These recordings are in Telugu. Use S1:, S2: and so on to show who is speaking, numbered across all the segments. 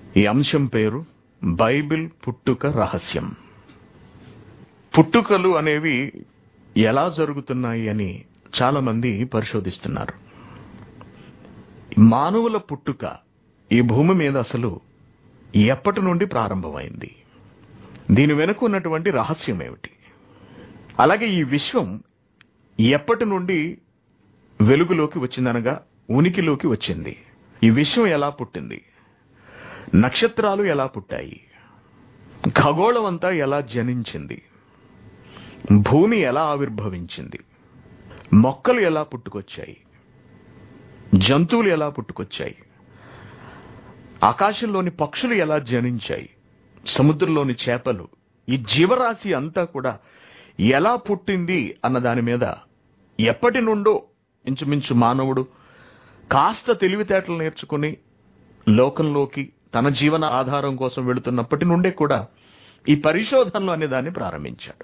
S1: ఈ అంశం పేరు బైబిల్ పుట్టుక రహస్యం పుట్టుకలు అనేవి ఎలా జరుగుతున్నాయి అని చాలా మంది పరిశోధిస్తున్నారు మానవుల పుట్టుక ఈ భూమి మీద అసలు ఎప్పటి నుండి ప్రారంభమైంది దీని వెనుక ఉన్నటువంటి రహస్యం ఏమిటి అలాగే ఈ విశ్వం ఎప్పటి నుండి వెలుగులోకి వచ్చిందనగా ఉనికిలోకి వచ్చింది ఈ విశ్వం ఎలా పుట్టింది నక్షత్రాలు ఎలా పుట్టాయి ఖగోళం అంతా ఎలా జనించింది భూమి ఎలా ఆవిర్భవించింది మొక్కలు ఎలా పుట్టుకొచ్చాయి జంతువులు ఎలా పుట్టుకొచ్చాయి ఆకాశంలోని పక్షులు ఎలా జనించాయి సముద్రంలోని చేపలు ఈ జీవరాశి అంతా కూడా ఎలా పుట్టింది అన్న దాని మీద ఎప్పటి నుండో ఇంచుమించు మానవుడు కాస్త తెలివితేటలు నేర్చుకుని లోకంలోకి తన జీవన ఆధారం కోసం వెళుతున్నప్పటి నుండే కూడా ఈ పరిశోధనలు అనే దాన్ని ప్రారంభించాడు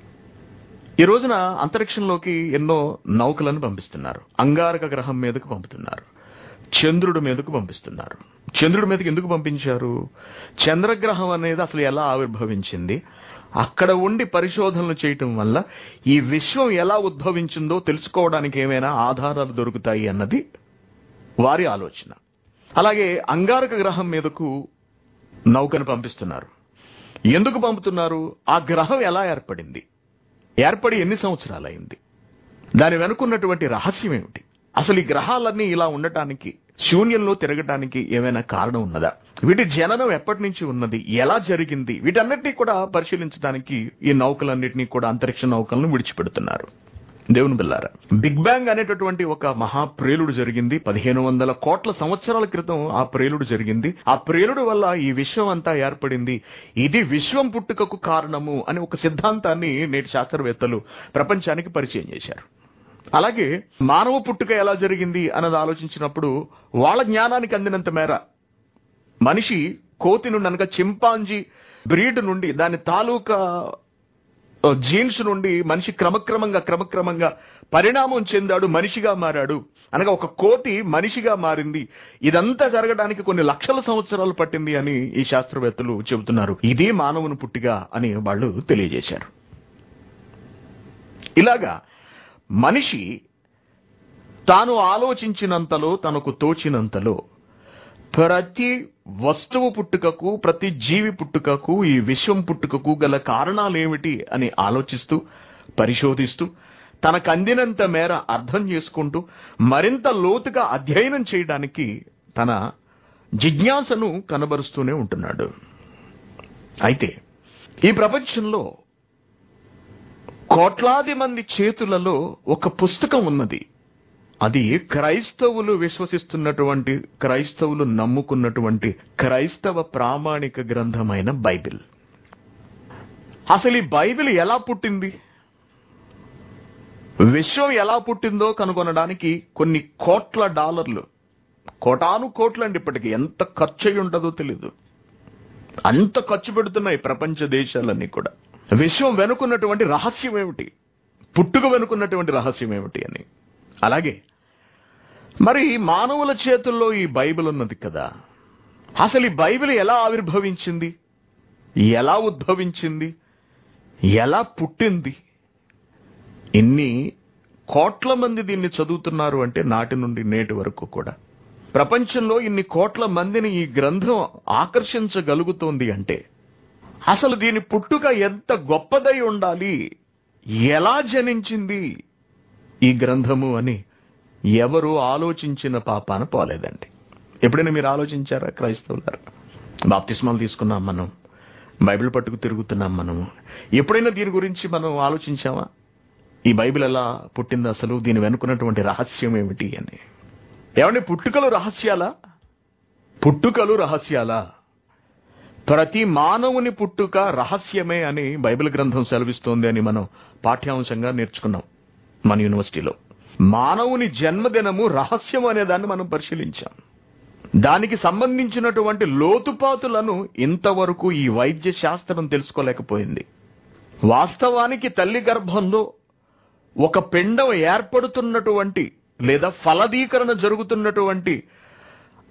S1: ఈ రోజున అంతరిక్షంలోకి ఎన్నో నౌకలను పంపిస్తున్నారు అంగారక గ్రహం మీదకు పంపుతున్నారు చంద్రుడి మీదకు పంపిస్తున్నారు చంద్రుడి మీదకి ఎందుకు పంపించారు చంద్రగ్రహం అనేది అసలు ఎలా ఆవిర్భవించింది అక్కడ ఉండి పరిశోధనలు చేయటం వల్ల ఈ విశ్వం ఎలా ఉద్భవించిందో తెలుసుకోవడానికి ఏమైనా ఆధారాలు దొరుకుతాయి అన్నది వారి ఆలోచన అలాగే అంగారక గ్రహం మీదకు నౌకను పంపిస్తున్నారు ఎందుకు పంపుతున్నారు ఆ గ్రహం ఎలా ఏర్పడింది ఏర్పడి ఎన్ని సంవత్సరాలైంది దాని వెనుకున్నటువంటి రహస్యం ఏమిటి అసలు ఈ గ్రహాలన్నీ ఇలా ఉండటానికి శూన్యంలో తిరగటానికి ఏమైనా కారణం ఉన్నదా వీటి జననం ఎప్పటి నుంచి ఉన్నది ఎలా జరిగింది వీటన్నిటినీ కూడా పరిశీలించడానికి ఈ నౌకలన్నింటినీ కూడా అంతరిక్ష నౌకలను విడిచిపెడుతున్నారు దేవుని బిల్లారా బిగ్ బ్యాంగ్ అనేటటువంటి ఒక మహా ప్రేలుడు జరిగింది పదిహేను వందల కోట్ల సంవత్సరాల క్రితం ఆ ప్రేలుడు జరిగింది ఆ ప్రేలుడు వల్ల ఈ విశ్వం అంతా ఏర్పడింది ఇది విశ్వం పుట్టుకకు కారణము అని ఒక సిద్ధాంతాన్ని నేటి శాస్త్రవేత్తలు ప్రపంచానికి పరిచయం చేశారు అలాగే మానవ పుట్టుక ఎలా జరిగింది అన్నది ఆలోచించినప్పుడు వాళ్ళ జ్ఞానానికి అందినంత మేర మనిషి కోతి నుండి అనగా చింపాంజీ బ్రీడ్ నుండి దాని తాలూకా జీన్స్ నుండి మనిషి క్రమక్రమంగా క్రమక్రమంగా పరిణామం చెందాడు మనిషిగా మారాడు అనగా ఒక కోతి మనిషిగా మారింది ఇదంతా జరగడానికి కొన్ని లక్షల సంవత్సరాలు పట్టింది అని ఈ శాస్త్రవేత్తలు చెబుతున్నారు ఇది మానవుని పుట్టిగా అని వాళ్ళు తెలియజేశారు ఇలాగా మనిషి తాను ఆలోచించినంతలో తనకు తోచినంతలో ప్రతి వస్తువు పుట్టుకకు ప్రతి జీవి పుట్టుకకు ఈ విశ్వం పుట్టుకకు గల కారణాలు ఏమిటి అని ఆలోచిస్తూ పరిశోధిస్తూ తనకు అందినంత మేర అర్థం చేసుకుంటూ మరింత లోతుగా అధ్యయనం చేయడానికి తన జిజ్ఞాసను కనబరుస్తూనే ఉంటున్నాడు అయితే ఈ ప్రపంచంలో కోట్లాది మంది చేతులలో ఒక పుస్తకం ఉన్నది అది క్రైస్తవులు విశ్వసిస్తున్నటువంటి క్రైస్తవులు నమ్ముకున్నటువంటి క్రైస్తవ ప్రామాణిక గ్రంథమైన బైబిల్ అసలు ఈ బైబిల్ ఎలా పుట్టింది విశ్వం ఎలా పుట్టిందో కనుగొనడానికి కొన్ని కోట్ల డాలర్లు కోటాను కోట్లండి ఇప్పటికి ఎంత ఖర్చు అయి ఉంటుందో తెలీదు అంత ఖర్చు పెడుతున్నాయి ప్రపంచ దేశాలన్నీ కూడా విశ్వం వెనుకున్నటువంటి రహస్యం ఏమిటి పుట్టుక వెనుకున్నటువంటి రహస్యం ఏమిటి అని అలాగే మరి మానవుల చేతుల్లో ఈ బైబిల్ ఉన్నది కదా అసలు ఈ బైబిల్ ఎలా ఆవిర్భవించింది ఎలా ఉద్భవించింది ఎలా పుట్టింది ఇన్ని కోట్ల మంది దీన్ని చదువుతున్నారు అంటే నాటి నుండి నేటి వరకు కూడా ప్రపంచంలో ఇన్ని కోట్ల మందిని ఈ గ్రంథం ఆకర్షించగలుగుతోంది అంటే అసలు దీని పుట్టుక ఎంత గొప్పదై ఉండాలి ఎలా జనించింది ఈ గ్రంథము అని ఎవరు ఆలోచించిన పాపాన పోలేదండి ఎప్పుడైనా మీరు ఆలోచించారా క్రైస్తవులారు బాప్తిస్మాలు తీసుకున్నాం మనం బైబిల్ పట్టుకు తిరుగుతున్నాం మనము ఎప్పుడైనా దీని గురించి మనం ఆలోచించామా ఈ బైబిల్ ఎలా పుట్టింది అసలు దీని వెనుకున్నటువంటి రహస్యం ఏమిటి అని ఏమండి పుట్టుకలు రహస్యాలా పుట్టుకలు రహస్యాలా ప్రతి మానవుని పుట్టుక రహస్యమే అని బైబిల్ గ్రంథం సెలవిస్తోంది అని మనం పాఠ్యాంశంగా నేర్చుకున్నాం మన యూనివర్సిటీలో మానవుని జన్మదినము రహస్యం అనే దాన్ని మనం పరిశీలించాం దానికి సంబంధించినటువంటి లోతుపాతులను ఇంతవరకు ఈ వైద్య శాస్త్రం తెలుసుకోలేకపోయింది వాస్తవానికి తల్లి గర్భంలో ఒక పిండం ఏర్పడుతున్నటువంటి లేదా ఫలదీకరణ జరుగుతున్నటువంటి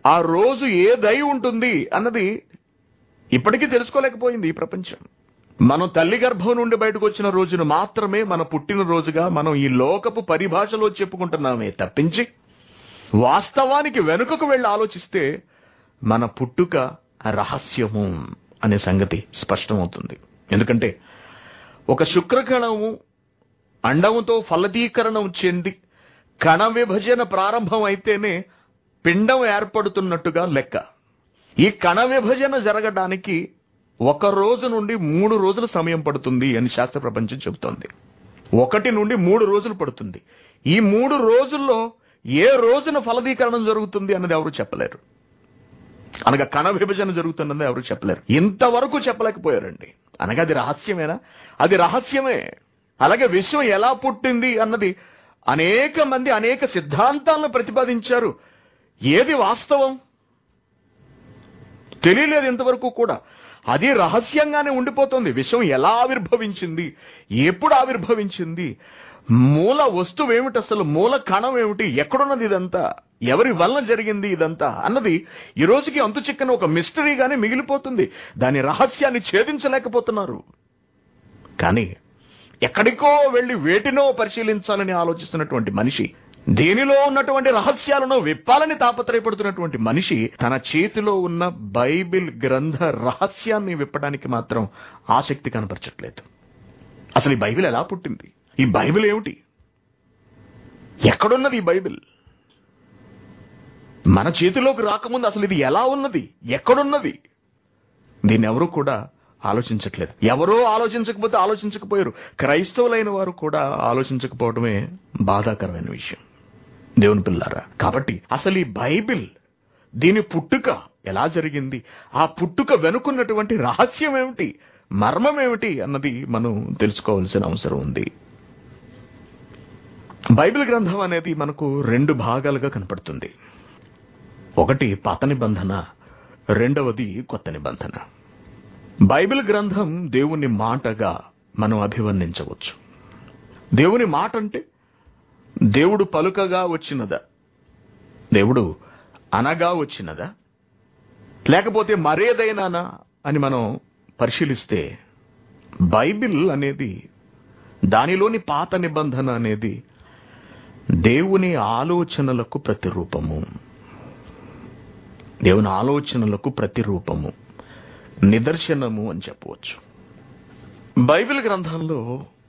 S1: ఆ రోజు ఏదై ఉంటుంది అన్నది ఇప్పటికీ తెలుసుకోలేకపోయింది ఈ ప్రపంచం మనం తల్లి గర్భం నుండి బయటకు వచ్చిన రోజును మాత్రమే మన పుట్టిన రోజుగా మనం ఈ లోకపు పరిభాషలో చెప్పుకుంటున్నామే తప్పించి వాస్తవానికి వెనుకకు వెళ్ళి ఆలోచిస్తే మన పుట్టుక రహస్యము అనే సంగతి స్పష్టమవుతుంది ఎందుకంటే ఒక శుక్రకణము అండముతో ఫలదీకరణం చెంది కణ విభజన ప్రారంభం అయితేనే పిండం ఏర్పడుతున్నట్టుగా లెక్క ఈ కణ విభజన జరగడానికి ఒక రోజు నుండి మూడు రోజుల సమయం పడుతుంది అని శాస్త్ర ప్రపంచం చెబుతోంది ఒకటి నుండి మూడు రోజులు పడుతుంది ఈ మూడు రోజుల్లో ఏ రోజున ఫలదీకరణం జరుగుతుంది అన్నది ఎవరు చెప్పలేరు అనగా కణ విభజన జరుగుతున్నది ఎవరు చెప్పలేరు ఇంతవరకు చెప్పలేకపోయారండి అనగా అది రహస్యమేనా అది రహస్యమే అలాగే విశ్వం ఎలా పుట్టింది అన్నది అనేక మంది అనేక సిద్ధాంతాలను ప్రతిపాదించారు ఏది వాస్తవం తెలియలేదు ఇంతవరకు కూడా అది రహస్యంగానే ఉండిపోతుంది విశ్వం ఎలా ఆవిర్భవించింది ఎప్పుడు ఆవిర్భవించింది మూల వస్తువు ఏమిటి అసలు మూల కణం ఏమిటి ఎక్కడున్నది ఇదంతా ఎవరి వలన జరిగింది ఇదంతా అన్నది ఈ రోజుకి అంతు చిక్కని ఒక మిస్టరీగానే మిగిలిపోతుంది దాని రహస్యాన్ని ఛేదించలేకపోతున్నారు కానీ ఎక్కడికో వెళ్ళి వేటినో పరిశీలించాలని ఆలోచిస్తున్నటువంటి మనిషి దీనిలో ఉన్నటువంటి రహస్యాలను విప్పాలని తాపత్రయపడుతున్నటువంటి మనిషి తన చేతిలో ఉన్న బైబిల్ గ్రంథ రహస్యాన్ని విప్పడానికి మాత్రం ఆసక్తి కనపరచట్లేదు అసలు ఈ బైబిల్ ఎలా పుట్టింది ఈ బైబిల్ ఏమిటి ఎక్కడున్నది ఈ బైబిల్ మన చేతిలోకి రాకముందు అసలు ఇది ఎలా ఉన్నది ఎక్కడున్నది దీన్ని ఎవరు కూడా ఆలోచించట్లేదు ఎవరో ఆలోచించకపోతే ఆలోచించకపోయారు క్రైస్తవులైన వారు కూడా ఆలోచించకపోవడమే బాధాకరమైన విషయం దేవుని పిల్లారా కాబట్టి అసలు ఈ బైబిల్ దీని పుట్టుక ఎలా జరిగింది ఆ పుట్టుక వెనుకున్నటువంటి రహస్యం ఏమిటి మర్మం ఏమిటి అన్నది మనం తెలుసుకోవాల్సిన అవసరం ఉంది బైబిల్ గ్రంథం అనేది మనకు రెండు భాగాలుగా కనపడుతుంది ఒకటి పాత నిబంధన రెండవది కొత్త నిబంధన బైబిల్ గ్రంథం దేవుని మాటగా మనం అభివర్ణించవచ్చు దేవుని మాట అంటే దేవుడు పలుకగా వచ్చినదా దేవుడు అనగా వచ్చినదా లేకపోతే మరేదైనానా అని మనం పరిశీలిస్తే బైబిల్ అనేది దానిలోని పాత నిబంధన అనేది దేవుని ఆలోచనలకు ప్రతిరూపము దేవుని ఆలోచనలకు ప్రతిరూపము నిదర్శనము అని చెప్పవచ్చు బైబిల్ గ్రంథంలో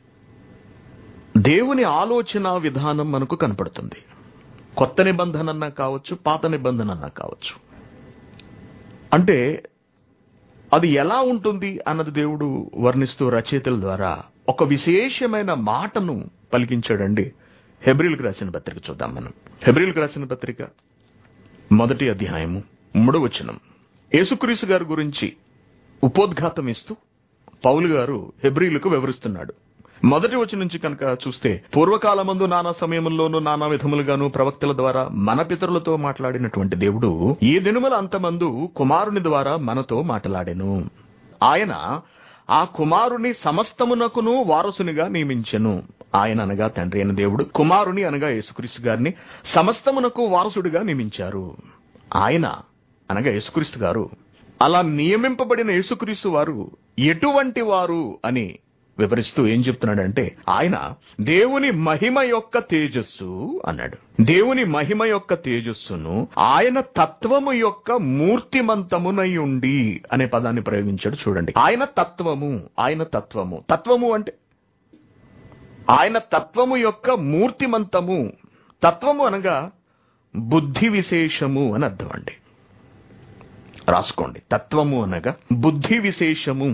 S1: దేవుని ఆలోచన విధానం మనకు కనపడుతుంది కొత్త నిబంధన అన్నా కావచ్చు పాత నిబంధన అన్నా కావచ్చు అంటే అది ఎలా ఉంటుంది అన్నది దేవుడు వర్ణిస్తూ రచయితల ద్వారా ఒక విశేషమైన మాటను పలికించాడండి హెబ్రిల్కి రాసిన పత్రిక చూద్దాం మనం హెబ్రిల్కి రాసిన పత్రిక మొదటి అధ్యాయము మూడవ వచనం యేసుక్రీస్తు గారి గురించి ఉపోద్ఘాతం ఇస్తూ పౌలు గారు హెబ్రిలకు వివరిస్తున్నాడు మొదటి వచ్చి నుంచి కనుక చూస్తే పూర్వకాలమందు నానా సమయముల్లోనూ నానా విధములుగాను ప్రవక్తల ద్వారా మన పితరులతో మాట్లాడినటువంటి దేవుడు ఈ దినుమల అంతమందు కుమారుని ద్వారా మనతో మాట్లాడెను ఆయన ఆ కుమారుని సమస్తమునకును వారసునిగా నియమించెను ఆయన అనగా తండ్రి అయిన దేవుడు కుమారుని అనగా యేసుక్రీస్తు గారిని సమస్తమునకు వారసుడిగా నియమించారు ఆయన అనగా యేసుక్రీస్తు గారు అలా నియమింపబడిన యేసుక్రీస్తు వారు ఎటువంటి వారు అని వివరిస్తూ ఏం చెప్తున్నాడంటే ఆయన దేవుని మహిమ యొక్క తేజస్సు అన్నాడు దేవుని మహిమ యొక్క తేజస్సును ఆయన తత్వము యొక్క మూర్తిమంతమునై ఉండి అనే పదాన్ని ప్రయోగించాడు చూడండి ఆయన తత్వము ఆయన తత్వము తత్వము అంటే ఆయన తత్వము యొక్క మూర్తిమంతము తత్వము అనగా బుద్ధి విశేషము అని అర్థం అండి రాసుకోండి తత్వము అనగా బుద్ధి విశేషము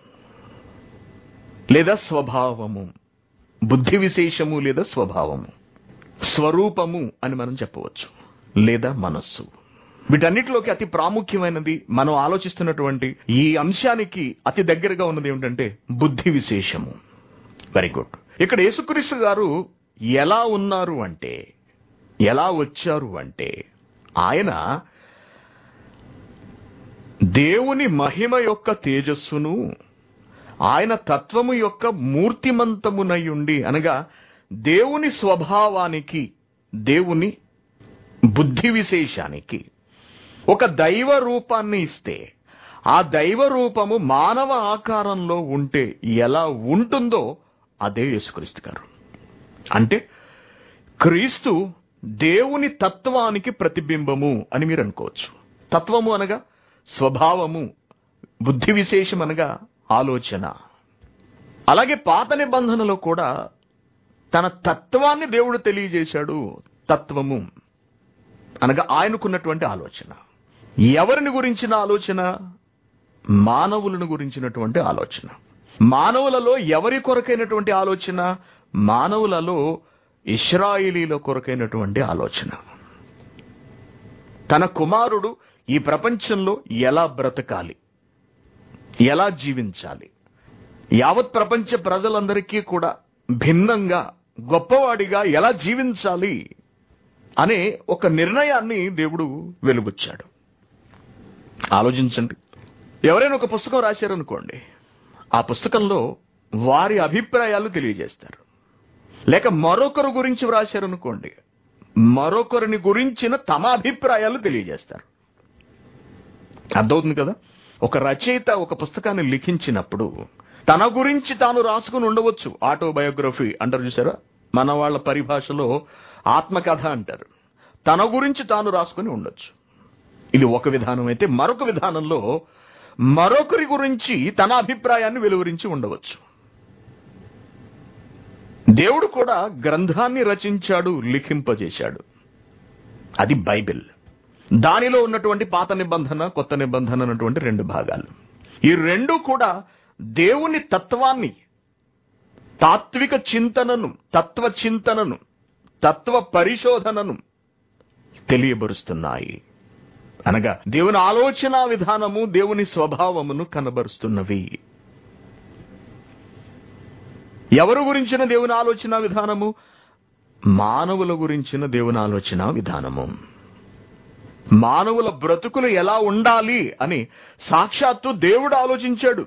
S1: లేదా స్వభావము బుద్ధి విశేషము లేదా స్వభావము స్వరూపము అని మనం చెప్పవచ్చు లేదా మనస్సు వీటన్నిటిలోకి అతి ప్రాముఖ్యమైనది మనం ఆలోచిస్తున్నటువంటి ఈ అంశానికి అతి దగ్గరగా ఉన్నది ఏమిటంటే బుద్ధి విశేషము వెరీ గుడ్ ఇక్కడ యేసుక్రీస్తు గారు ఎలా ఉన్నారు అంటే ఎలా వచ్చారు అంటే ఆయన దేవుని మహిమ యొక్క తేజస్సును ఆయన తత్వము యొక్క మూర్తిమంతమునయుండి అనగా దేవుని స్వభావానికి దేవుని బుద్ధి విశేషానికి ఒక దైవ రూపాన్ని ఇస్తే ఆ దైవ రూపము మానవ ఆకారంలో ఉంటే ఎలా ఉంటుందో అదే యేసుక్రీస్తు గారు అంటే క్రీస్తు దేవుని తత్వానికి ప్రతిబింబము అని మీరు అనుకోవచ్చు తత్వము అనగా స్వభావము బుద్ధి విశేషం అనగా ఆలోచన అలాగే పాత నిబంధనలో కూడా తన తత్వాన్ని దేవుడు తెలియజేశాడు తత్వము అనగా ఆయనకున్నటువంటి ఆలోచన ఎవరిని గురించిన ఆలోచన మానవులను గురించినటువంటి ఆలోచన మానవులలో ఎవరి కొరకైనటువంటి ఆలోచన మానవులలో ఇస్రాయిలీల కొరకైనటువంటి ఆలోచన తన కుమారుడు ఈ ప్రపంచంలో ఎలా బ్రతకాలి ఎలా జీవించాలి యావత్ ప్రపంచ ప్రజలందరికీ కూడా భిన్నంగా గొప్పవాడిగా ఎలా జీవించాలి అనే ఒక నిర్ణయాన్ని దేవుడు వెలుబుచ్చాడు ఆలోచించండి ఎవరైనా ఒక పుస్తకం రాశారనుకోండి ఆ పుస్తకంలో వారి అభిప్రాయాలు తెలియజేస్తారు లేక మరొకరు గురించి వ్రాశారనుకోండి మరొకరిని గురించిన తమ అభిప్రాయాలు తెలియజేస్తారు అర్థమవుతుంది కదా ఒక రచయిత ఒక పుస్తకాన్ని లిఖించినప్పుడు తన గురించి తాను రాసుకుని ఉండవచ్చు ఆటోబయోగ్రఫీ అంటారు చూసారా మన వాళ్ళ పరిభాషలో ఆత్మకథ అంటారు తన గురించి తాను రాసుకుని ఉండొచ్చు ఇది ఒక విధానం అయితే మరొక విధానంలో మరొకరి గురించి తన అభిప్రాయాన్ని వెలువరించి ఉండవచ్చు దేవుడు కూడా గ్రంథాన్ని రచించాడు లిఖింపజేశాడు అది బైబిల్ దానిలో ఉన్నటువంటి పాత నిబంధన కొత్త నిబంధన అన్నటువంటి రెండు భాగాలు ఈ రెండు కూడా దేవుని తత్వాన్ని తాత్విక చింతనను తత్వ చింతనను తత్వ పరిశోధనను తెలియబరుస్తున్నాయి అనగా దేవుని ఆలోచన విధానము దేవుని స్వభావమును కనబరుస్తున్నవి ఎవరు గురించిన దేవుని ఆలోచన విధానము మానవుల గురించిన దేవుని ఆలోచన విధానము మానవుల బ్రతుకులు ఎలా ఉండాలి అని సాక్షాత్తు దేవుడు ఆలోచించాడు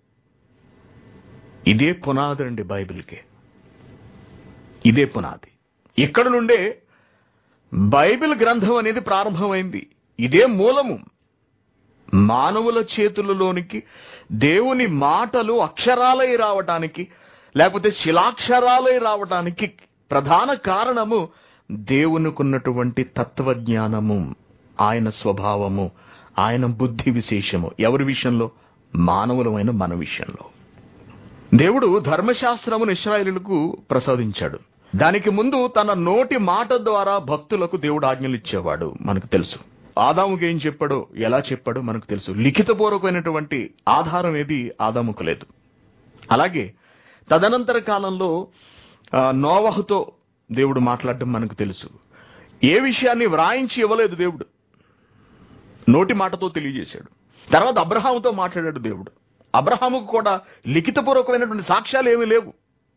S1: ఇదే పునాది అండి బైబిల్కి ఇదే పునాది ఇక్కడ నుండే బైబిల్ గ్రంథం అనేది ప్రారంభమైంది ఇదే మూలము మానవుల చేతులలోనికి దేవుని మాటలు అక్షరాలై రావటానికి లేకపోతే శిలాక్షరాలై రావటానికి ప్రధాన కారణము దేవునికున్నటువంటి తత్వజ్ఞానము ఆయన స్వభావము ఆయన బుద్ధి విశేషము ఎవరి విషయంలో మానవులమైన మన విషయంలో దేవుడు ధర్మశాస్త్రమును ఇస్రాయేలులకు ప్రసాదించాడు దానికి ముందు తన నోటి మాట ద్వారా భక్తులకు దేవుడు ఆజ్ఞలు ఇచ్చేవాడు మనకు తెలుసు ఆదాముకి ఏం చెప్పాడో ఎలా చెప్పాడో మనకు తెలుసు లిఖితపూర్వకమైనటువంటి ఆధారం ఏది ఆదాముకు లేదు అలాగే తదనంతర కాలంలో ఆ, నోవహుతో దేవుడు మాట్లాడడం మనకు తెలుసు ఏ విషయాన్ని వ్రాయించి ఇవ్వలేదు దేవుడు నోటి మాటతో తెలియజేశాడు తర్వాత అబ్రహాముతో మాట్లాడాడు దేవుడు అబ్రహాముకు కూడా లిఖితపూర్వకమైనటువంటి సాక్ష్యాలు ఏమీ లేవు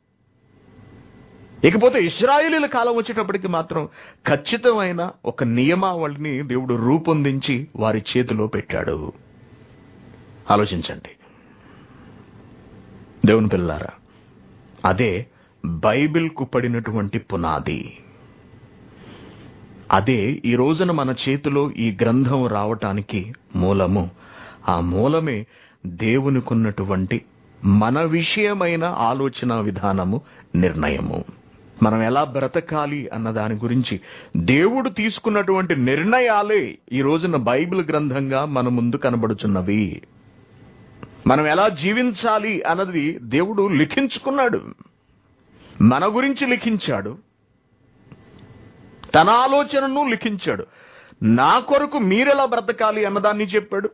S1: ఇకపోతే ఇస్రాయేలీల కాలం వచ్చేటప్పటికి మాత్రం ఖచ్చితమైన ఒక నియమావళిని దేవుడు రూపొందించి వారి చేతిలో పెట్టాడు ఆలోచించండి దేవుని పిల్లారా అదే బైబిల్కు పడినటువంటి పునాది అదే ఈ రోజున మన చేతిలో ఈ గ్రంథం రావటానికి మూలము ఆ మూలమే దేవునికున్నటువంటి మన విషయమైన ఆలోచన విధానము నిర్ణయము మనం ఎలా బ్రతకాలి అన్న దాని గురించి దేవుడు తీసుకున్నటువంటి నిర్ణయాలే ఈ రోజున బైబిల్ గ్రంథంగా మన ముందు కనబడుచున్నవి మనం ఎలా జీవించాలి అన్నది దేవుడు లిఖించుకున్నాడు మన గురించి లిఖించాడు తన ఆలోచనను లిఖించాడు నా కొరకు మీరెలా బ్రతకాలి అన్నదాన్ని చెప్పాడు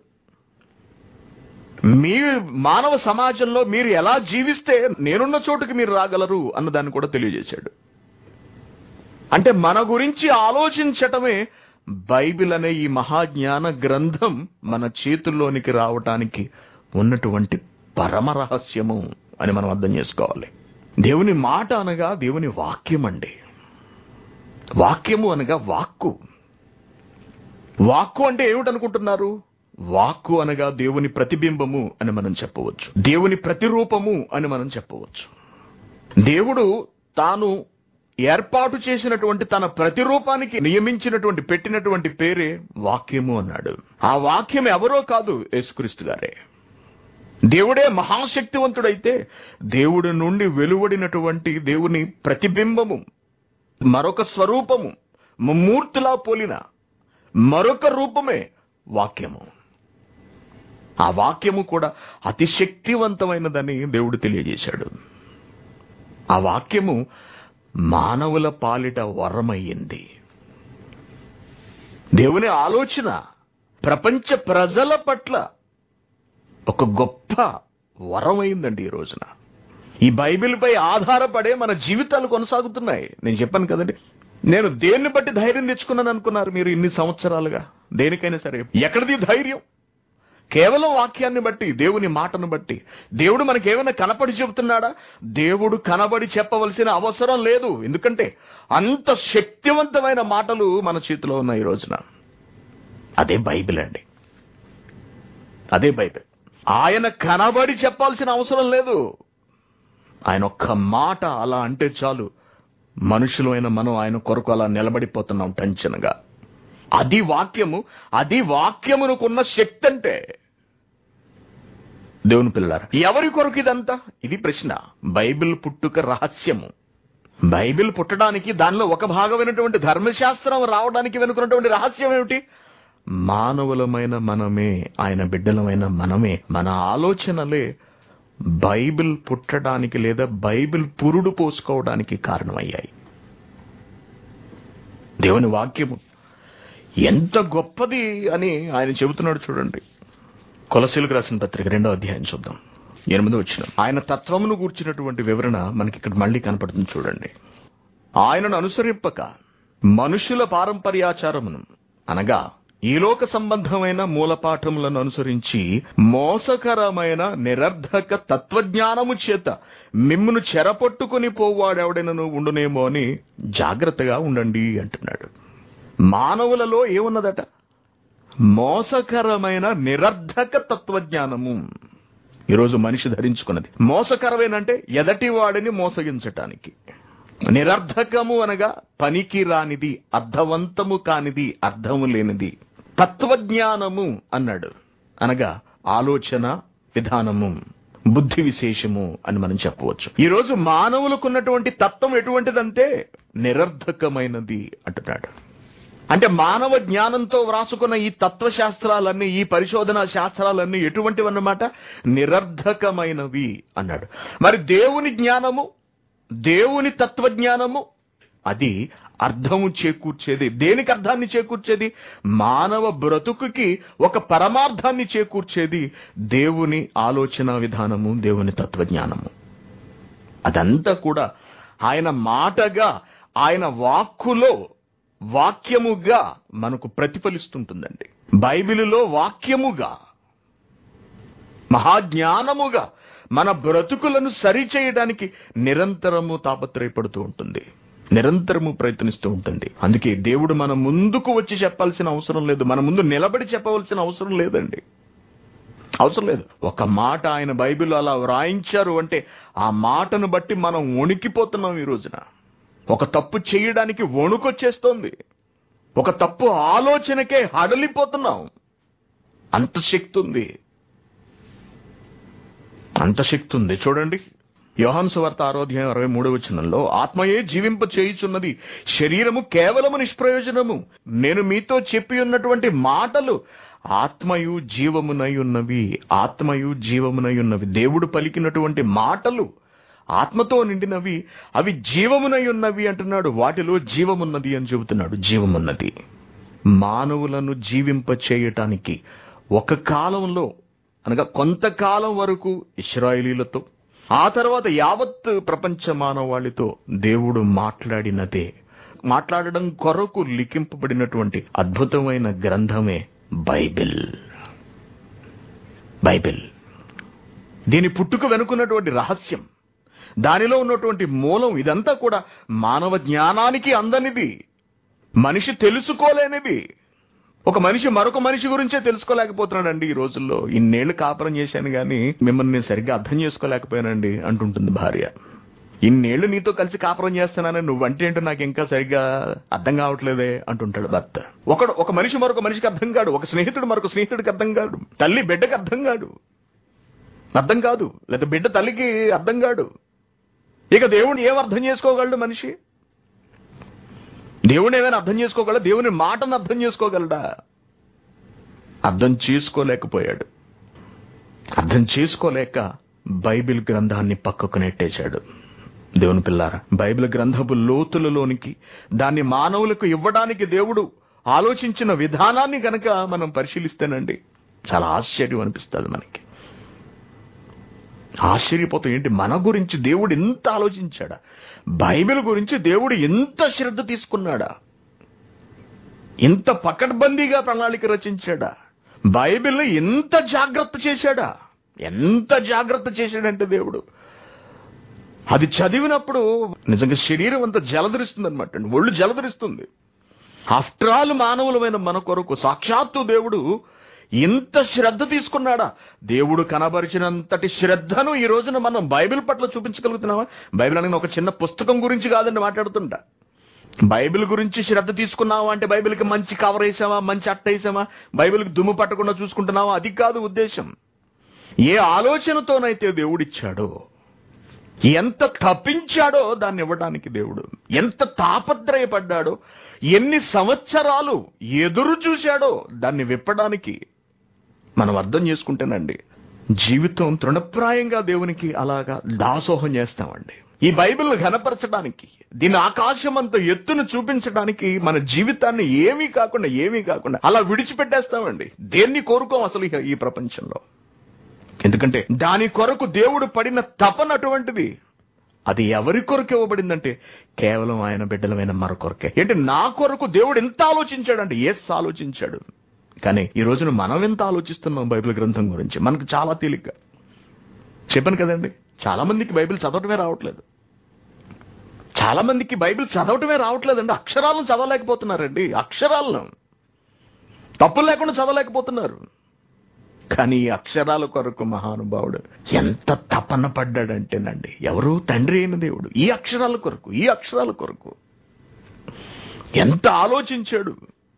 S1: మీ మానవ సమాజంలో మీరు ఎలా జీవిస్తే నేనున్న చోటుకి మీరు రాగలరు అన్నదాన్ని కూడా తెలియజేశాడు అంటే మన గురించి ఆలోచించటమే బైబిల్ అనే ఈ మహాజ్ఞాన గ్రంథం మన చేతుల్లోనికి రావటానికి ఉన్నటువంటి పరమ రహస్యము అని మనం అర్థం చేసుకోవాలి దేవుని మాట అనగా దేవుని వాక్యం అండి వాక్యము అనగా వాక్కు వాక్కు అంటే ఏమిటనుకుంటున్నారు వాక్కు అనగా దేవుని ప్రతిబింబము అని మనం చెప్పవచ్చు దేవుని ప్రతిరూపము అని మనం చెప్పవచ్చు దేవుడు తాను ఏర్పాటు చేసినటువంటి తన ప్రతిరూపానికి నియమించినటువంటి పెట్టినటువంటి పేరే వాక్యము అన్నాడు ఆ వాక్యం ఎవరో కాదు యేసుక్రీస్తు గారే దేవుడే మహాశక్తివంతుడైతే దేవుడి నుండి వెలువడినటువంటి దేవుని ప్రతిబింబము మరొక స్వరూపము ముమ్మూర్తిలా పోలిన మరొక రూపమే వాక్యము ఆ వాక్యము కూడా అతి శక్తివంతమైనదని దేవుడు తెలియజేశాడు ఆ వాక్యము మానవుల పాలిట వరమయ్యింది దేవుని ఆలోచన ప్రపంచ ప్రజల పట్ల ఒక గొప్ప వరమైందండి ఈ రోజున ఈ బైబిల్పై ఆధారపడే మన జీవితాలు కొనసాగుతున్నాయి నేను చెప్పాను కదండి నేను దేన్ని బట్టి ధైర్యం తెచ్చుకున్నాను అనుకున్నారు మీరు ఇన్ని సంవత్సరాలుగా దేనికైనా సరే ఎక్కడిది ధైర్యం కేవలం వాక్యాన్ని బట్టి దేవుని మాటను బట్టి దేవుడు మనకేమైనా కనపడి చెబుతున్నాడా దేవుడు కనబడి చెప్పవలసిన అవసరం లేదు ఎందుకంటే అంత శక్తివంతమైన మాటలు మన చేతిలో ఉన్నాయి ఈ రోజున అదే బైబిల్ అండి అదే బైబిల్ ఆయన కనబడి చెప్పాల్సిన అవసరం లేదు ఆయన ఒక్క మాట అలా అంటే చాలు మనుషులమైన మనం ఆయన కొరకు అలా నిలబడిపోతున్నాం టెన్షన్గా అది వాక్యము అది వాక్యమునకున్న శక్తి అంటే దేవుని పిల్లలారా ఎవరి కొరకు ఇదంతా ఇది ప్రశ్న బైబిల్ పుట్టుక రహస్యము బైబిల్ పుట్టడానికి దానిలో ఒక భాగమైనటువంటి ధర్మశాస్త్రం రావడానికి వెనుకున్నటువంటి రహస్యం ఏమిటి మానవులమైన మనమే ఆయన బిడ్డలమైన మనమే మన ఆలోచనలే బైబిల్ పుట్టడానికి లేదా బైబిల్ పురుడు పోసుకోవడానికి కారణమయ్యాయి దేవుని వాక్యము ఎంత గొప్పది అని ఆయన చెబుతున్నాడు చూడండి కొలసీలకు రాసిన పత్రిక రెండో అధ్యాయం చూద్దాం ఎనిమిదో వచ్చిన ఆయన తత్వమును కూర్చున్నటువంటి వివరణ మనకి ఇక్కడ మళ్ళీ కనపడుతుంది చూడండి ఆయనను అనుసరింపక మనుషుల పారంపర్యాచారమును అనగా ఈలోక సంబంధమైన మూలపాఠములను అనుసరించి మోసకరమైన నిరర్ధక తత్వజ్ఞానము చేత మిమ్మును చెరపట్టుకుని పోవాడెవడైనను ఉండునేమో అని జాగ్రత్తగా ఉండండి అంటున్నాడు మానవులలో ఏమున్నదట మోసకరమైన నిరర్ధక తత్వజ్ఞానము ఈరోజు మనిషి ధరించుకున్నది మోసకరమేనంటే ఎదటి వాడిని మోసగించటానికి నిరర్ధకము అనగా పనికి రానిది అర్థవంతము కానిది అర్థము లేనిది తత్వజ్ఞానము అన్నాడు అనగా ఆలోచన విధానము బుద్ధి విశేషము అని మనం చెప్పవచ్చు ఈ రోజు మానవులకున్నటువంటి తత్వం ఎటువంటిదంటే నిరర్ధకమైనది అంటున్నాడు అంటే మానవ జ్ఞానంతో వ్రాసుకున్న ఈ తత్వశాస్త్రాలన్నీ ఈ పరిశోధన శాస్త్రాలన్నీ ఎటువంటివన్నమాట నిరర్ధకమైనవి అన్నాడు మరి దేవుని జ్ఞానము దేవుని తత్వజ్ఞానము అది అర్థము చేకూర్చేది దేనికి అర్థాన్ని చేకూర్చేది మానవ బ్రతుకుకి ఒక పరమార్థాన్ని చేకూర్చేది దేవుని ఆలోచన విధానము దేవుని తత్వజ్ఞానము అదంతా కూడా ఆయన మాటగా ఆయన వాక్కులో వాక్యముగా మనకు ప్రతిఫలిస్తుంటుందండి బైబిలులో వాక్యముగా మహాజ్ఞానముగా మన బ్రతుకులను సరిచేయడానికి నిరంతరము తాపత్రయపడుతూ ఉంటుంది నిరంతరము ప్రయత్నిస్తూ ఉంటుంది అందుకే దేవుడు మన ముందుకు వచ్చి చెప్పాల్సిన అవసరం లేదు మన ముందు నిలబడి చెప్పవలసిన అవసరం లేదండి అవసరం లేదు ఒక మాట ఆయన బైబిల్ అలా వ్రాయించారు అంటే ఆ మాటను బట్టి మనం వణికిపోతున్నాం ఈ రోజున ఒక తప్పు చేయడానికి వణుకొచ్చేస్తోంది ఒక తప్పు ఆలోచనకే హడలిపోతున్నాం అంత శక్తి ఉంది అంత శక్తి ఉంది చూడండి యోహాను సువార్త ఆరోధ్యాయం అరవై మూడవ వచనంలో ఆత్మయే జీవింప చేయుచున్నది శరీరము కేవలము నిష్ప్రయోజనము నేను మీతో చెప్పి ఉన్నటువంటి మాటలు ఆత్మయు జీవమునై ఉన్నవి ఆత్మయు జీవమునై ఉన్నవి దేవుడు పలికినటువంటి మాటలు ఆత్మతో నిండినవి అవి జీవమునై ఉన్నవి అంటున్నాడు వాటిలో జీవమున్నది అని చెబుతున్నాడు జీవమున్నది మానవులను జీవింప చేయటానికి ఒక కాలంలో అనగా కొంతకాలం వరకు ఇస్రాయేలీలతో ఆ తర్వాత యావత్ ప్రపంచ మానవాళితో దేవుడు మాట్లాడినదే మాట్లాడడం కొరకు లిఖింపబడినటువంటి అద్భుతమైన గ్రంథమే బైబిల్ బైబిల్ దీని పుట్టుక వెనుకున్నటువంటి రహస్యం దానిలో ఉన్నటువంటి మూలం ఇదంతా కూడా మానవ జ్ఞానానికి అందనిది మనిషి తెలుసుకోలేనిది ఒక మనిషి మరొక మనిషి గురించే తెలుసుకోలేకపోతున్నాడండి ఈ రోజుల్లో ఇన్నేళ్లు కాపురం చేశాను కానీ మిమ్మల్ని నేను సరిగ్గా అర్థం చేసుకోలేకపోయానండి అంటుంటుంది భార్య ఇన్నేళ్లు నీతో కలిసి కాపురం చేస్తున్నాను నువ్వంటే ఏంటో నాకు ఇంకా సరిగ్గా అర్థం కావట్లేదే అంటుంటాడు భర్త ఒకడు ఒక మనిషి మరొక మనిషికి అర్థం కాడు ఒక స్నేహితుడు మరొక స్నేహితుడికి అర్థం కాడు తల్లి బిడ్డకి అర్థం కాడు అర్థం కాదు లేదా బిడ్డ తల్లికి అర్థం కాడు ఇక దేవుడు ఏం అర్థం చేసుకోగలడు మనిషి దేవుని ఏమైనా అర్థం చేసుకోగలడా దేవుని మాటను అర్థం చేసుకోగలడా అర్థం చేసుకోలేకపోయాడు అర్థం చేసుకోలేక బైబిల్ గ్రంథాన్ని పక్కకు నెట్టేశాడు దేవుని పిల్లారా బైబిల్ గ్రంథపు లోతులలోనికి దాన్ని మానవులకు ఇవ్వడానికి దేవుడు ఆలోచించిన విధానాన్ని గనక మనం పరిశీలిస్తేనండి చాలా ఆశ్చర్యం అనిపిస్తుంది మనకి ఆశ్చర్యపోతాం ఏంటి మన గురించి దేవుడు ఎంత ఆలోచించాడా బైబిల్ గురించి దేవుడు ఎంత శ్రద్ధ తీసుకున్నాడా ఇంత పకడ్బందీగా ప్రణాళిక రచించాడా బైబిల్ ఎంత జాగ్రత్త చేశాడా ఎంత జాగ్రత్త చేశాడంటే దేవుడు అది చదివినప్పుడు నిజంగా శరీరం అంతా జలధరిస్తుంది అనమాట ఒళ్ళు జలధరిస్తుంది ఆఫ్టర్ ఆల్ మానవులమైన మన కొరకు సాక్షాత్తు దేవుడు ఇంత శ్రద్ధ తీసుకున్నాడా దేవుడు కనబరిచినంతటి శ్రద్ధను ఈ రోజున మనం బైబిల్ పట్ల చూపించగలుగుతున్నామా బైబిల్ అనేది ఒక చిన్న పుస్తకం గురించి కాదండి మాట్లాడుతుంటా బైబిల్ గురించి శ్రద్ధ తీసుకున్నావా అంటే బైబిల్కి మంచి కవర్ వేసామా మంచి అట్ట వేసామా బైబిల్కి దుమ్ము పట్టకుండా చూసుకుంటున్నావా అది కాదు ఉద్దేశం ఏ ఆలోచనతోనైతే దేవుడిచ్చాడో ఎంత తప్పించాడో దాన్ని ఇవ్వడానికి దేవుడు ఎంత తాపత్రయపడ్డాడో ఎన్ని సంవత్సరాలు ఎదురు చూశాడో దాన్ని విప్పడానికి మనం అర్థం చేసుకుంటేనండి జీవితం తృణప్రాయంగా దేవునికి అలాగా దాసోహం చేస్తామండి ఈ బైబిల్ ఘనపరచడానికి దీని ఆకాశం అంత ఎత్తును చూపించడానికి మన జీవితాన్ని ఏమీ కాకుండా ఏమీ కాకుండా అలా విడిచిపెట్టేస్తామండి దేన్ని కోరుకోం అసలు ఇక ఈ ప్రపంచంలో ఎందుకంటే దాని కొరకు దేవుడు పడిన తపన అటువంటిది అది ఎవరి కొరకు ఇవ్వబడిందంటే కేవలం ఆయన బిడ్డలమైన మర కొరకే ఏంటి నా కొరకు దేవుడు ఎంత ఆలోచించాడంటే ఎస్ ఆలోచించాడు కానీ ఈ రోజున మనం ఎంత ఆలోచిస్తున్నాం బైబిల్ గ్రంథం గురించి మనకు చాలా తేలిక చెప్పాను కదండి చాలా మందికి బైబిల్ చదవటమే రావట్లేదు చాలా మందికి బైబిల్ చదవటమే రావట్లేదండి అక్షరాలను చదవలేకపోతున్నారండి అక్షరాలను తప్పులు లేకుండా చదవలేకపోతున్నారు కానీ ఈ అక్షరాల కొరకు మహానుభావుడు ఎంత తపన పడ్డాడంటేనండి ఎవరు తండ్రి అయిన దేవుడు ఈ అక్షరాల కొరకు ఈ అక్షరాల కొరకు ఎంత ఆలోచించాడు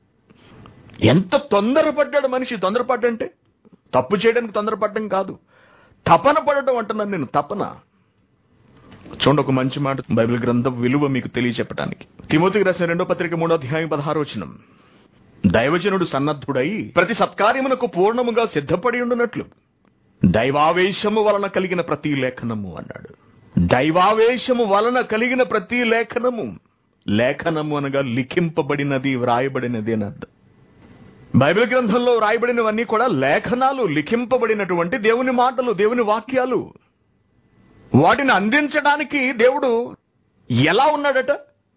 S1: ఎంత తొందరపడ్డాడు మనిషి తొందరపడ్డంటే తప్పు చేయడానికి తొందరపడడం కాదు తపన పడటం అంటున్నాను నేను తపన చూడండి ఒక మంచి మాట బైబిల్ గ్రంథం విలువ మీకు తెలియచెప్పడానికి తిమోతికి రాసిన రెండో పత్రిక మూడో అధ్యాయం పదహారు వచనం దైవజనుడు సన్నద్ధుడై ప్రతి సత్కార్యమునకు పూర్ణముగా సిద్ధపడి ఉండునట్లు దైవావేశము వలన కలిగిన ప్రతి లేఖనము అన్నాడు దైవావేశము వలన కలిగిన ప్రతి లేఖనము లేఖనము అనగా లిఖింపబడినది వ్రాయబడినది అని అర్థం బైబిల్ గ్రంథంలో వ్రాయబడినవన్నీ కూడా లేఖనాలు లిఖింపబడినటువంటి దేవుని మాటలు దేవుని వాక్యాలు వాటిని అందించడానికి దేవుడు ఎలా ఉన్నాడట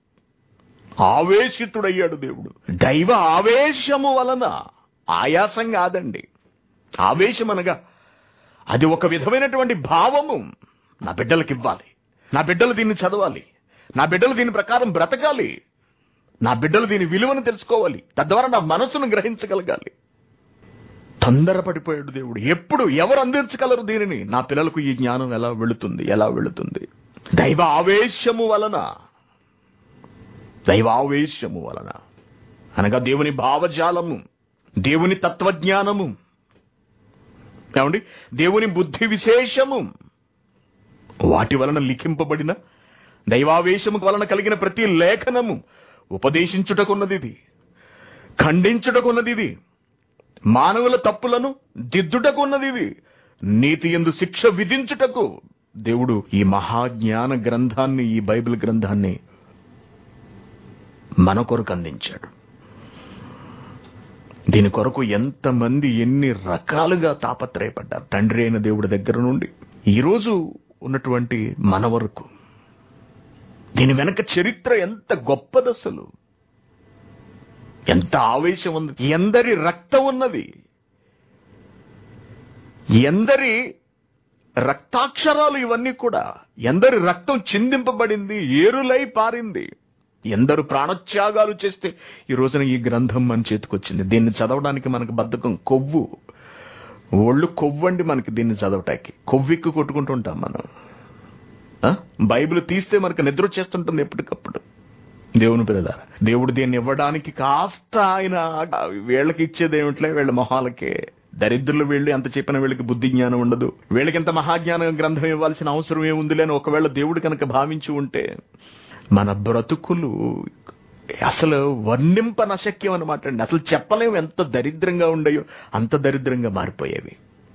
S1: ఆవేశితుడయ్యాడు దేవుడు దైవ ఆవేశము వలన ఆయాసం కాదండి ఆవేశం అనగా అది ఒక విధమైనటువంటి భావము నా బిడ్డలకు ఇవ్వాలి నా బిడ్డలు దీన్ని చదవాలి నా బిడ్డలు దీని ప్రకారం బ్రతకాలి నా బిడ్డలు దీని విలువను తెలుసుకోవాలి తద్వారా నా మనసును గ్రహించగలగాలి తొందరపడిపోయాడు దేవుడు ఎప్పుడు ఎవరు అందించగలరు దీనిని నా పిల్లలకు ఈ జ్ఞానం ఎలా వెళుతుంది ఎలా వెళుతుంది దైవ ఆవేశము వలన దైవావేశము వలన అనగా దేవుని భావజాలము దేవుని తత్వజ్ఞానము ఏమండి దేవుని బుద్ధి విశేషము వాటి వలన లిఖింపబడిన దైవావేశము వలన కలిగిన ప్రతి లేఖనము ఉపదేశించుటకున్నది ఇది ఖండించుటకున్నది ఇది మానవుల తప్పులను దిద్దుటకున్నది ఇది నీతి ఎందు శిక్ష విధించుటకు దేవుడు ఈ మహాజ్ఞాన గ్రంథాన్ని ఈ బైబిల్ గ్రంథాన్ని మన కొరకు అందించాడు దీని కొరకు ఎంతమంది ఎన్ని రకాలుగా తాపత్రయపడ్డారు తండ్రి అయిన దేవుడి దగ్గర నుండి ఈరోజు ఉన్నటువంటి మన వరకు దీని వెనక చరిత్ర ఎంత గొప్పదసలు ఎంత ఆవేశం ఉంది ఎందరి రక్తం ఉన్నది ఎందరి రక్తాక్షరాలు ఇవన్నీ కూడా ఎందరి రక్తం చిందింపబడింది ఏరులై పారింది ఎందరు ప్రాణత్యాగాలు చేస్తే ఈ రోజున ఈ గ్రంథం మన చేతికొచ్చింది దీన్ని చదవడానికి మనకు బద్ధకం కొవ్వు ఒళ్ళు కొవ్వండి మనకి దీన్ని చదవటానికి కొవ్వెక్కి కొట్టుకుంటుంటాం మనం ఆ? బైబిల్ తీస్తే మనకు నిద్ర వచ్చేస్తుంటుంది ఎప్పటికప్పుడు దేవుని పిల్లలారా దేవుడు దీన్ని ఇవ్వడానికి కాస్త ఆయన వీళ్ళకి ఇచ్చేది ఏమిట్లే వీళ్ళ మొహాలకే దరిద్రులు వీళ్ళు ఎంత చెప్పిన వీళ్ళకి బుద్ధి జ్ఞానం ఉండదు వీళ్ళకి ఎంత మహాజ్ఞాన గ్రంథం ఇవ్వాల్సిన అవసరం ఏముందిలే అని ఒకవేళ దేవుడు కనుక భావించి ఉంటే మన బ్రతుకులు అసలు వర్ణింపనశక్యం అనమాట అండి అసలు చెప్పలేము ఎంత దరిద్రంగా ఉండయో అంత దరిద్రంగా మారిపోయేవి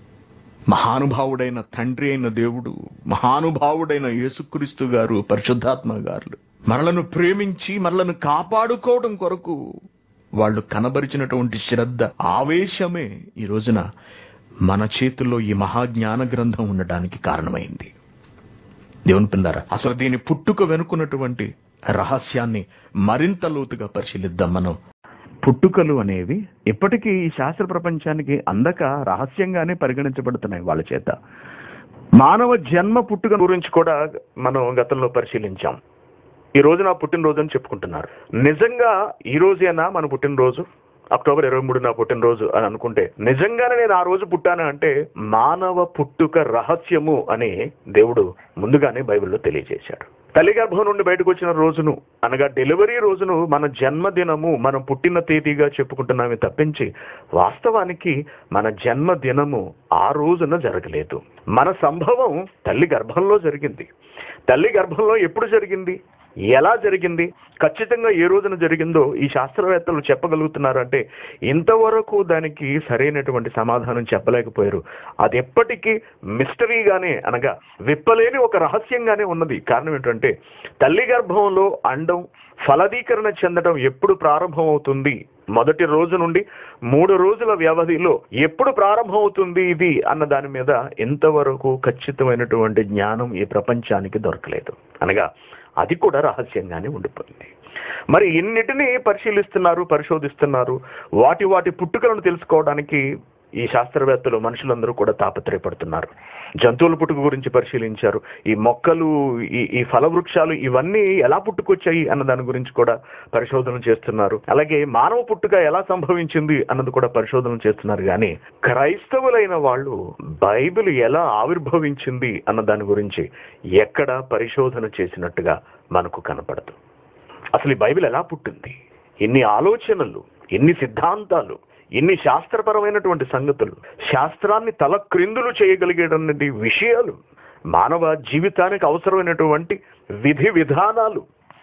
S1: మహానుభావుడైన తండ్రి అయిన దేవుడు మహానుభావుడైన యేసుక్రీస్తు గారు పరిశుద్ధాత్మ గారు మనలను ప్రేమించి మనలను కాపాడుకోవడం కొరకు వాళ్ళు కనబరిచినటువంటి శ్రద్ధ ఆవేశమే ఈ రోజున మన చేతుల్లో ఈ మహాజ్ఞాన గ్రంథం ఉండడానికి కారణమైంది దేవుని పిల్లారా అసలు దీని పుట్టుక వెనుకున్నటువంటి రహస్యాన్ని మరింత లోతుగా పరిశీలిద్దాం మనం పుట్టుకలు అనేవి ఇప్పటికీ ఈ శాస్త్ర ప్రపంచానికి అందక రహస్యంగానే పరిగణించబడుతున్నాయి వాళ్ళ చేత మానవ జన్మ పుట్టుక గురించి కూడా మనం గతంలో పరిశీలించాం ఈ రోజు నా పుట్టినరోజు అని చెప్పుకుంటున్నారు నిజంగా ఈ రోజేనా మన పుట్టినరోజు అక్టోబర్ ఇరవై మూడు నా పుట్టినరోజు అని అనుకుంటే నిజంగానే నేను ఆ రోజు పుట్టాను అంటే మానవ పుట్టుక రహస్యము అని దేవుడు ముందుగానే బైబిల్లో తెలియజేశాడు తల్లి గర్భం నుండి బయటకు వచ్చిన రోజును అనగా డెలివరీ రోజును మన జన్మదినము మనం పుట్టిన తేదీగా చెప్పుకుంటున్నామే తప్పించి వాస్తవానికి మన జన్మదినము ఆ రోజున జరగలేదు మన సంభవం తల్లి గర్భంలో జరిగింది తల్లి గర్భంలో ఎప్పుడు జరిగింది ఎలా జరిగింది ఖచ్చితంగా ఏ రోజున జరిగిందో ఈ శాస్త్రవేత్తలు చెప్పగలుగుతున్నారు అంటే ఇంతవరకు దానికి సరైనటువంటి సమాధానం చెప్పలేకపోయారు అది ఎప్పటికీ మిస్టరీగానే అనగా విప్పలేని ఒక రహస్యంగానే ఉన్నది కారణం ఏంటంటే తల్లి గర్భంలో అండం ఫలదీకరణ చెందడం ఎప్పుడు ప్రారంభమవుతుంది మొదటి రోజు నుండి మూడు రోజుల వ్యవధిలో ఎప్పుడు ప్రారంభమవుతుంది ఇది అన్న దాని మీద ఇంతవరకు ఖచ్చితమైనటువంటి జ్ఞానం ఈ ప్రపంచానికి దొరకలేదు అనగా అది కూడా రహస్యంగానే ఉండిపోయింది మరి ఇన్నిటిని పరిశీలిస్తున్నారు పరిశోధిస్తున్నారు వాటి వాటి పుట్టుకలను తెలుసుకోవడానికి ఈ శాస్త్రవేత్తలు మనుషులందరూ కూడా తాపత్రయపడుతున్నారు జంతువుల పుట్టుక గురించి పరిశీలించారు ఈ మొక్కలు ఈ ఈ ఫలవృక్షాలు ఇవన్నీ ఎలా పుట్టుకొచ్చాయి అన్న దాని గురించి కూడా పరిశోధన చేస్తున్నారు అలాగే మానవ పుట్టుక ఎలా సంభవించింది అన్నది కూడా పరిశోధన చేస్తున్నారు కానీ క్రైస్తవులైన వాళ్ళు బైబిల్ ఎలా ఆవిర్భవించింది అన్న దాని గురించి ఎక్కడ పరిశోధన చేసినట్టుగా మనకు కనపడదు అసలు ఈ బైబిల్ ఎలా పుట్టింది ఎన్ని ఆలోచనలు ఎన్ని సిద్ధాంతాలు ఎన్ని శాస్త్రపరమైనటువంటి సంగతులు శాస్త్రాన్ని తల క్రిందులు చేయగలిగేటువంటి విషయాలు మానవ జీవితానికి అవసరమైనటువంటి విధి విధానాలు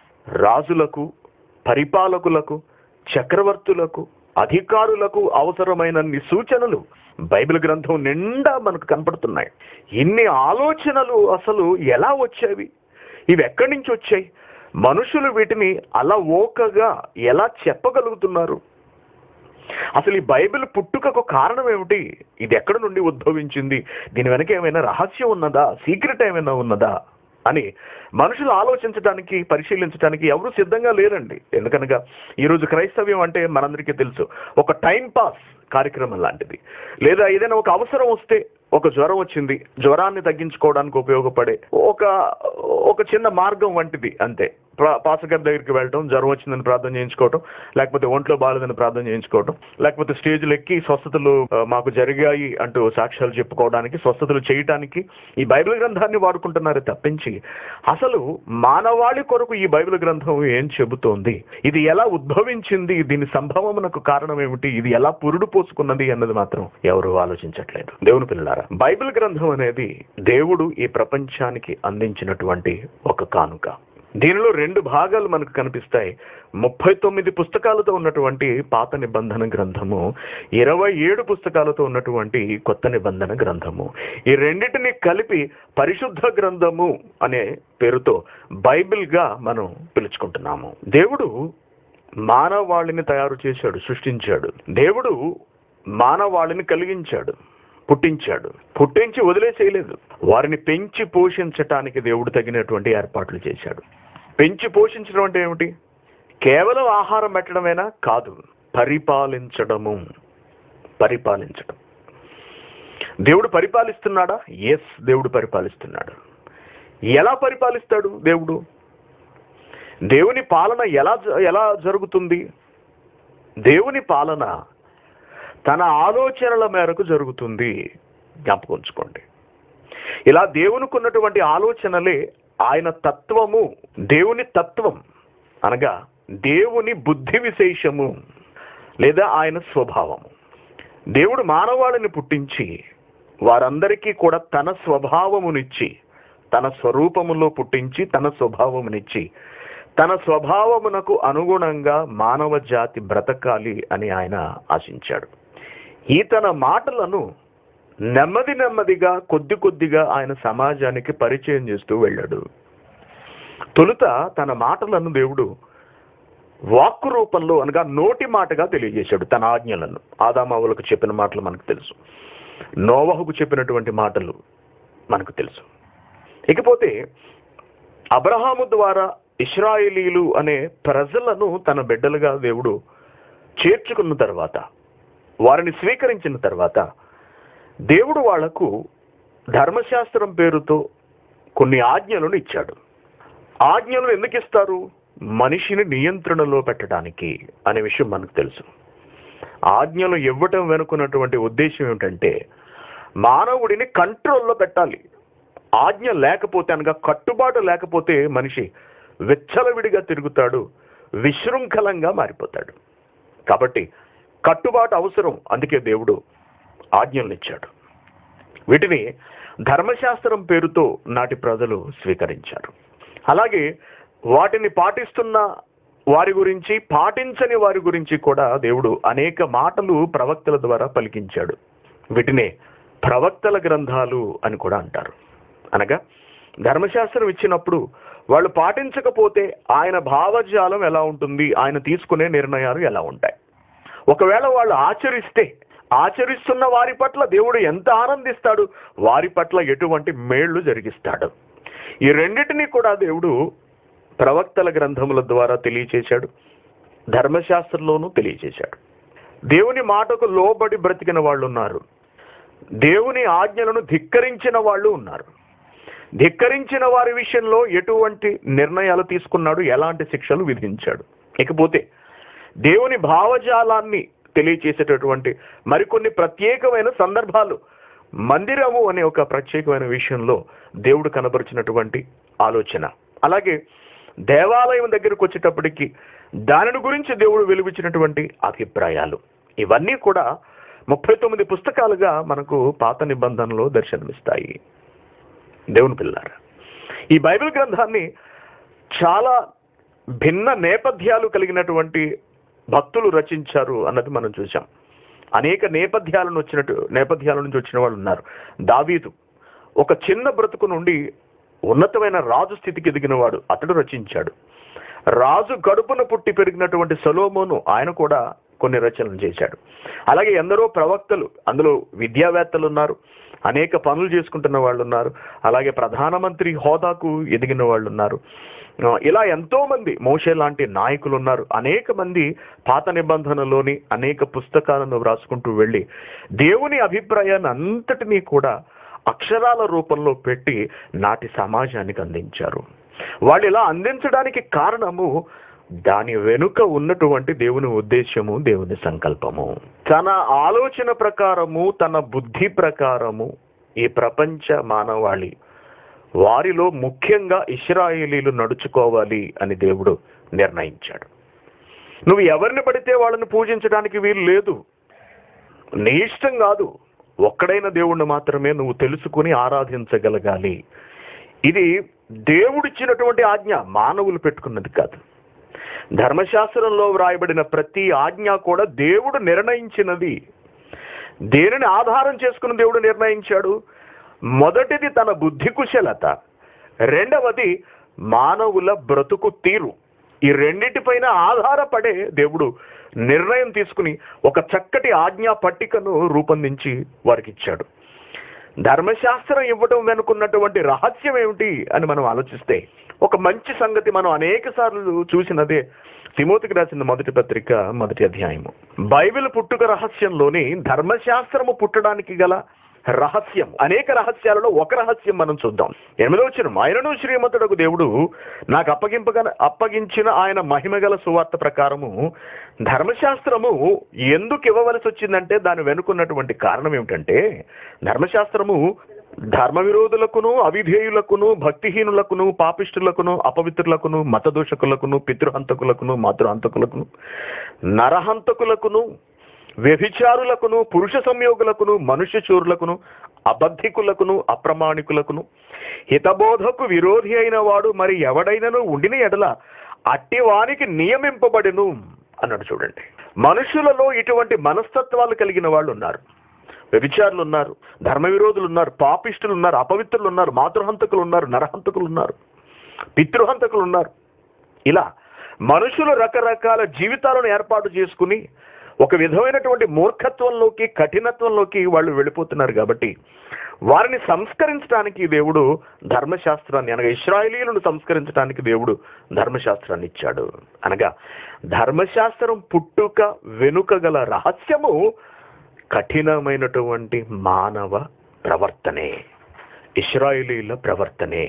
S1: రాజులకు పరిపాలకులకు చక్రవర్తులకు అధికారులకు అవసరమైనన్ని సూచనలు బైబిల్ గ్రంథం నిండా మనకు కనపడుతున్నాయి ఇన్ని ఆలోచనలు అసలు ఎలా వచ్చేవి ఇవి ఎక్కడి నుంచి వచ్చాయి మనుషులు వీటిని అలా ఓకగా ఎలా చెప్పగలుగుతున్నారు అసలు ఈ బైబిల్ పుట్టుకకు కారణం ఏమిటి ఇది ఎక్కడ నుండి ఉద్భవించింది దీని వెనక ఏమైనా రహస్యం ఉన్నదా సీక్రెట్ ఏమైనా ఉన్నదా అని మనుషులు ఆలోచించడానికి పరిశీలించడానికి ఎవరు సిద్ధంగా లేరండి ఎందుకనగా ఈరోజు క్రైస్తవ్యం అంటే మనందరికీ తెలుసు ఒక టైం పాస్ కార్యక్రమం లాంటిది లేదా ఏదైనా ఒక అవసరం వస్తే ఒక జ్వరం వచ్చింది జ్వరాన్ని తగ్గించుకోవడానికి ఉపయోగపడే ఒక ఒక చిన్న మార్గం వంటిది అంతే ప్రా- పాస్టర్ గారి దగ్గరికి వెళ్ళటం జ్వరం వచ్చిందని ప్రార్థన చేయించుకోవటం లేకపోతే ఒంట్లో బాగాలేదని ప్రార్థన చేయించుకోవటం లేకపోతే స్టేజ్లు ఎక్కి స్వస్థతలు ఆ, మాకు జరిగాయి అంటూ సాక్ష్యాలు చెప్పుకోవడానికి స్వస్థతలు చేయటానికి ఈ బైబిల్ గ్రంథాన్ని వాడుకుంటున్నారు తప్పించి అసలు మానవాళి కొరకు ఈ బైబిల్ గ్రంథం ఏం చెబుతోంది ఇది ఎలా ఉద్భవించింది దీని సంభవమునకు కారణం ఏమిటి ఇది ఎలా పురుడు పోసుకున్నది అన్నది మాత్రం ఎవరు ఆలోచించట్లేదు దేవుని పిల్లలారా బైబిల్ గ్రంథం అనేది దేవుడు ఈ ప్రపంచానికి అందించినటువంటి ఒక కానుక దీనిలో రెండు భాగాలు మనకు కనిపిస్తాయి ముప్పై తొమ్మిది పుస్తకాలతో ఉన్నటువంటి పాత నిబంధన గ్రంథము ఇరవై ఏడు పుస్తకాలతో ఉన్నటువంటి కొత్త నిబంధన గ్రంథము ఈ రెండింటిని కలిపి పరిశుద్ధ గ్రంథము అనే పేరుతో బైబిల్గా మనం పిలుచుకుంటున్నాము దేవుడు మానవాళిని తయారు చేశాడు సృష్టించాడు దేవుడు మానవాళిని కలిగించాడు పుట్టించాడు పుట్టించి వదిలేసేయలేదు వారిని పెంచి పోషించటానికి దేవుడు తగినటువంటి ఏర్పాట్లు చేశాడు పెంచి పోషించడం అంటే ఏమిటి కేవలం ఆహారం పెట్టడమేనా కాదు పరిపాలించడము పరిపాలించడం దేవుడు పరిపాలిస్తున్నాడా ఎస్ దేవుడు పరిపాలిస్తున్నాడు ఎలా పరిపాలిస్తాడు దేవుడు దేవుని పాలన ఎలా జ- ఎలా జరుగుతుంది దేవుని పాలన తన ఆలోచనల మేరకు జరుగుతుంది జ్ఞాపకం ఉంచుకోండి ఇలా దేవునికి ఉన్నటువంటి ఆలోచనలే ఆయన తత్వము దేవుని తత్వం అనగా దేవుని బుద్ధి విశేషము లేదా ఆయన స్వభావము దేవుడు మానవాళిని పుట్టించి వారందరికీ కూడా తన స్వభావమునిచ్చి తన స్వరూపములో పుట్టించి తన స్వభావమునిచ్చి తన స్వభావమునకు అనుగుణంగా మానవ జాతి బ్రతకాలి అని ఆయన ఆశించాడు ఈ తన మాటలను నెమ్మది నెమ్మదిగా కొద్ది కొద్దిగా ఆయన సమాజానికి పరిచయం చేస్తూ వెళ్ళాడు తొలుత తన మాటలను దేవుడు వాక్కు రూపంలో అనగా నోటి మాటగా తెలియజేశాడు తన ఆజ్ఞలను ఆదామావులకు చెప్పిన మాటలు మనకు తెలుసు నోవహుకు చెప్పినటువంటి మాటలు మనకు తెలుసు ఇకపోతే అబ్రహాము ద్వారా ఇస్రాయేలీలు అనే ప్రజలను తన బిడ్డలుగా దేవుడు చేర్చుకున్న తర్వాత వారిని స్వీకరించిన తర్వాత దేవుడు వాళ్లకు ధర్మశాస్త్రం పేరుతో కొన్ని ఆజ్ఞలను ఇచ్చాడు ఆజ్ఞలను ఎందుకు ఇస్తారు మనిషిని నియంత్రణలో పెట్టడానికి అనే విషయం మనకు తెలుసు ఆజ్ఞలు ఇవ్వటం వెనుకున్నటువంటి ఉద్దేశం ఏమిటంటే మానవుడిని కంట్రోల్లో పెట్టాలి ఆజ్ఞ లేకపోతే అనగా కట్టుబాటు లేకపోతే మనిషి విచ్చలవిడిగా తిరుగుతాడు విశృంఖలంగా మారిపోతాడు కాబట్టి కట్టుబాటు అవసరం అందుకే దేవుడు ఆజ్ఞలను ఇచ్చాడు వీటిని ధర్మశాస్త్రం పేరుతో నాటి ప్రజలు స్వీకరించారు అలాగే వాటిని పాటిస్తున్న వారి గురించి పాటించని వారి గురించి కూడా దేవుడు అనేక మాటలు ప్రవక్తల ద్వారా పలికించాడు వీటినే ప్రవక్తల గ్రంథాలు అని కూడా అంటారు అనగా ధర్మశాస్త్రం ఇచ్చినప్పుడు వాళ్ళు పాటించకపోతే ఆయన భావజాలం ఎలా ఉంటుంది ఆయన తీసుకునే నిర్ణయాలు ఎలా ఉంటాయి ఒకవేళ వాళ్ళు ఆచరిస్తే ఆచరిస్తున్న వారి పట్ల దేవుడు ఎంత ఆనందిస్తాడు వారి పట్ల ఎటువంటి మేళ్లు జరిగిస్తాడు ఈ రెండిటినీ కూడా దేవుడు ప్రవక్తల గ్రంథముల ద్వారా తెలియచేశాడు ధర్మశాస్త్రంలోనూ తెలియచేశాడు దేవుని మాటకు లోబడి బ్రతికిన వాళ్ళు ఉన్నారు దేవుని ఆజ్ఞలను ధిక్కరించిన వాళ్ళు ఉన్నారు ధిక్కరించిన వారి విషయంలో ఎటువంటి నిర్ణయాలు తీసుకున్నాడు ఎలాంటి శిక్షలు విధించాడు ఇకపోతే దేవుని భావజాలాన్ని తెలియచేసేటటువంటి మరికొన్ని ప్రత్యేకమైన సందర్భాలు మందిరము అనే ఒక ప్రత్యేకమైన విషయంలో దేవుడు కనబరిచినటువంటి ఆలోచన అలాగే దేవాలయం దగ్గరకు వచ్చేటప్పటికి దానిని గురించి దేవుడు వెలువిచ్చినటువంటి అభిప్రాయాలు ఇవన్నీ కూడా ముప్పై తొమ్మిది పుస్తకాలుగా మనకు పాత నిబంధనలో దర్శనమిస్తాయి దేవుని పిల్లారా ఈ బైబిల్ గ్రంథాన్ని చాలా భిన్న నేపథ్యాలు కలిగినటువంటి భక్తులు రచించారు అన్నది మనం చూసాం అనేక నేపథ్యాలను వచ్చినట్టు నేపథ్యాల నుంచి వచ్చిన వాళ్ళు ఉన్నారు దావీదు ఒక చిన్న బ్రతుకు నుండి ఉన్నతమైన రాజు స్థితికి ఎదిగినవాడు అతడు రచించాడు రాజు గడుపున పుట్టి పెరిగినటువంటి సొలోమోను ఆయన కూడా కొన్ని రచనలు చేశాడు అలాగే ఎందరో ప్రవక్తలు అందులో విద్యావేత్తలు ఉన్నారు అనేక పనులు చేసుకుంటున్న వాళ్ళు ఉన్నారు అలాగే ప్రధానమంత్రి హోదాకు ఎదిగిన వాళ్ళు ఉన్నారు ఆ, ఇలా ఎంతో మంది మోషే లాంటి నాయకులు ఉన్నారు అనేక మంది పాత నిబంధనలోని అనేక పుస్తకాలను వ్రాసుకుంటూ వెళ్ళి దేవుని అభిప్రాయాన్ని అంతటినీ కూడా అక్షరాల రూపంలో పెట్టి నాటి సమాజానికి అందించారు వాళ్ళు ఇలా అందించడానికి కారణము దాని వెనుక ఉన్నటువంటి దేవుని ఉద్దేశము దేవుని సంకల్పము తన ఆలోచన ప్రకారము తన బుద్ధి ప్రకారము ఈ ప్రపంచ మానవాళి వారిలో ముఖ్యంగా ఇస్రాయేలీలు నడుచుకోవాలి అని దేవుడు నిర్ణయించాడు నువ్వు ఎవరిని పడితే వాళ్ళని పూజించడానికి వీలు లేదు నీ ఇష్టం కాదు ఒక్కడైన దేవుణ్ణి మాత్రమే నువ్వు తెలుసుకుని ఆరాధించగలగాలి ఇది దేవుడిచ్చినటువంటి ఆజ్ఞ మానవులు పెట్టుకున్నది కాదు ధర్మశాస్త్రంలో వ్రాయబడిన ప్రతి ఆజ్ఞ కూడా దేవుడు నిర్ణయించినది దేనిని ఆధారం చేసుకుని దేవుడు నిర్ణయించాడు మొదటిది తన బుద్ధి కుశలత రెండవది మానవుల బ్రతుకు తీరు ఈ రెండింటిపైన ఆధారపడే దేవుడు నిర్ణయం తీసుకుని ఒక చక్కటి ఆజ్ఞా పట్టికను రూపొందించి వారికి ఇచ్చాడు ధర్మశాస్త్రం ఇవ్వడం వెనుకున్నటువంటి రహస్యం ఏమిటి అని మనం ఆలోచిస్తే ఒక మంచి సంగతి మనం అనేక సార్లు చూసినదే తిమోతికి రాసిన మొదటి పత్రిక మొదటి అధ్యాయము బైబిల్ పుట్టుక రహస్యంలోని ధర్మశాస్త్రము పుట్టడానికి గల రహస్యం అనేక రహస్యాలలో ఒక రహస్యం మనం చూద్దాం ఎనిమిదో వచ్చిన ఆయనను శ్రీమంతుడకు దేవుడు నాకు అప్పగింపగా అప్పగించిన ఆయన మహిమగల సువార్త ప్రకారము ధర్మశాస్త్రము ఎందుకు ఇవ్వవలసి వచ్చిందంటే దాని వెనుకున్నటువంటి కారణం ఏమిటంటే ధర్మశాస్త్రము
S2: ధర్మ విరోధులకును అవిధేయులకును భక్తిహీనులకును పాపిష్టులకును అపవిత్రులకును మతదోషకులకును పితృహంతకులకును మాతృహంతకులకును నరహంతకులకును వ్యభిచారులకును పురుష సంయోగులకును మనుష్య చూరులకును అబద్ధికులకును అప్రమాణికులకును హితబోధకు విరోధి అయిన వాడు మరి ఎవడైనను ఉండిన ఎడల అట్టి వానికి నియమింపబడిను అన్నాడు చూడండి మనుషులలో ఇటువంటి మనస్తత్వాలు కలిగిన వాళ్ళు ఉన్నారు వ్యభిచారులు ఉన్నారు ధర్మ విరోధులు ఉన్నారు పాపిష్టులు ఉన్నారు అపవిత్రులు ఉన్నారు మాతృహంతకులు ఉన్నారు నరహంతకులు ఉన్నారు పితృహంతకులు ఉన్నారు ఇలా మనుషులు రకరకాల జీవితాలను ఏర్పాటు చేసుకుని ఒక విధమైనటువంటి మూర్ఖత్వంలోకి కఠినత్వంలోకి వాళ్ళు వెళ్ళిపోతున్నారు కాబట్టి వారిని సంస్కరించడానికి దేవుడు ధర్మశాస్త్రాన్ని అనగా ఇస్రాయేలీలను సంస్కరించడానికి దేవుడు ధర్మశాస్త్రాన్ని ఇచ్చాడు అనగా ధర్మశాస్త్రం పుట్టుక వెనుక గల రహస్యము కఠినమైనటువంటి మానవ ప్రవర్తనే ఇస్రాయేలీల ప్రవర్తనే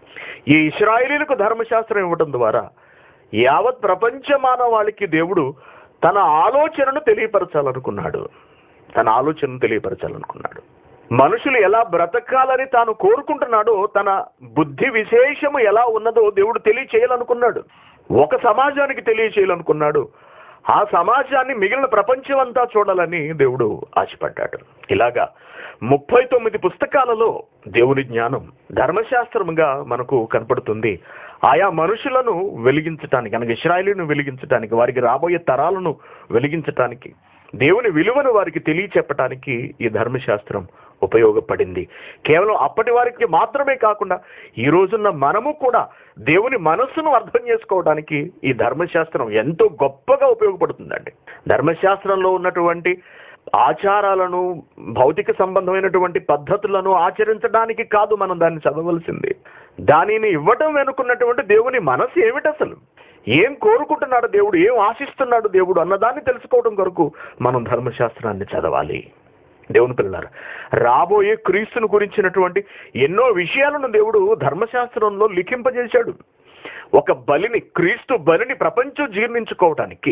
S2: ఈ ఇస్రాయేలీలకు ధర్మశాస్త్రం ఇవ్వడం ద్వారా యావత్ ప్రపంచ మానవాళికి దేవుడు తన ఆలోచనను తెలియపరచాలనుకున్నాడు తన ఆలోచనను తెలియపరచాలనుకున్నాడు మనుషులు ఎలా బ్రతకాలని తాను కోరుకుంటున్నాడో తన బుద్ధి విశేషము ఎలా ఉన్నదో దేవుడు తెలియచేయాలనుకున్నాడు ఒక సమాజానికి తెలియచేయాలనుకున్నాడు ఆ సమాజాన్ని మిగిలిన ప్రపంచం అంతా చూడాలని దేవుడు ఆశపడ్డాడు ఇలాగా ముప్పై తొమ్మిది పుస్తకాలలో దేవుని జ్ఞానం ధర్మశాస్త్రముగా మనకు కనపడుతుంది ఆయా మనుషులను వెలిగించటానికి అనగా ఇస్రాయలీను వెలిగించటానికి వారికి రాబోయే తరాలను వెలిగించటానికి దేవుని విలువను వారికి తెలియచెప్పటానికి ఈ ధర్మశాస్త్రం ఉపయోగపడింది కేవలం అప్పటి వారికి మాత్రమే కాకుండా ఈ రోజున్న మనము కూడా దేవుని మనస్సును అర్థం చేసుకోవడానికి ఈ ధర్మశాస్త్రం ఎంతో గొప్పగా ఉపయోగపడుతుందండి ధర్మశాస్త్రంలో ఉన్నటువంటి ఆచారాలను భౌతిక సంబంధమైనటువంటి పద్ధతులను ఆచరించడానికి కాదు మనం దాన్ని చదవలసింది దానిని ఇవ్వటం వెనుకున్నటువంటి దేవుని మనసు ఏమిటి అసలు ఏం కోరుకుంటున్నాడు దేవుడు ఏం ఆశిస్తున్నాడు దేవుడు అన్నదాన్ని తెలుసుకోవడం కొరకు మనం ధర్మశాస్త్రాన్ని చదవాలి దేవుని పిల్లలారా రాబోయే క్రీస్తును గురించినటువంటి ఎన్నో విషయాలను దేవుడు ధర్మశాస్త్రంలో లిఖింపజేశాడు ఒక బలిని క్రీస్తు బలిని ప్రపంచం జీర్ణించుకోవటానికి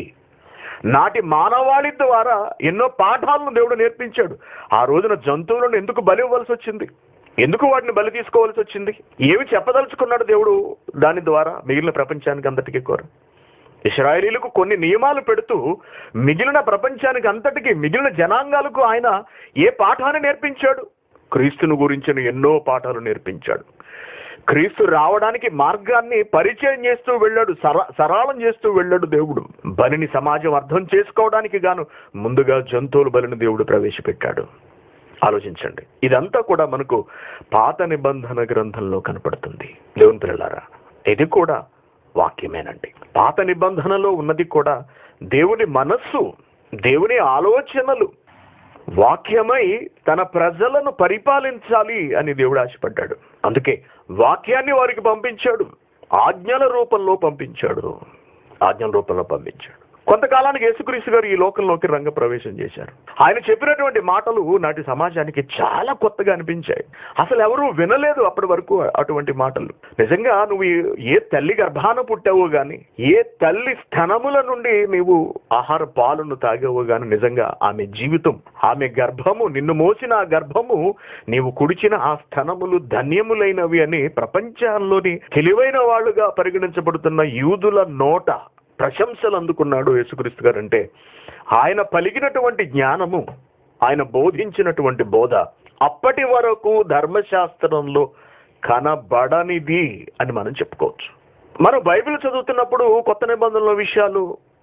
S2: నాటి మానవాళి ద్వారా ఎన్నో పాఠాలను దేవుడు నేర్పించాడు ఆ రోజున జంతువులను ఎందుకు బలి ఇవ్వాల్సి వచ్చింది ఎందుకు వాటిని బలి తీసుకోవాల్సి వచ్చింది ఏమి చెప్పదలుచుకున్నాడు దేవుడు దాని ద్వారా మిగిలిన ప్రపంచానికి అంతటికీ కోర ఇస్రాయేలీలకు కొన్ని నియమాలు పెడుతూ మిగిలిన ప్రపంచానికి అంతటికి మిగిలిన జనాంగాలకు ఆయన ఏ పాఠాన్ని నేర్పించాడు క్రీస్తును గురించిన ఎన్నో పాఠాలు నేర్పించాడు క్రీస్తు రావడానికి మార్గాన్ని పరిచయం చేస్తూ వెళ్ళాడు సర సరళం చేస్తూ వెళ్ళాడు దేవుడు బలిని సమాజం అర్థం చేసుకోవడానికి గాను ముందుగా జంతువుల బలిని దేవుడు ప్రవేశపెట్టాడు ఆలోచించండి ఇదంతా కూడా మనకు పాత నిబంధన గ్రంథంలో కనపడుతుంది దేవుని పిల్లలారా ఇది కూడా వాక్యమేనండి పాత నిబంధనలో ఉన్నది కూడా దేవుని మనస్సు దేవుని ఆలోచనలు వాక్యమై తన ప్రజలను పరిపాలించాలి అని దేవుడు ఆశపడ్డాడు అందుకే వాక్యాన్ని వారికి పంపించాడు ఆజ్ఞల రూపంలో పంపించాడు ఆజ్ఞల రూపంలో పంపించాడు కొంతకాలానికి యేసుక్రీస్తు గారు ఈ లోకంలోకి రంగ ప్రవేశం చేశారు ఆయన చెప్పినటువంటి మాటలు నాటి సమాజానికి చాలా కొత్తగా అనిపించాయి అసలు ఎవరు వినలేదు అప్పటి వరకు అటువంటి మాటలు నిజంగా నువ్వు ఏ తల్లి గర్భాన పుట్టావో గాని ఏ తల్లి స్థనముల నుండి నీవు ఆహార పాలను తాగావో గాని నిజంగా ఆమె జీవితం ఆమె గర్భము నిన్ను మోసిన ఆ గర్భము నీవు కుడిచిన ఆ స్థనములు ధన్యములైనవి అని ప్రపంచంలోని తెలివైన వాళ్ళుగా పరిగణించబడుతున్న యూదుల నోట ప్రశంసలు అందుకున్నాడు యేసుక్రీస్తు గారు అంటే ఆయన పలికినటువంటి జ్ఞానము ఆయన బోధించినటువంటి బోధ అప్పటి వరకు ధర్మశాస్త్రంలో కనబడనిది అని మనం చెప్పుకోవచ్చు మనం బైబిల్ చదువుతున్నప్పుడు కొత్త నిబంధనల విషయాలు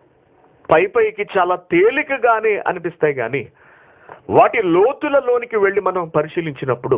S2: పై పైకి చాలా తేలికగానే అనిపిస్తాయి కానీ వాటి లోతులలోనికి వెళ్ళి మనం పరిశీలించినప్పుడు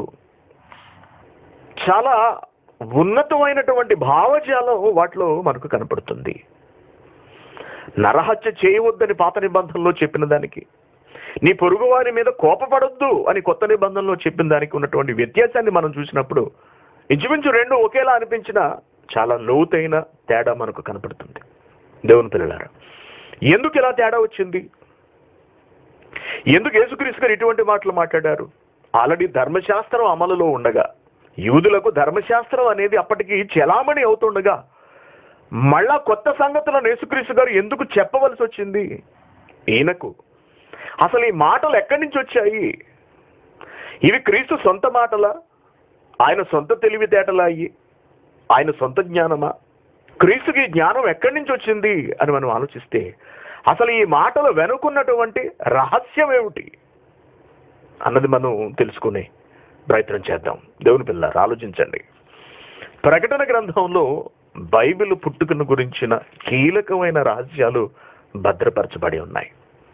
S2: చాలా ఉన్నతమైనటువంటి భావజాలం వాటిలో మనకు కనపడుతుంది నరహత్య చేయవద్దని పాత నిబంధనలో చెప్పిన దానికి నీ పొరుగువారి మీద కోపపడొద్దు అని కొత్త నిబంధనలో చెప్పిన దానికి ఉన్నటువంటి వ్యత్యాసాన్ని మనం చూసినప్పుడు ఇంచుమించు రెండు ఒకేలా అనిపించిన చాలా లోతైన తేడా మనకు కనపడుతుంది దేవుని పిల్లలారా ఎందుకు ఇలా తేడా వచ్చింది ఎందుకు యేసుక్రీస్తు గారు ఇటువంటి మాటలు మాట్లాడారు ఆల్రెడీ ధర్మశాస్త్రం అమలులో ఉండగా యూదులకు ధర్మశాస్త్రం అనేది అప్పటికి చెలామణి అవుతుండగా మళ్ళా కొత్త సంగతులను యేసుక్రీస్తు గారు ఎందుకు చెప్పవలసి వచ్చింది ఈయనకు అసలు ఈ మాటలు ఎక్కడి నుంచి వచ్చాయి ఇవి క్రీస్తు సొంత మాటలా ఆయన సొంత తెలివితేటలా అయ్యి ఆయన సొంత జ్ఞానమా క్రీస్తుకి ఈ జ్ఞానం ఎక్కడి నుంచి వచ్చింది అని మనం ఆలోచిస్తే అసలు ఈ మాటలు వెనుకున్నటువంటి రహస్యం ఏమిటి అన్నది మనం తెలుసుకునే ప్రయత్నం చేద్దాం దేవుని పిల్లలు ఆలోచించండి ప్రకటన గ్రంథంలో బైబిల్ పుట్టుకను గురించిన కీలకమైన రహస్యాలు భద్రపరచబడి ఉన్నాయి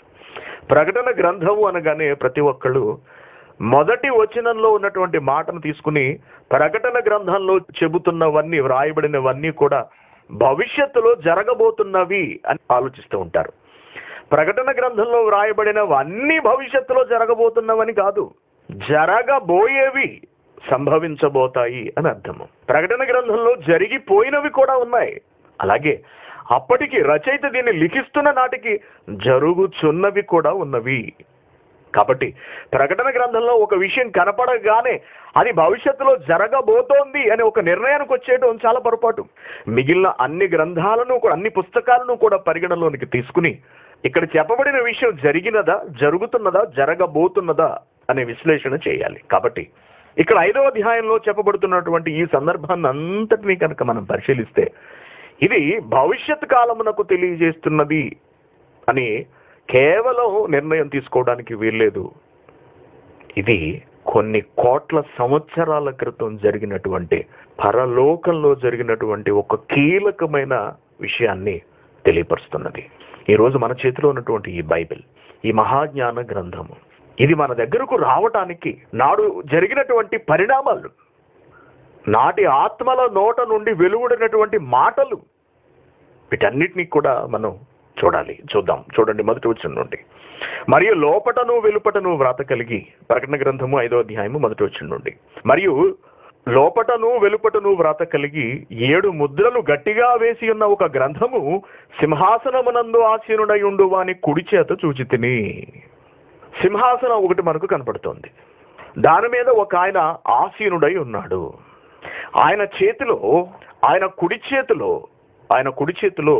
S2: ప్రకటన గ్రంథము అనగానే ప్రతి ఒక్కళ్ళు మొదటి వచనంలో ఉన్నటువంటి మాటను తీసుకుని ప్రకటన గ్రంథంలో చెబుతున్నవన్నీ వ్రాయబడినవన్నీ కూడా భవిష్యత్తులో జరగబోతున్నవి అని ఆలోచిస్తూ ఉంటారు ప్రకటన గ్రంథంలో వ్రాయబడినవన్నీ భవిష్యత్తులో జరగబోతున్నవని కాదు జరగబోయేవి సంభవించబోతాయి అని అర్థము ప్రకటన గ్రంథంలో జరిగిపోయినవి కూడా ఉన్నాయి అలాగే అప్పటికి రచయిత దీన్ని లిఖిస్తున్న నాటికి జరుగుచున్నవి కూడా ఉన్నవి కాబట్టి ప్రకటన గ్రంథంలో ఒక విషయం కనపడగానే అది భవిష్యత్తులో జరగబోతోంది అనే ఒక నిర్ణయానికి వచ్చేయడం చాలా పొరపాటు మిగిలిన అన్ని గ్రంథాలను కూడా అన్ని పుస్తకాలను కూడా పరిగణలోనికి తీసుకుని ఇక్కడ చెప్పబడిన విషయం జరిగినదా జరుగుతున్నదా జరగబోతున్నదా అనే విశ్లేషణ చేయాలి కాబట్టి ఇక్కడ ఐదవ అధ్యాయంలో చెప్పబడుతున్నటువంటి ఈ సందర్భాన్ని అంతటినీ కనుక మనం పరిశీలిస్తే ఇది భవిష్యత్ కాలమునకు తెలియజేస్తున్నది అని కేవలం నిర్ణయం తీసుకోవడానికి వీల్లేదు ఇది కొన్ని కోట్ల సంవత్సరాల క్రితం జరిగినటువంటి పరలోకంలో జరిగినటువంటి ఒక కీలకమైన విషయాన్ని తెలియపరుస్తున్నది ఈరోజు మన చేతిలో ఉన్నటువంటి ఈ బైబిల్ ఈ మహాజ్ఞాన గ్రంథము ఇది మన దగ్గరకు రావటానికి నాడు జరిగినటువంటి పరిణామాలు నాటి ఆత్మల నోట నుండి వెలువడినటువంటి మాటలు వీటన్నిటినీ కూడా మనం చూడాలి చూద్దాం చూడండి మొదటి వచ్చిన నుండి మరియు లోపటను వెలుపటను వ్రాత కలిగి ప్రకటన గ్రంథము ఐదో అధ్యాయము మొదటి వచ్చిన నుండి మరియు లోపటను వెలుపటను వ్రాత కలిగి ఏడు ముద్రలు గట్టిగా వేసి ఉన్న ఒక గ్రంథము సింహాసనమునందు ఆసీనుడై ఉండు వాని కుడి చేత చూచి తిని సింహాసనం ఒకటి మనకు కనపడుతోంది దాని మీద ఒక ఆయన ఆసీనుడై ఉన్నాడు ఆయన చేతిలో ఆయన కుడి చేతిలో ఆయన కుడి చేతిలో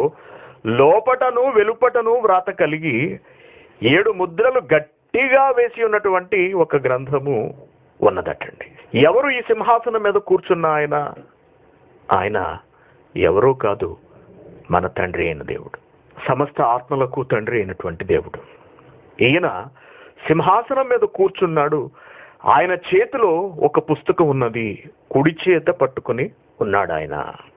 S2: లోపటను వెలుపటను వ్రాత కలిగి ఏడు ముద్రలు గట్టిగా వేసి ఉన్నటువంటి ఒక గ్రంథము ఉన్నదటండి ఎవరు ఈ సింహాసనం మీద కూర్చున్న ఆయన ఆయన ఎవరో కాదు మన తండ్రి అయిన దేవుడు సమస్త ఆత్మలకు తండ్రి అయినటువంటి దేవుడు ఈయన సింహాసనం మీద కూర్చున్నాడు ఆయన చేతిలో ఒక పుస్తకం ఉన్నది కుడి చేత పట్టుకుని ఉన్నాడు ఆయన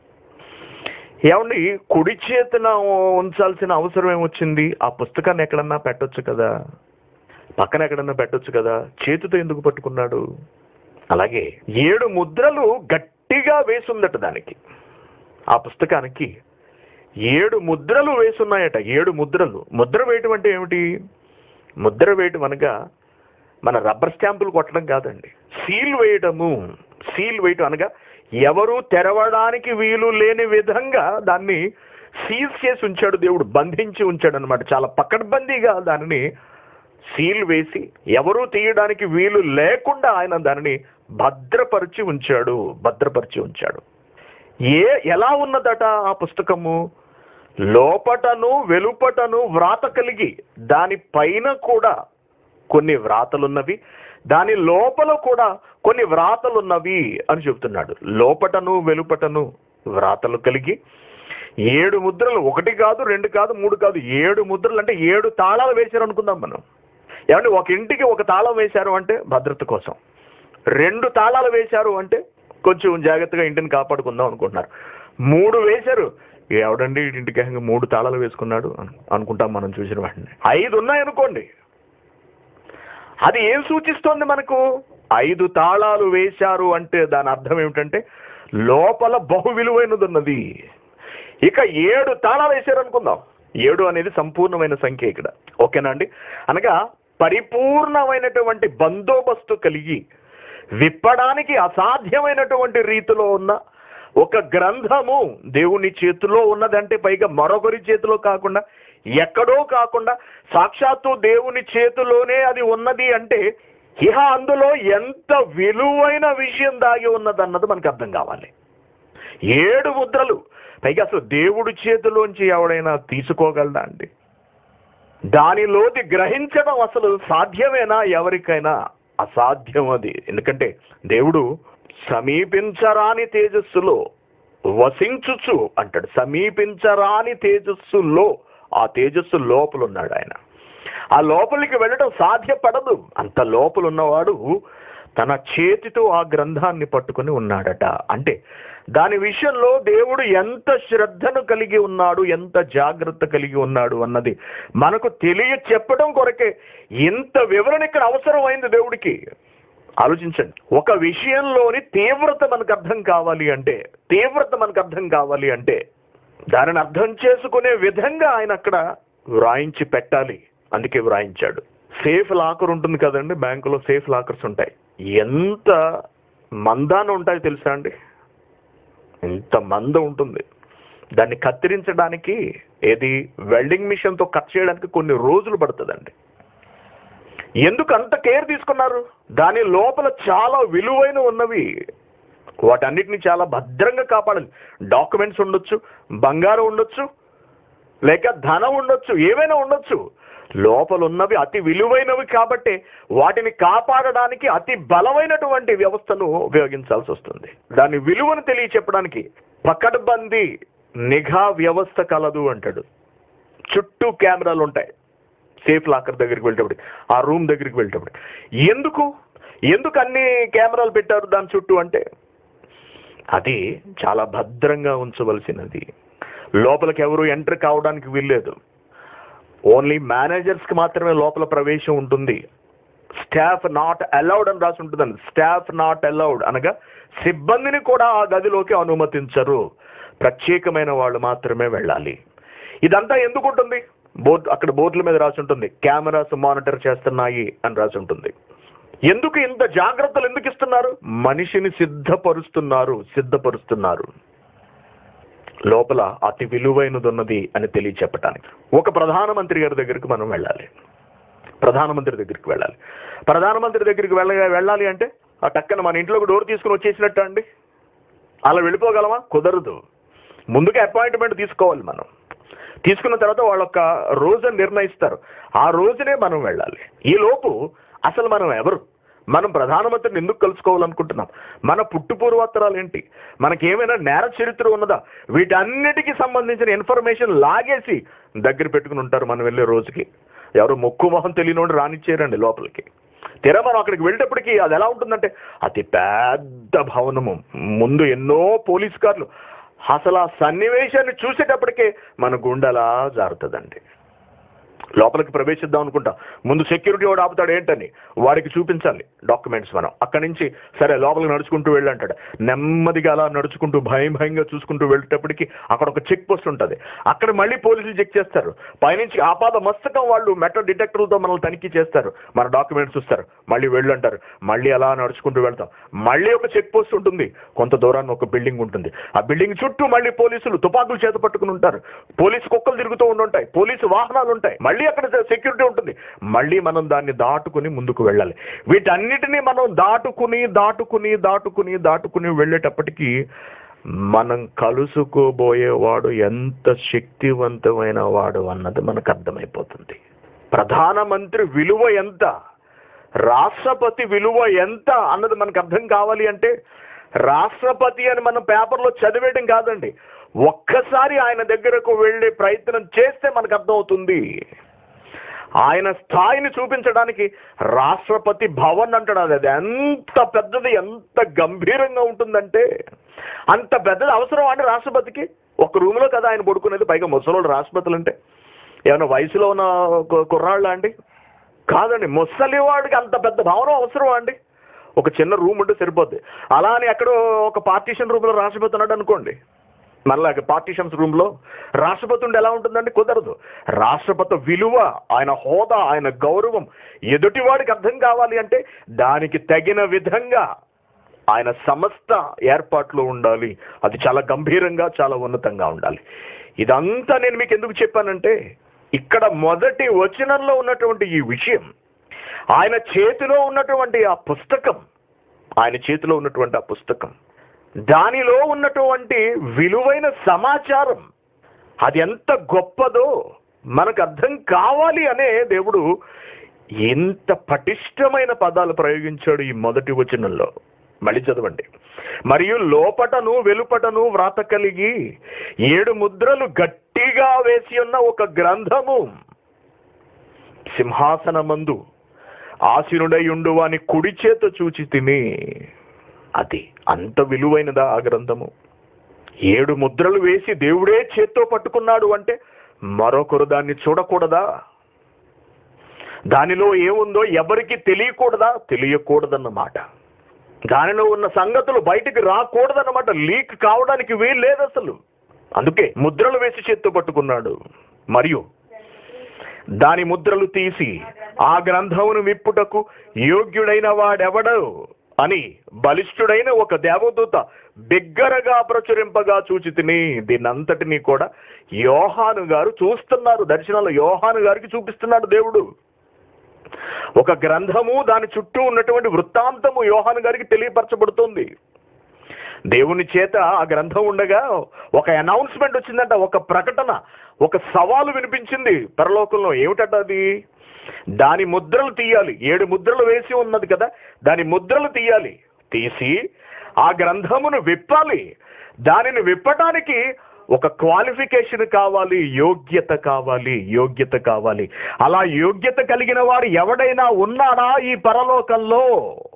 S2: ఏమండి కుడి చేతిన ఉంచాల్సిన అవసరం ఏమొచ్చింది ఆ పుస్తకాన్ని ఎక్కడన్నా పెట్టొచ్చు కదా పక్కన ఎక్కడన్నా పెట్టొచ్చు కదా చేతితో ఎందుకు పట్టుకున్నాడు అలాగే ఏడు ముద్రలు గట్టిగా వేసుందట దానికి ఆ పుస్తకానికి ఏడు ముద్రలు వేసున్నాయట ఏడు ముద్రలు ముద్ర వేయటం అంటే ఏమిటి ముద్ర వేయటం అనగా మన రబ్బర్ స్టాంపులు కొట్టడం కాదండి సీల్ వేయటము సీల్ వేయటం అనగా ఎవరు తెరవడానికి వీలు లేని విధంగా దాన్ని సీల్ చేసి ఉంచాడు దేవుడు బంధించి ఉంచాడు అనమాట చాలా పకడ్బందీగా దానిని సీల్ వేసి ఎవరూ తీయడానికి వీలు లేకుండా ఆయన దానిని భద్రపరిచి ఉంచాడు భద్రపరిచి ఉంచాడు ఏ ఎలా ఉన్నదట ఆ పుస్తకము లోపటను వెలుపటను వ్రాత కలిగి దాని పైన కూడా కొన్ని వ్రాతలున్నవి దాని లోపల కూడా కొన్ని వ్రాతలున్నవి అని చెబుతున్నాడు లోపటను వెలుపటను వ్రాతలు కలిగి ఏడు ముద్రలు ఒకటి కాదు రెండు కాదు మూడు కాదు ఏడు ముద్రలు అంటే ఏడు తాళాలు వేశారు అనుకుందాం మనం ఏమంటే ఒక ఇంటికి ఒక తాళం వేశారు అంటే భద్రత కోసం రెండు తాళాలు వేశారు అంటే కొంచెం జాగ్రత్తగా ఇంటిని కాపాడుకుందాం అనుకుంటున్నారు మూడు వేశారు ఎవడండి ఈ ఇంటికి ఏకంగా మూడు తాళాలు వేసుకున్నాడు అను- అనుకుంటాం మనం చూసిన వాటిని ఐదు ఉన్నాయనుకోండి అది ఏం సూచిస్తోంది మనకు ఐదు తాళాలు వేశారు అంటే దాని అర్థం ఏమిటంటే లోపల బహు విలువైనది ఉన్నది ఇక ఏడు తాళాలు వేశారు అనుకుందాం ఏడు అనేది సంపూర్ణమైన సంఖ్య ఇక్కడ ఓకేనా అండి అనగా పరిపూర్ణమైనటువంటి బందోబస్తు కలిగి విప్పడానికి అసాధ్యమైనటువంటి రీతిలో ఉన్న ఒక గ్రంథము దేవుని చేతిలో ఉన్నదంటే పైగా మరొకరి చేతిలో కాకుండా ఎక్కడో కాకుండా సాక్షాత్తు దేవుని చేతిలోనే అది ఉన్నది అంటే ఇహ అందులో ఎంత విలువైన విషయం దాగి ఉన్నదన్నది మనకు అర్థం కావాలి ఏడు ముద్రలు పైగా అసలు దేవుడి చేతిలోంచి ఎవడైనా తీసుకోగలడా అండి దానిలోది గ్రహించడం అసలు సాధ్యమేనా ఎవరికైనా అసాధ్యం అది ఎందుకంటే దేవుడు సమీపించరాని తేజస్సులో వసించుచు అంటాడు సమీపించరాని తేజస్సులో ఆ తేజస్సు లోపల ఉన్నాడు ఆయన ఆ లోపలికి వెళ్ళడం సాధ్యపడదు అంత లోపల ఉన్నవాడు తన చేతితో ఆ గ్రంథాన్ని పట్టుకొని ఉన్నాడట అంటే దాని విషయంలో దేవుడు ఎంత శ్రద్ధను కలిగి ఉన్నాడు ఎంత జాగ్రత్త కలిగి ఉన్నాడు అన్నది మనకు తెలియ చెప్పడం కొరకే ఇంత వివరణ ఇక్కడ అవసరమైంది దేవుడికి ఆలోచించండి ఒక విషయంలోని తీవ్రత మనకు అర్థం కావాలి అంటే తీవ్రత మనకు అర్థం కావాలి అంటే దానిని అర్థం చేసుకునే విధంగా ఆయన అక్కడ వ్రాయించి పెట్టాలి అందుకే వ్రాయించాడు సేఫ్ లాకర్ ఉంటుంది కదండి బ్యాంకులో సేఫ్ లాకర్స్ ఉంటాయి ఎంత మందాన ఉంటాయి తెలుసా అండి ఎంత మంద ఉంటుంది దాన్ని కత్తిరించడానికి ఏది వెల్డింగ్ మిషన్తో కట్ చేయడానికి కొన్ని రోజులు పడుతుందండి ఎందుకు అంత కేర్ తీసుకున్నారు దాని లోపల చాలా విలువైన ఉన్నవి వాటన్నిటిని చాలా భద్రంగా కాపాడాలి డాక్యుమెంట్స్ ఉండొచ్చు బంగారం ఉండొచ్చు లేక ధనం ఉండొచ్చు ఏవైనా ఉండొచ్చు లోపల ఉన్నవి అతి విలువైనవి కాబట్టి వాటిని కాపాడడానికి అతి బలమైనటువంటి వ్యవస్థను ఉపయోగించాల్సి వస్తుంది దాని విలువను తెలియచెప్పడానికి పకడ్బందీ నిఘా వ్యవస్థ కలదు అంటాడు చుట్టూ కెమెరాలు ఉంటాయి సేఫ్ లాకర్ దగ్గరికి వెళ్ళేటప్పుడు ఆ రూమ్ దగ్గరికి వెళ్ళేటప్పుడు ఎందుకు ఎందుకు అన్ని కెమెరాలు పెట్టారు దాని చుట్టూ అంటే అది చాలా భద్రంగా ఉంచవలసినది లోపలికి ఎవరు ఎంటర్ కావడానికి వీల్లేదు ఓన్లీ మేనేజర్స్కి మాత్రమే లోపల ప్రవేశం ఉంటుంది స్టాఫ్ నాట్ అలౌడ్ అని రాసి ఉంటుందండి స్టాఫ్ నాట్ అలౌడ్ అనగా సిబ్బందిని కూడా ఆ గదిలోకి అనుమతించరు ప్రత్యేకమైన వాళ్ళు మాత్రమే వెళ్ళాలి ఇదంతా ఎందుకు ఉంటుంది బోర్డు అక్కడ బోర్డుల మీద రాసి ఉంటుంది కెమెరాస్ మానిటర్ చేస్తున్నాయి అని రాసి ఉంటుంది ఎందుకు ఇంత జాగ్రత్తలు ఎందుకు ఇస్తున్నారు మనిషిని సిద్ధపరుస్తున్నారు సిద్ధపరుస్తున్నారు లోపల అతి విలువైనది ఉన్నది అని తెలియచెప్పటానికి ఒక ప్రధానమంత్రి గారి దగ్గరికి మనం వెళ్ళాలి ప్రధానమంత్రి దగ్గరికి వెళ్ళాలి ప్రధానమంత్రి దగ్గరికి వెళ్ళ వెళ్ళాలి అంటే ఆ టక్కన మన ఇంట్లోకి డోర్ తీసుకుని వచ్చేసినట్టు అండి అలా వెళ్ళిపోగలమా కుదరదు ముందుగా అపాయింట్మెంట్ తీసుకోవాలి మనం తీసుకున్న తర్వాత వాళ్ళ ఒక రోజుని నిర్ణయిస్తారు ఆ రోజునే మనం వెళ్ళాలి ఈ లోపు అసలు మనం ఎవరు మనం ప్రధానమంత్రిని ఎందుకు కలుసుకోవాలనుకుంటున్నాం మన పుట్టు పూర్వోత్తరాలు ఏంటి మనకి ఏమైనా నేర చరిత్ర ఉన్నదా వీటన్నిటికీ సంబంధించిన ఇన్ఫర్మేషన్ లాగేసి దగ్గర పెట్టుకుని ఉంటారు మనం వెళ్ళే రోజుకి ఎవరు మొక్కు మొహం తెలియనోడు రానిచ్చారండి లోపలికి తెర మనం అక్కడికి వెళ్ళేటప్పటికి అది ఎలా ఉంటుందంటే అతి పెద్ద భవనము ముందు ఎన్నో పోలీస్ కార్లు అసలు ఆ సన్నివేశాన్ని చూసేటప్పటికే మన గుండెలా జారుతుందండి లోపలికి ప్రవేశిద్దాం అనుకుంటా ముందు సెక్యూరిటీ వాడు ఆపుతాడు ఏంటని వాడికి చూపించాలి డాక్యుమెంట్స్ మనం అక్కడి నుంచి సరే లోపలికి నడుచుకుంటూ వెళ్ళంటాడు నెమ్మదిగా అలా నడుచుకుంటూ భయం భయంగా చూసుకుంటూ వెళ్ళేటప్పటికి అక్కడ ఒక చెక్ పోస్ట్ ఉంటుంది అక్కడ మళ్ళీ పోలీసులు చెక్ చేస్తారు పైనుంచి ఆపాద మస్తకం వాళ్ళు మెటల్ డిటెక్టర్లతో మనల్ని తనిఖీ చేస్తారు మన డాక్యుమెంట్స్ చూస్తారు మళ్ళీ వెళ్ళు అంటారు మళ్ళీ అలా నడుచుకుంటూ వెళ్తాం మళ్ళీ ఒక చెక్ పోస్ట్ ఉంటుంది కొంత దూరాన్ని ఒక బిల్డింగ్ ఉంటుంది ఆ బిల్డింగ్ చుట్టూ మళ్ళీ పోలీసులు తుపాకులు చేత పట్టుకుని ఉంటారు పోలీసు కుక్కలు తిరుగుతూ ఉండుంటాయి పోలీసు వాహనాలు ఉంటాయి మళ్ళీ అక్కడ సెక్యూరిటీ ఉంటుంది మళ్ళీ మనం దాన్ని దాటుకుని ముందుకు వెళ్ళాలి వీటన్నిటినీ మనం దాటుకుని దాటుకుని దాటుకుని దాటుకుని వెళ్ళేటప్పటికీ మనం కలుసుకోబోయేవాడు ఎంత శక్తివంతమైన వాడు అన్నది మనకు అర్థమైపోతుంది ప్రధానమంత్రి విలువ ఎంత రాష్ట్రపతి విలువ ఎంత అన్నది మనకు అర్థం కావాలి అంటే రాష్ట్రపతి అని మనం పేపర్లో చదివేయడం కాదండి ఒక్కసారి ఆయన దగ్గరకు వెళ్ళే ప్రయత్నం చేస్తే మనకు అర్థమవుతుంది ఆయన స్థాయిని చూపించడానికి రాష్ట్రపతి భవన్ అంటాడు అది అది ఎంత పెద్దది ఎంత గంభీరంగా ఉంటుందంటే అంత పెద్దది అవసరం అండి రాష్ట్రపతికి ఒక రూమ్లో కదా ఆయన పడుకునేది పైగా ముసలోళ్ళు రాష్ట్రపతులు అంటే ఏమైనా వయసులో ఉన్న కు- కుర్రాళ్ళ అండి కాదండి ముసలివాడికి అంత పెద్ద భవనం అవసరం అండి ఒక చిన్న రూమ్ ఉంటే సరిపోద్ది అలా అని ఎక్కడో ఒక పార్టీషన్ రూమ్లో రాష్ట్రపతి ఉన్నాడు అనుకోండి మళ్ళా పార్టీషన్స్ రూమ్ లో రాష్ట్రపతి ఉండి ఎలా ఉంటుందండి కుదరదు రాష్ట్రపతి విలువ ఆయన హోదా ఆయన గౌరవం ఎదుటివాడికి అర్థం కావాలి అంటే దానికి తగిన విధంగా ఆయన సమస్త ఏర్పాట్లు ఉండాలి అది చాలా గంభీరంగా చాలా ఉన్నతంగా ఉండాలి ఇదంతా నేను మీకు ఎందుకు చెప్పానంటే ఇక్కడ మొదటి వచనంలో ఉన్నటువంటి ఈ విషయం ఆయన చేతిలో ఉన్నటువంటి ఆ పుస్తకం ఆయన చేతిలో ఉన్నటువంటి ఆ పుస్తకం దానిలో ఉన్నటువంటి విలువైన సమాచారం అది ఎంత గొప్పదో మనకు అర్థం కావాలి అనే దేవుడు ఎంత పటిష్టమైన పదాలు ప్రయోగించాడు ఈ మొదటి వచనంలో మళ్ళీ చదవండి మరియు లోపటను వెలుపటను వ్రాత కలిగి ఏడు ముద్రలు గట్టిగా వేసి ఉన్న ఒక గ్రంథము సింహాసనమందు ఆసీనుడై ఉండు వాని కుడి చేత చూచి తిని అది అంత విలువైనదా ఆ గ్రంథము ఏడు ముద్రలు వేసి దేవుడే చేత్తో పట్టుకున్నాడు అంటే మరొకరు దాన్ని చూడకూడదా దానిలో ఏముందో ఎవరికి తెలియకూడదా తెలియకూడదన్నమాట దానిలో ఉన్న సంగతులు బయటికి రాకూడదన్నమాట లీక్ కావడానికి వీలు లేదు అసలు అందుకే ముద్రలు వేసి చేత్తో పట్టుకున్నాడు మరియు దాని ముద్రలు తీసి ఆ గ్రంథమును విప్పుటకు యోగ్యుడైన వాడెవడు అని బలిష్ఠుడైన ఒక దేవదూత బిగ్గరగా ప్రచురింపగా చూచి తిని దీనంతటినీ కూడా యోహాను గారు చూస్తున్నారు దర్శనంలో యోహాను గారికి చూపిస్తున్నాడు దేవుడు ఒక గ్రంథము దాని చుట్టూ ఉన్నటువంటి వృత్తాంతము యోహాను గారికి తెలియపరచబడుతుంది దేవుని చేత ఆ గ్రంథం ఉండగా ఒక అనౌన్స్మెంట్ వచ్చిందంట ఒక ప్రకటన ఒక సవాలు వినిపించింది పరలోకంలో ఏమిటట అది దాని ముద్రలు తీయాలి ఏడు ముద్రలు వేసి ఉన్నది కదా దాని ముద్రలు తీయాలి తీసి ఆ గ్రంథమును విప్పాలి దానిని విప్పటానికి ఒక క్వాలిఫికేషన్ కావాలి యోగ్యత కావాలి యోగ్యత కావాలి అలా యోగ్యత కలిగిన వాడు ఎవడైనా ఉన్నాడా ఈ పరలోకంలో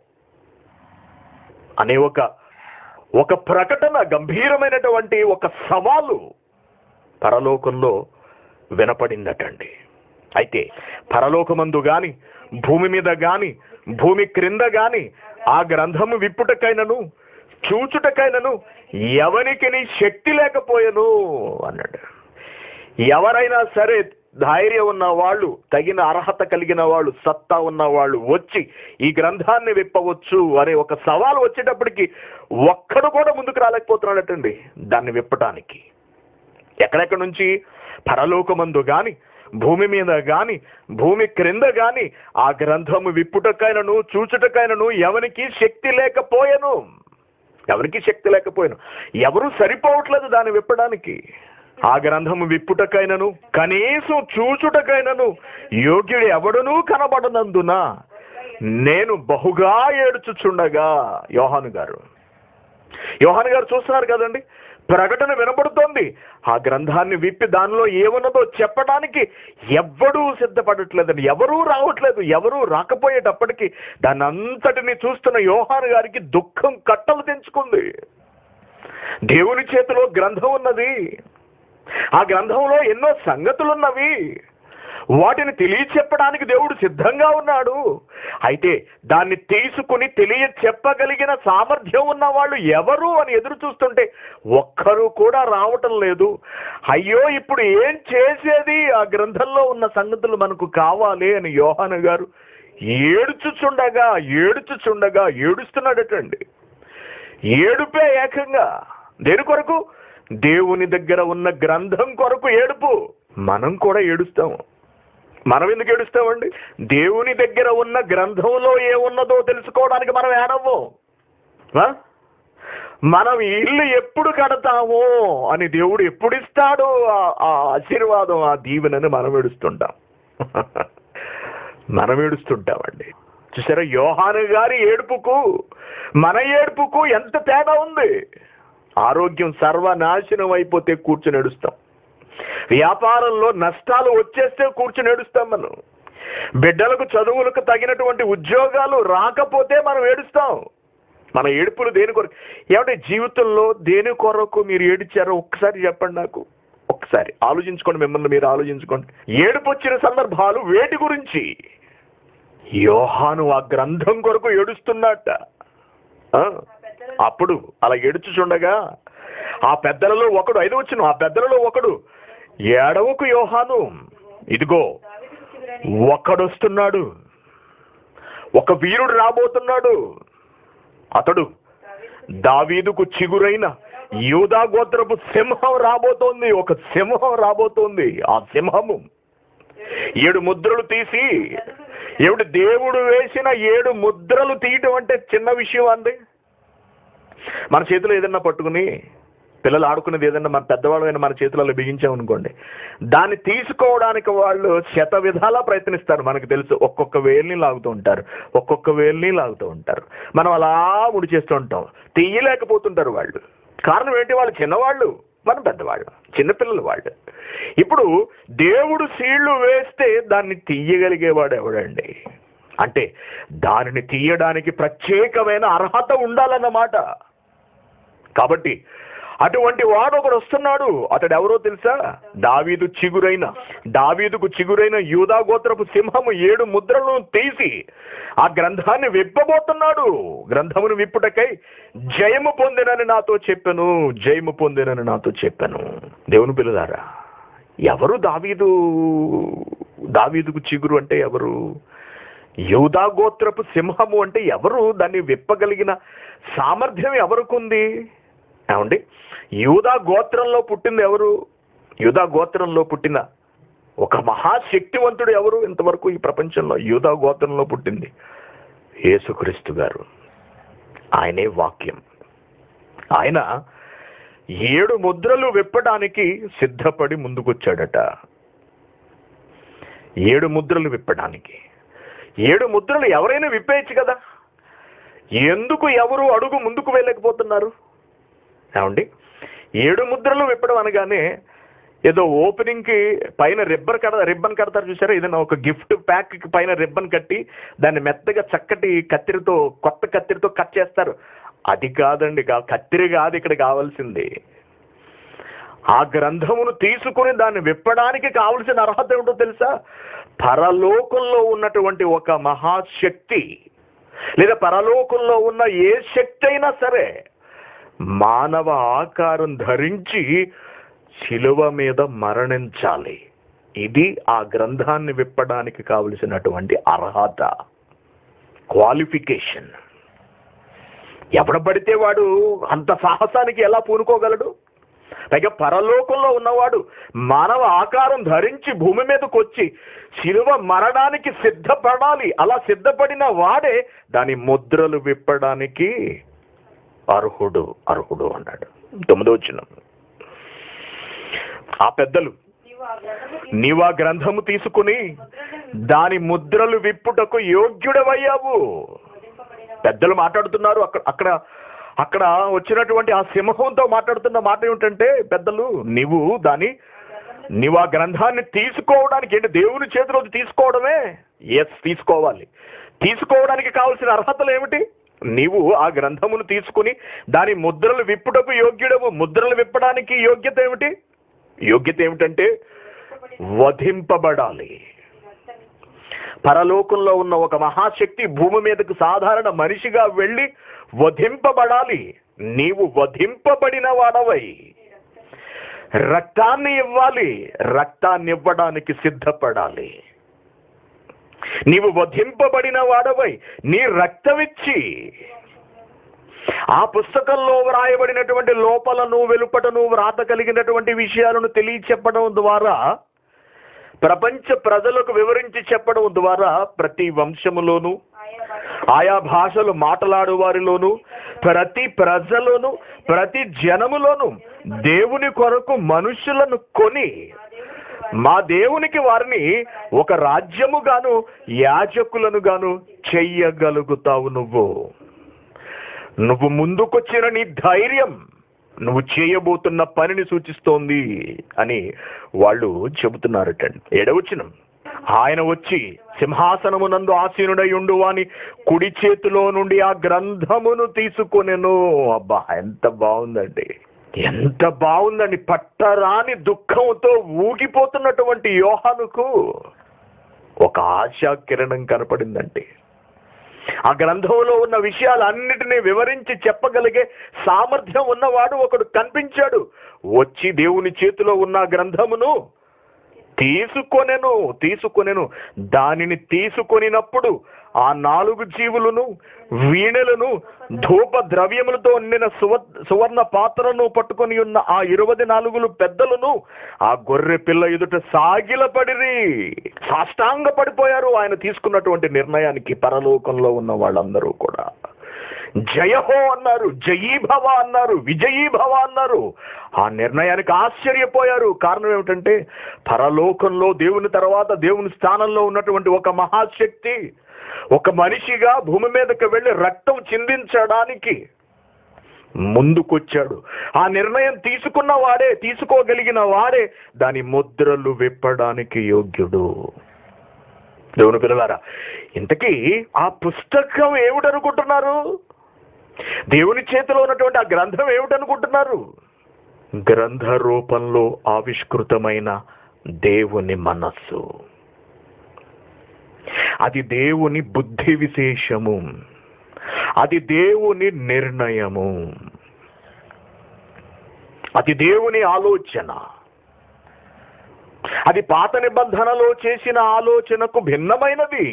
S2: అనే ఒక ఒక ప్రకటన గంభీరమైనటువంటి ఒక సవాలు పరలోకంలో వినపడిందటండి అయితే పరలోకమందు గాని భూమి మీద గాని భూమి క్రింద గాని ఆ గ్రంథము విప్పుటకైనను చూచుటకైనను ఎవరికి శక్తి లేకపోయెను అన్నాడు ఎవరైనా సరే ధైర్యం ఉన్న వాళ్ళు తగిన అర్హత కలిగిన వాళ్ళు సత్తా ఉన్న వాళ్ళు వచ్చి ఈ గ్రంథాన్ని విప్పవచ్చు అనే ఒక సవాలు వచ్చేటప్పటికి ఒక్కడు కూడా ముందుకు రాలేకపోతున్నాడటండి దాన్ని విప్పటానికి ఎక్కడెక్కడి నుంచి పరలోకమందు గాని భూమి మీద గాని భూమి క్రింద గాని ఆ గ్రంథము విప్పుటకైనను చూచుటకైనను ఎవరికి శక్తి లేకపోయెను ఎవరికి శక్తి లేకపోయాను ఎవరు సరిపోవట్లేదు దాన్ని విప్పడానికి ఆ గ్రంథము విప్పుటకైనను కనీసం చూచుటకైనను యోగ్యుడు ఎవడునూ కనబడనందున నేను బహుగా ఏడుచుచుండగా యోహాను గారు యోహాను గారు చూస్తున్నారు కదండి ప్రకటన వినబడుతోంది ఆ గ్రంథాన్ని విప్పి దానిలో ఏమున్నదో చెప్పడానికి ఎవ్వడూ సిద్ధపడట్లేదండి ఎవరూ రావట్లేదు ఎవరూ రాకపోయేటప్పటికి దాన్ని అంతటిని చూస్తున్న యోహాను గారికి దుఃఖం కట్టలు తెంచుకుంది దేవుని చేతిలో గ్రంథం ఉన్నది ఆ గ్రంథంలో ఎన్నో సంగతులున్నవి వాటిని తెలియచెప్పడానికి దేవుడు సిద్ధంగా ఉన్నాడు అయితే దాన్ని తీసుకుని తెలియ చెప్పగలిగిన సామర్థ్యం ఉన్న వాళ్ళు ఎవరు అని ఎదురు చూస్తుంటే ఒక్కరు కూడా రావటం లేదు అయ్యో ఇప్పుడు ఏం చేసేది ఆ గ్రంథంలో ఉన్న సంగతులు మనకు కావాలి అని యోహాను గారు ఏడుచుచుండగా ఏడుచుచుండగా ఏడుస్తున్నాడటండి ఏడుపే ఏకంగా దేని కొరకు దేవుని దగ్గర ఉన్న గ్రంథం కొరకు ఏడుపు మనం కూడా ఏడుస్తాము మనం ఎందుకు ఏడుస్తామండి దేవుని దగ్గర ఉన్న గ్రంథంలో ఏమున్నదో తెలుసుకోవడానికి మనం ఏడవ్వం ఆ? మనం ఈ ఇల్లు ఎప్పుడు కడతామో అని దేవుడు ఎప్పుడు ఇస్తాడో ఆ- ఆ ఆశీర్వాదం ఆ దీవెనని మనం ఏడుస్తుంటాం మనం ఏడుస్తుంటామండి చూసారా యోహాను గారి ఏడుపుకు మన ఏడుపుకు ఎంత తేడా ఉంది ఆరోగ్యం సర్వనాశనం అయిపోతే కూర్చుని ఏడుస్తాం వ్యాపారంలో నష్టాలు వచ్చేస్తే కూర్చుని ఏడుస్తాం మనం బిడ్డలకు చదువులకు తగినటువంటి ఉద్యోగాలు రాకపోతే మనం ఏడుస్తాం మన ఏడుపులు దేని కొరకు ఏమంటే జీవితంలో దేని కొరకు మీరు ఏడిచారో ఒక్కసారి చెప్పండి నాకు ఒక్కసారి ఆలోచించుకోండి మిమ్మల్ని మీరు ఆలోచించుకోండి ఏడుపు వచ్చిన సందర్భాలు వేటి గురించి యోహాను ఆ గ్రంథం కొరకు ఏడుస్తున్నట్ట ఆ, అప్పుడు అలా ఏడుచుచుండగా ఆ పెద్దలలో ఒకడు ఐదు వచ్చిన ఆ పెద్దలలో ఒకడు ఏడవకు యోహాను ఇదిగో ఒకడొస్తున్నాడు ఒక వీరుడు రాబోతున్నాడు అతడు దావీదుకు చిగురైన యూదా గోత్రపు సింహం రాబోతోంది ఒక సింహం రాబోతోంది ఆ సింహము ఏడు ముద్రలు తీసి ఏమిటి దేవుడు వేసిన ఏడు ముద్రలు తీయటం అంటే చిన్న విషయం అండి మన చేతిలో ఏదన్నా పట్టుకుని పిల్లలు ఆడుకునేది ఏదైనా మన పెద్దవాళ్ళైనా మన చేతులలో బిగించామనుకోండి దాన్ని తీసుకోవడానికి వాళ్ళు శత విధాలా ప్రయత్నిస్తారు మనకు తెలుసు ఒక్కొక్క వేల్ని లాగుతూ ఉంటారు ఒక్కొక్క వేల్ని లాగుతూ ఉంటారు మనం అలా ముడి చేస్తూ ఉంటాం తీయలేకపోతుంటారు వాళ్ళు కారణం ఏంటి వాళ్ళు చిన్నవాళ్ళు మనం పెద్దవాళ్ళు చిన్నపిల్లలు వాళ్ళు ఇప్పుడు దేవుడు సీళ్లు వేస్తే దాన్ని తీయగలిగేవాడు ఎవడండి అంటే దానిని తీయడానికి ప్రత్యేకమైన అర్హత ఉండాలన్నమాట కాబట్టి అటువంటి వాడు ఒకడు వస్తున్నాడు అతడు ఎవరో తెలుసా దావీదు చిగురైన దావీదుకు చిగురైన యూదా గోత్రపు సింహము ఏడు ముద్రలను తీసి ఆ గ్రంథాన్ని విప్పబోతున్నాడు గ్రంథమును విప్పుటకై జయము పొందినని నాతో చెప్పాను జయము పొందినని నాతో చెప్పాను దేవుని పిల్లలారా ఎవరు దావీదు దావీదుకు చిగురు అంటే ఎవరు యూదా గోత్రపు సింహము అంటే ఎవరు దాన్ని విప్పగలిగిన సామర్థ్యం ఎవరికుంది ఏమండి యూదా గోత్రంలో పుట్టింది ఎవరు యూదా గోత్రంలో పుట్టిన ఒక మహాశక్తివంతుడు ఎవరు ఇంతవరకు ఈ ప్రపంచంలో యూదా గోత్రంలో పుట్టింది యేసుక్రీస్తు గారు ఆయనే వాక్యం ఆయన ఏడు ముద్రలు విప్పడానికి సిద్ధపడి ముందుకొచ్చాడట ఏడు ముద్రలు విప్పడానికి ఏడు ముద్రలు ఎవరైనా విప్పేయచ్చు కదా ఎందుకు ఎవరు అడుగు ముందుకు వెళ్ళలేకపోతున్నారు ఏమండి ఏడు ముద్రలు విప్పడం అనగానే ఏదో ఓపెనింగ్ కి పైన రిబ్బన్ కడ రిబ్బన్ కడతారు చూసారా ఏదైనా ఒక గిఫ్ట్ ప్యాక్ కి పైన రిబ్బన్ కట్టి దాన్ని మెత్తగా చక్కటి కత్తిరితో కొత్త కత్తిరితో కట్ చేస్తారు అది కాదండి కా- కత్తిరి కాదు ఇక్కడ కావాల్సింది ఆ గ్రంథమును తీసుకుని దాన్ని విప్పడానికి కావలసిన అర్హత ఏమిటో తెలుసా పరలోకంలో ఉన్నటువంటి ఒక మహాశక్తి లేదా పరలోకంలో ఉన్న ఏ శక్తి అయినా సరే మానవ ఆకారం ధరించి శిలువ మీద మరణించాలి ఇది ఆ గ్రంథాన్ని విప్పడానికి కావలసినటువంటి అర్హత క్వాలిఫికేషన్ ఎవడ పడితే వాడు అంత సాహసానికి ఎలా పూనుకోగలడు పైగా పరలోకంలో ఉన్నవాడు మానవ ఆకారం ధరించి భూమి మీదకి వచ్చి శిలువ మరణానికి సిద్ధపడాలి అలా సిద్ధపడిన వాడే దాని ముద్రలు విప్పడానికి అర్హుడు అర్హుడు అన్నాడు తొమ్మిదో వచ్చిన ఆ పెద్దలు నీవు ఆ గ్రంథము తీసుకుని దాని ముద్రలు విప్పుటకు యోగ్యుడవయ్యావు పెద్దలు మాట్లాడుతున్నారు అక్కడ అక్కడ అక్కడ వచ్చినటువంటి ఆ సింహంతో మాట్లాడుతున్న మాట ఏమిటంటే పెద్దలు నీవు దాని నీవు ఆ గ్రంథాన్ని తీసుకోవడానికి ఏంటి దేవుని చేతిలోకి తీసుకోవడమే ఎస్ తీసుకోవాలి తీసుకోవడానికి కావలసిన అర్హతలు ఏమిటి నీవు ఆ గ్రంథమును తీసుకుని దాని ముద్రలు విప్పుటకు యోగ్యుడవు ముద్రలు విప్పడానికి యోగ్యత ఏమిటి యోగ్యత ఏమిటంటే వధింపబడాలి పరలోకంలో ఉన్న ఒక మహాశక్తి భూమి మీదకు సాధారణ మనిషిగా వెళ్ళి వధింపబడాలి నీవు వధింపబడిన వాడవై రక్తాన్ని ఇవ్వాలి రక్తాన్ని ఇవ్వడానికి సిద్ధపడాలి నీవు వధింపబడిన వాడవై నీ రక్తమిచ్చి ఆ పుస్తకంలో వ్రాయబడినటువంటి లోపలను వెలుపటను వ్రాత కలిగినటువంటి విషయాలను తెలియచెప్పడం ద్వారా ప్రపంచ ప్రజలకు వివరించి చెప్పడం ద్వారా ప్రతి వంశములోను ఆయా భాషలు మాట్లాడు వారిలోను ప్రతి ప్రజలోను ప్రతి జనములోను దేవుని కొరకు మనుషులను కొని మా దేవునికి వారిని ఒక రాజ్యము గాను యాజకులను గాను చెయ్యగలుగుతావు నువ్వు నువ్వు ముందుకొచ్చిన నీ ధైర్యం నువ్వు చేయబోతున్న పనిని సూచిస్తోంది అని వాళ్ళు చెబుతున్నారటండి ఏడవచనం ఆయన వచ్చి సింహాసనమునందు ఆసీనుడై ఉండు అని కుడి చేతిలో నుండి ఆ గ్రంథమును తీసుకొనెను అబ్బా ఎంత బాగుందండి ఎంత బాగుందండి పట్టరాని దుఃఖంతో ఊగిపోతున్నటువంటి యోహానుకు ఒక ఆశా కిరణం కనపడిందండి ఆ గ్రంథంలో ఉన్న విషయాలన్నిటినీ వివరించి చెప్పగలిగే సామర్థ్యం ఉన్నవాడు ఒకడు కనిపించాడు వచ్చి దేవుని చేతిలో ఉన్న ఆ గ్రంథమును తీసుకొనెను తీసుకొనెను దానిని తీసుకొనినప్పుడు ఆ నాలుగు జీవులను వీణెలను ధూప ద్రవ్యములతో నిండిన సువ సువర్ణ పాత్రను పట్టుకొని ఉన్న ఆ ఇరవై నాలుగులు పెద్దలను ఆ గొర్రె పిల్ల ఎదుట సాగిలపడిరి సాష్టాంగ పడిపోయారు ఆయన తీసుకున్నటువంటి నిర్ణయానికి పరలోకంలో ఉన్న వాళ్ళందరూ కూడా జయహో అన్నారు జయీభవ అన్నారు విజయీభవ అన్నారు ఆ నిర్ణయానికి ఆశ్చర్యపోయారు కారణం ఏమిటంటే పరలోకంలో దేవుని తర్వాత దేవుని స్థానంలో ఉన్నటువంటి ఒక మహాశక్తి ఒక మనిషిగా భూమి మీదకి వెళ్ళి రక్తం చిందించడానికి ముందుకొచ్చాడు ఆ నిర్ణయం తీసుకున్న వాడే తీసుకోగలిగిన వాడే దాని ముద్రలు విప్పడానికి యోగ్యుడు దేవుని పిల్లలారా ఇంతకీ ఆ పుస్తకం ఏమిటనుకుంటున్నారు దేవుని చేతిలో ఉన్నటువంటి ఆ గ్రంథం ఏమిటనుకుంటున్నారు గ్రంథ రూపంలో ఆవిష్కృతమైన దేవుని మనస్సు అది దేవుని బుద్ధి విశేషము అది దేవుని నిర్ణయము అది దేవుని ఆలోచన అది పాత నిబంధనలో చేసిన ఆలోచనకు భిన్నమైనది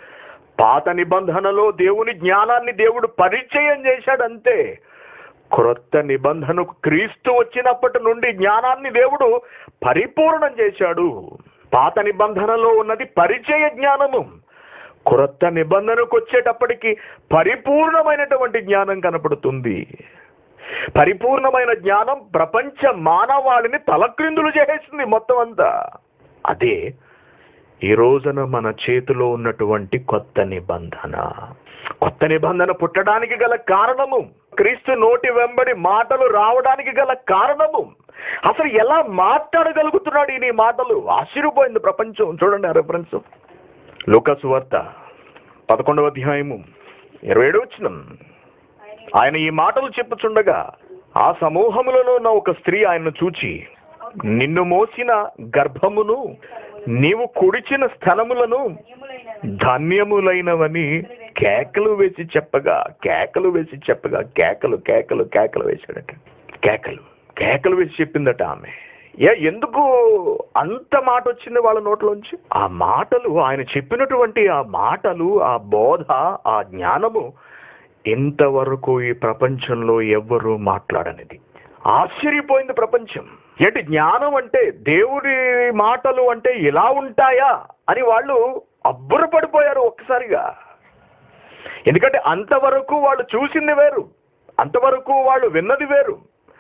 S2: పాత నిబంధనలో దేవుని జ్ఞానాన్ని దేవుడు పరిచయం చేశాడంతే క్రొత్త నిబంధనకు క్రీస్తు వచ్చినప్పటి నుండి జ్ఞానాన్ని దేవుడు పరిపూర్ణం చేశాడు పాత నిబంధనలో ఉన్నది పరిచయ జ్ఞానము క్రొత్త నిబంధనకు వచ్చేటప్పటికి పరిపూర్ణమైనటువంటి జ్ఞానం కనపడుతుంది పరిపూర్ణమైన జ్ఞానం ప్రపంచ మానవాళిని తలక్రిందులు చేసేసింది మొత్తం అంతా అదే ఈ రోజున మన చేతిలో ఉన్నటువంటి కొత్త నిబంధన కొత్త నిబంధన పుట్టడానికి గల కారణము క్రీస్తు నోటి వెంబడి మాటలు రావడానికి గల కారణము అసలు ఎలా మాట్లాడగలుగుతున్నాడు ఈ నీ మాటలు ఆశ్చర్యపోయింది ప్రపంచం చూడండి ఆ రెఫరెన్స్ లూకాసు వార్త పదకొండవ అధ్యాయము ఇరవై ఏడు వచ్చిన ఆయన ఈ మాటలు చెప్పుచుండగా ఆ సమూహములలో ఉన్న ఒక స్త్రీ ఆయన్ను చూచి నిన్ను మోసిన గర్భమును నీవు కుడిచిన స్థలములను ధన్యములైనవని కేకలు వేసి చెప్పగా కేకలు వేసి చెప్పగా కేకలు కేకలు కేకలు వేశాడట కేకలు కేకలు వేసి చెప్పిందట ఆమె ఏ ఎందుకు అంత మాట వచ్చింది వాళ్ళ నోట్లోంచి ఆ మాటలు ఆయన చెప్పినటువంటి ఆ మాటలు ఆ బోధ ఆ జ్ఞానము ఇంతవరకు ఈ ప్రపంచంలో ఎవ్వరూ మాట్లాడనిది ఆశ్చర్యపోయింది ప్రపంచం ఏంటి జ్ఞానం అంటే దేవుడి మాటలు అంటే ఇలా ఉంటాయా అని వాళ్ళు అబ్బురపడిపోయారు ఒక్కసారిగా ఎందుకంటే అంతవరకు వాళ్ళు చూసింది వేరు అంతవరకు వాళ్ళు విన్నది వేరు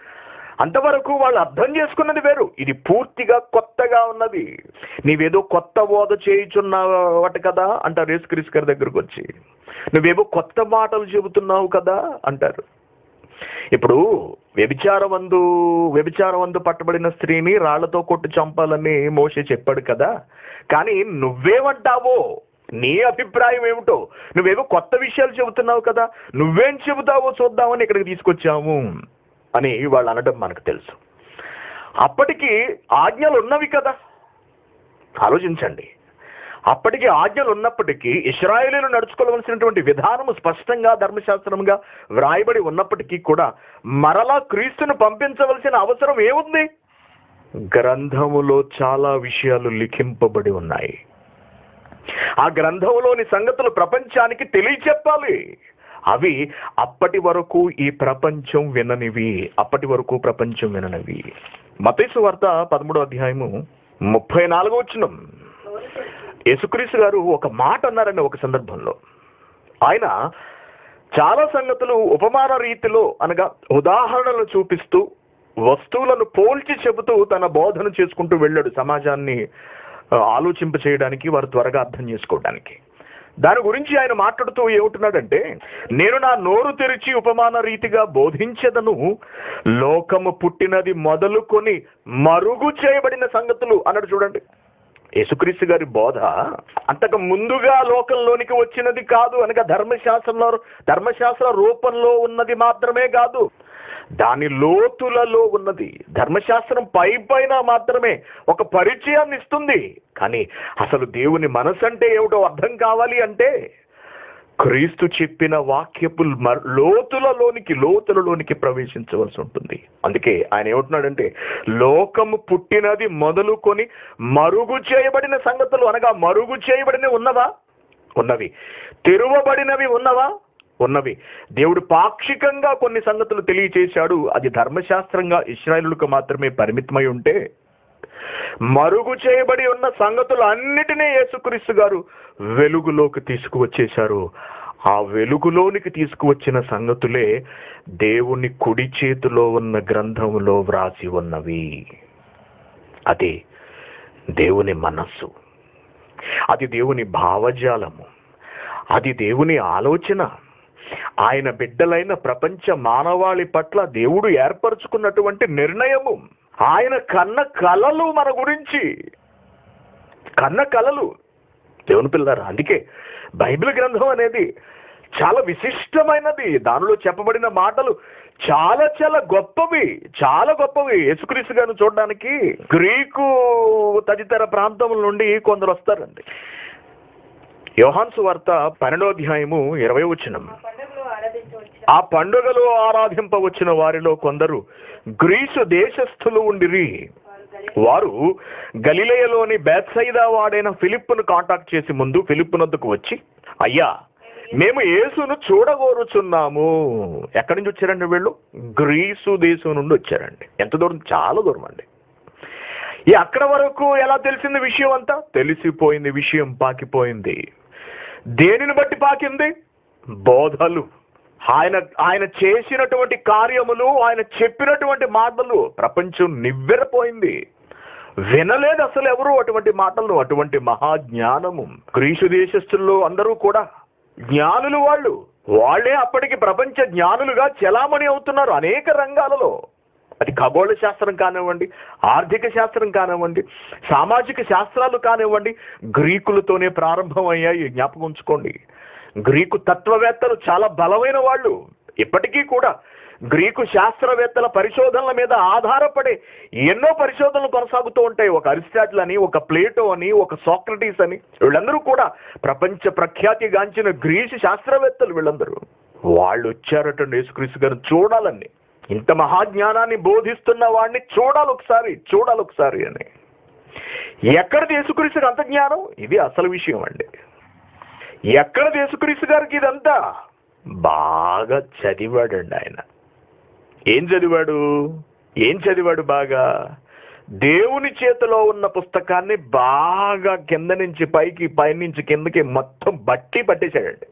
S2: అంతవరకు వాళ్ళు అర్థం చేసుకున్నది వేరు ఇది పూర్తిగా కొత్తగా ఉన్నది నీవేదో కొత్త బోధ చేయుచున్నావట కదా అంటారు యేసుక్రీస్తు గారి దగ్గరకు వచ్చి నువ్వేవో కొత్త మాటలు చెబుతున్నావు కదా అంటారు ఇప్పుడు వ్యభిచారమందు వ్యభిచారమందు పట్టబడిన స్త్రీని రాళ్లతో కొట్టి చంపాలని మోసే చెప్పాడు కదా కానీ నువ్వేమంటావో నీ అభిప్రాయం ఏమిటో నువ్వేవో కొత్త విషయాలు చెబుతున్నావు కదా నువ్వేం చెబుతావో చూద్దామని ఇక్కడికి తీసుకొచ్చాము అని వాళ్ళు అనడం మనకు తెలుసు అప్పటికి ఆజ్ఞలు ఉన్నవి కదా ఆలోచించండి అప్పటికి ఆజ్ఞలు ఉన్నప్పటికీ ఇస్రాయేలీలు నడుచుకోవలసినటువంటి విధానము స్పష్టంగా ధర్మశాస్త్రంగా వ్రాయబడి ఉన్నప్పటికీ కూడా మరలా క్రీస్తును పంపించవలసిన అవసరం ఏముంది గ్రంథములో చాలా విషయాలు లిఖింపబడి ఉన్నాయి ఆ గ్రంథంలోని సంగతులు ప్రపంచానికి తెలియచెప్పాలి అవి అప్పటి వరకు ఈ ప్రపంచం విననివి అప్పటి వరకు ప్రపంచం విననివి మతేసు వార్త పదమూడో అధ్యాయము ముప్పై నాలుగో వచ్చినం యేసుక్రీస్తు గారు ఒక మాట అన్నారండి ఒక సందర్భంలో ఆయన చాలా సంగతులు ఉపమాన రీతిలో అనగా ఉదాహరణలు చూపిస్తూ వస్తువులను పోల్చి చెబుతూ తన బోధన చేసుకుంటూ వెళ్ళాడు సమాజాన్ని ఆ, ఆలోచింప చేయడానికి వారు త్వరగా అర్థం చేసుకోవడానికి దాని గురించి ఆయన మాట్లాడుతూ ఏమంటున్నాడంటే నేను నా నోరు తెరిచి ఉపమాన రీతిగా బోధించదను లోకము పుట్టినది మొదలుకొని మరుగు చేయబడిన సంగతులు అన్నాడు చూడండి యేసుక్రీస్తు గారి బోధ అంతకు ముందుగా లోకంలోనికి వచ్చినది కాదు అనగా ధర్మశాస్త్రంలో ధర్మశాస్త్ర రూపంలో ఉన్నది మాత్రమే కాదు దాని లోతులలో ఉన్నది ధర్మశాస్త్రం పై పైన మాత్రమే ఒక పరిచయాన్ని ఇస్తుంది కానీ అసలు దేవుని మనసు అంటే ఏమిటో అర్థం కావాలి అంటే క్రీస్తు చెప్పిన వాక్యపు మ- లోతులలోనికి లోతులలోనికి ప్రవేశించవలసి ఉంటుంది అందుకే ఆయన ఏమంటున్నాడంటే లోకము పుట్టినది మొదలుకొని మరుగు చేయబడిన సంగతులు అనగా మరుగు చేయబడినవి ఉన్నవా ఉన్నవి తెరువబడినవి ఉన్నవా ఉన్నవి దేవుడు పాక్షికంగా కొన్ని సంగతులు తెలియచేశాడు అది ధర్మశాస్త్రంగా ఇస్రాయేలులకు మాత్రమే పరిమితమై ఉంటే మరుగు చేయబడి ఉన్న సంగతులు అన్నిటినీ యేసుక్రీస్తు గారు వెలుగులోకి తీసుకువచ్చేశారు ఆ వెలుగులోనికి తీసుకువచ్చిన సంగతులే దేవుని కుడి చేతిలో ఉన్న గ్రంథములో వ్రాసి ఉన్నవి అది దేవుని మనస్సు అది దేవుని భావజాలము అది దేవుని ఆలోచన ఆయన బిడ్డలైన ప్రపంచ మానవాళి పట్ల దేవుడు ఏర్పరచుకున్నటువంటి నిర్ణయము ఆయన కన్న కలలు మన గురించి కన్న కలలు దేవుని పిల్లలు అందుకే బైబిల్ గ్రంథం అనేది చాలా విశిష్టమైనది దానిలో చెప్పబడిన మాటలు చాలా చాలా గొప్పవి చాలా గొప్పవి యేసుక్రీస్తు గారిని చూడడానికి గ్రీకు తదితర ప్రాంతముల నుండి కొందరు వస్తారండి యోహాన్సు వార్త పన్నెండో అధ్యాయము ఇరవై వచనం
S3: పండుగలో ఆరాధించవచ్చు
S2: ఆ పండుగలో ఆరాధింపవచ్చిన వారిలో కొందరు గ్రీసు దేశస్థులు ఉండిరి వారు గలిలయలోని బేత్సైదా వాడైన ఫిలిప్పును కాంటాక్ట్ చేసి ముందు ఫిలిప్ నద్దుకు వచ్చి అయ్యా మేము యేసును చూడగోరుచున్నాము ఎక్కడి నుంచి వచ్చారండి వీళ్ళు గ్రీసు దేశం నుండి వచ్చారండి ఎంత దూరం చాలా దూరం అండి ఈ అక్కడ వరకు ఎలా తెలిసింది విషయం అంతా తెలిసిపోయింది విషయం పాకిపోయింది దేనిని బట్టి పాకింది బోధలు ఆయన ఆయన చేసినటువంటి కార్యములు ఆయన చెప్పినటువంటి మాటలు ప్రపంచం నివ్వెరపోయింది వినలేదు అసలు ఎవరు అటువంటి మాటలు అటువంటి మహాజ్ఞానము గ్రీసు దేశస్థుల్లో అందరూ కూడా జ్ఞానులు వాళ్ళు వాళ్ళే అప్పటికి ప్రపంచ జ్ఞానులుగా చెలామణి అవుతున్నారు అనేక రంగాలలో అది ఖగోళ శాస్త్రం కానివ్వండి ఆర్థిక శాస్త్రం కానివ్వండి సామాజిక శాస్త్రాలు కానివ్వండి గ్రీకులతోనే ప్రారంభమయ్యాయి జ్ఞాపకం ఉంచుకోండి గ్రీకు తత్వవేత్తలు చాలా బలమైన వాళ్ళు ఇప్పటికీ కూడా గ్రీకు శాస్త్రవేత్తల పరిశోధనల మీద ఆధారపడే ఎన్నో పరిశోధనలు కొనసాగుతూ ఉంటాయి ఒక అరిస్టాటిల్ అని ఒక ప్లేటో అని ఒక సోక్రటీస్ అని వీళ్ళందరూ కూడా ప్రపంచ ప్రఖ్యాతిగాంచిన గ్రీసు శాస్త్రవేత్తలు వీళ్ళందరూ వాళ్ళు వచ్చారట యేసుక్రీస్తు గారు చూడాలని ఇంత మహాజ్ఞానాన్ని బోధిస్తున్న వాడిని చూడాలి ఒకసారి చూడాలి ఒకసారి అని ఎక్కడ యేసుక్రీస్తు అంత జ్ఞానం ఇది అసలు విషయం అండి ఎక్కడ యేసుక్రీస్తు గారికి ఇదంతా బాగా చదివాడండి ఆయన ఏం చదివాడు ఏం చదివాడు బాగా దేవుని చేతిలో ఉన్న పుస్తకాన్ని బాగా కింద నుంచి పైకి పైనుంచి కిందకి మొత్తం బట్టి పట్టేశాడండి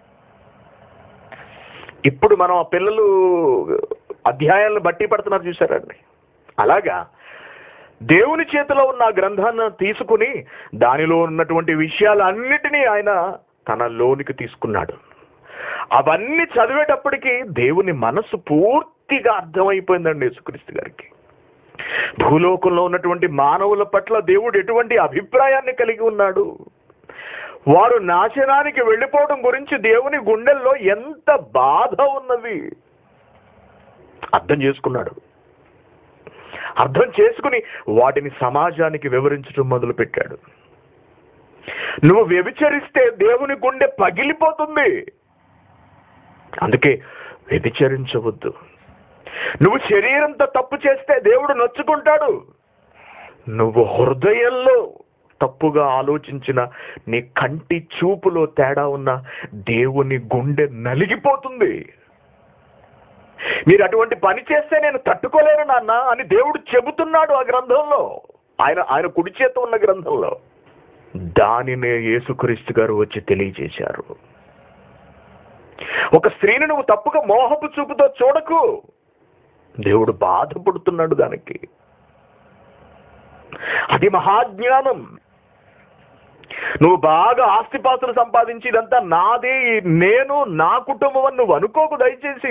S2: ఇప్పుడు మనం ఆ పిల్లలు అధ్యాయాలను బట్టి పడుతున్నారు చూసారండి అలాగా దేవుని చేతిలో ఉన్న ఆ గ్రంథాన్ని తీసుకుని దానిలో ఉన్నటువంటి విషయాలన్నిటినీ ఆయన తన లోనికి తీసుకున్నాడు అవన్నీ చదివేటప్పటికి దేవుని మనసు పూర్తిగా అర్థమైపోయిందండి యేసుక్రీస్తు గారికి భూలోకంలో ఉన్నటువంటి మానవుల పట్ల దేవుడు ఎటువంటి అభిప్రాయాన్ని కలిగి ఉన్నాడు వారు నాశనానికి వెళ్ళిపోవడం గురించి దేవుని గుండెల్లో ఎంత బాధ ఉన్నది అర్థం చేసుకున్నాడు అర్థం చేసుకుని వాటిని సమాజానికి వివరించడం మొదలుపెట్టాడు నువ్వు వ్యభిచరిస్తే దేవుని గుండె పగిలిపోతుంది అందుకే వ్యభిచరించవద్దు నువ్వు శరీరంతో తప్పు చేస్తే దేవుడు నొచ్చుకుంటాడు నువ్వు హృదయంలో తప్పుగా ఆలోచించిన నీ కంటి చూపులో తేడా ఉన్న దేవుని గుండె నలిగిపోతుంది మీరు అటువంటి పని చేస్తే నేను తట్టుకోలేను నాన్న అని దేవుడు చెబుతున్నాడు ఆ గ్రంథంలో ఆయన ఆయన కుడి చేత ఉన్న గ్రంథంలో దానినే యేసుక్రీస్తు గారు వచ్చి తెలియజేశారు ఒక స్త్రీని నువ్వు తప్పుగా మోహపు చూపుతో చూడకు దేవుడు బాధపడుతున్నాడు దానికి అది మహాజ్ఞానం నువ్వు బాగా ఆస్తిపాస్తులు సంపాదించి ఇదంతా నాది నేను నా కుటుంబం అని నువ్వు అనుకోకు దయచేసి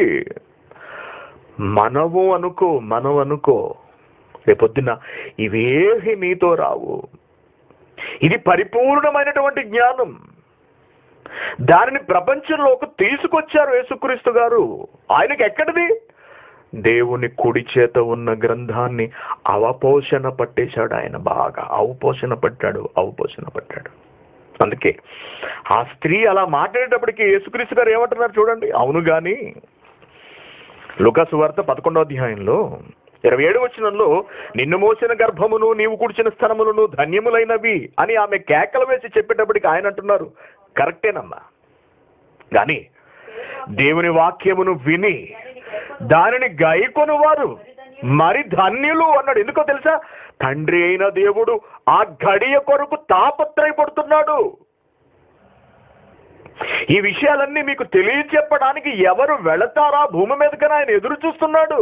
S2: మనము అనుకో మనం అనుకో రేపొద్దున ఇవేవి నీతో రావు ఇది పరిపూర్ణమైనటువంటి జ్ఞానం దానిని ప్రపంచంలోకి తీసుకొచ్చారు యేసుక్రీస్తు గారు ఆయనకి ఎక్కడిది దేవుని కుడి చేత ఉన్న గ్రంథాన్ని అవపోషణ పట్టేశాడు ఆయన బాగా అవపోషణ పట్టాడు అవపోషణ పట్టాడు అందుకే ఆ స్త్రీ అలా మాట్లాడేటప్పటికి యేసుక్రీస్తు గారు ఏమంటున్నారు చూడండి అవును గాని లుకాసు వార్త పదకొండో అధ్యాయంలో ఇరవై ఏడు వచనంలో నిన్ను మోసిన గర్భమును నీవు కుడిచిన స్థనములను ధన్యములైనవి అని ఆమె కేకలు వేసి చెప్పేటప్పటికి ఆయన అంటున్నారు కరెక్టేనమ్మా కానీ దేవుని వాక్యమును విని దానిని గైకొను వారు మరి ధన్యులు అన్నాడు ఎందుకో తెలుసా తండ్రి అయిన దేవుడు ఆ గడియ కొరకు తాపత్రయపడుతున్నాడు ఈ విషయాలన్నీ మీకు తెలియచెప్పడానికి ఎవరు వెళతారా భూమి మీదకని ఆయన ఎదురు చూస్తున్నాడు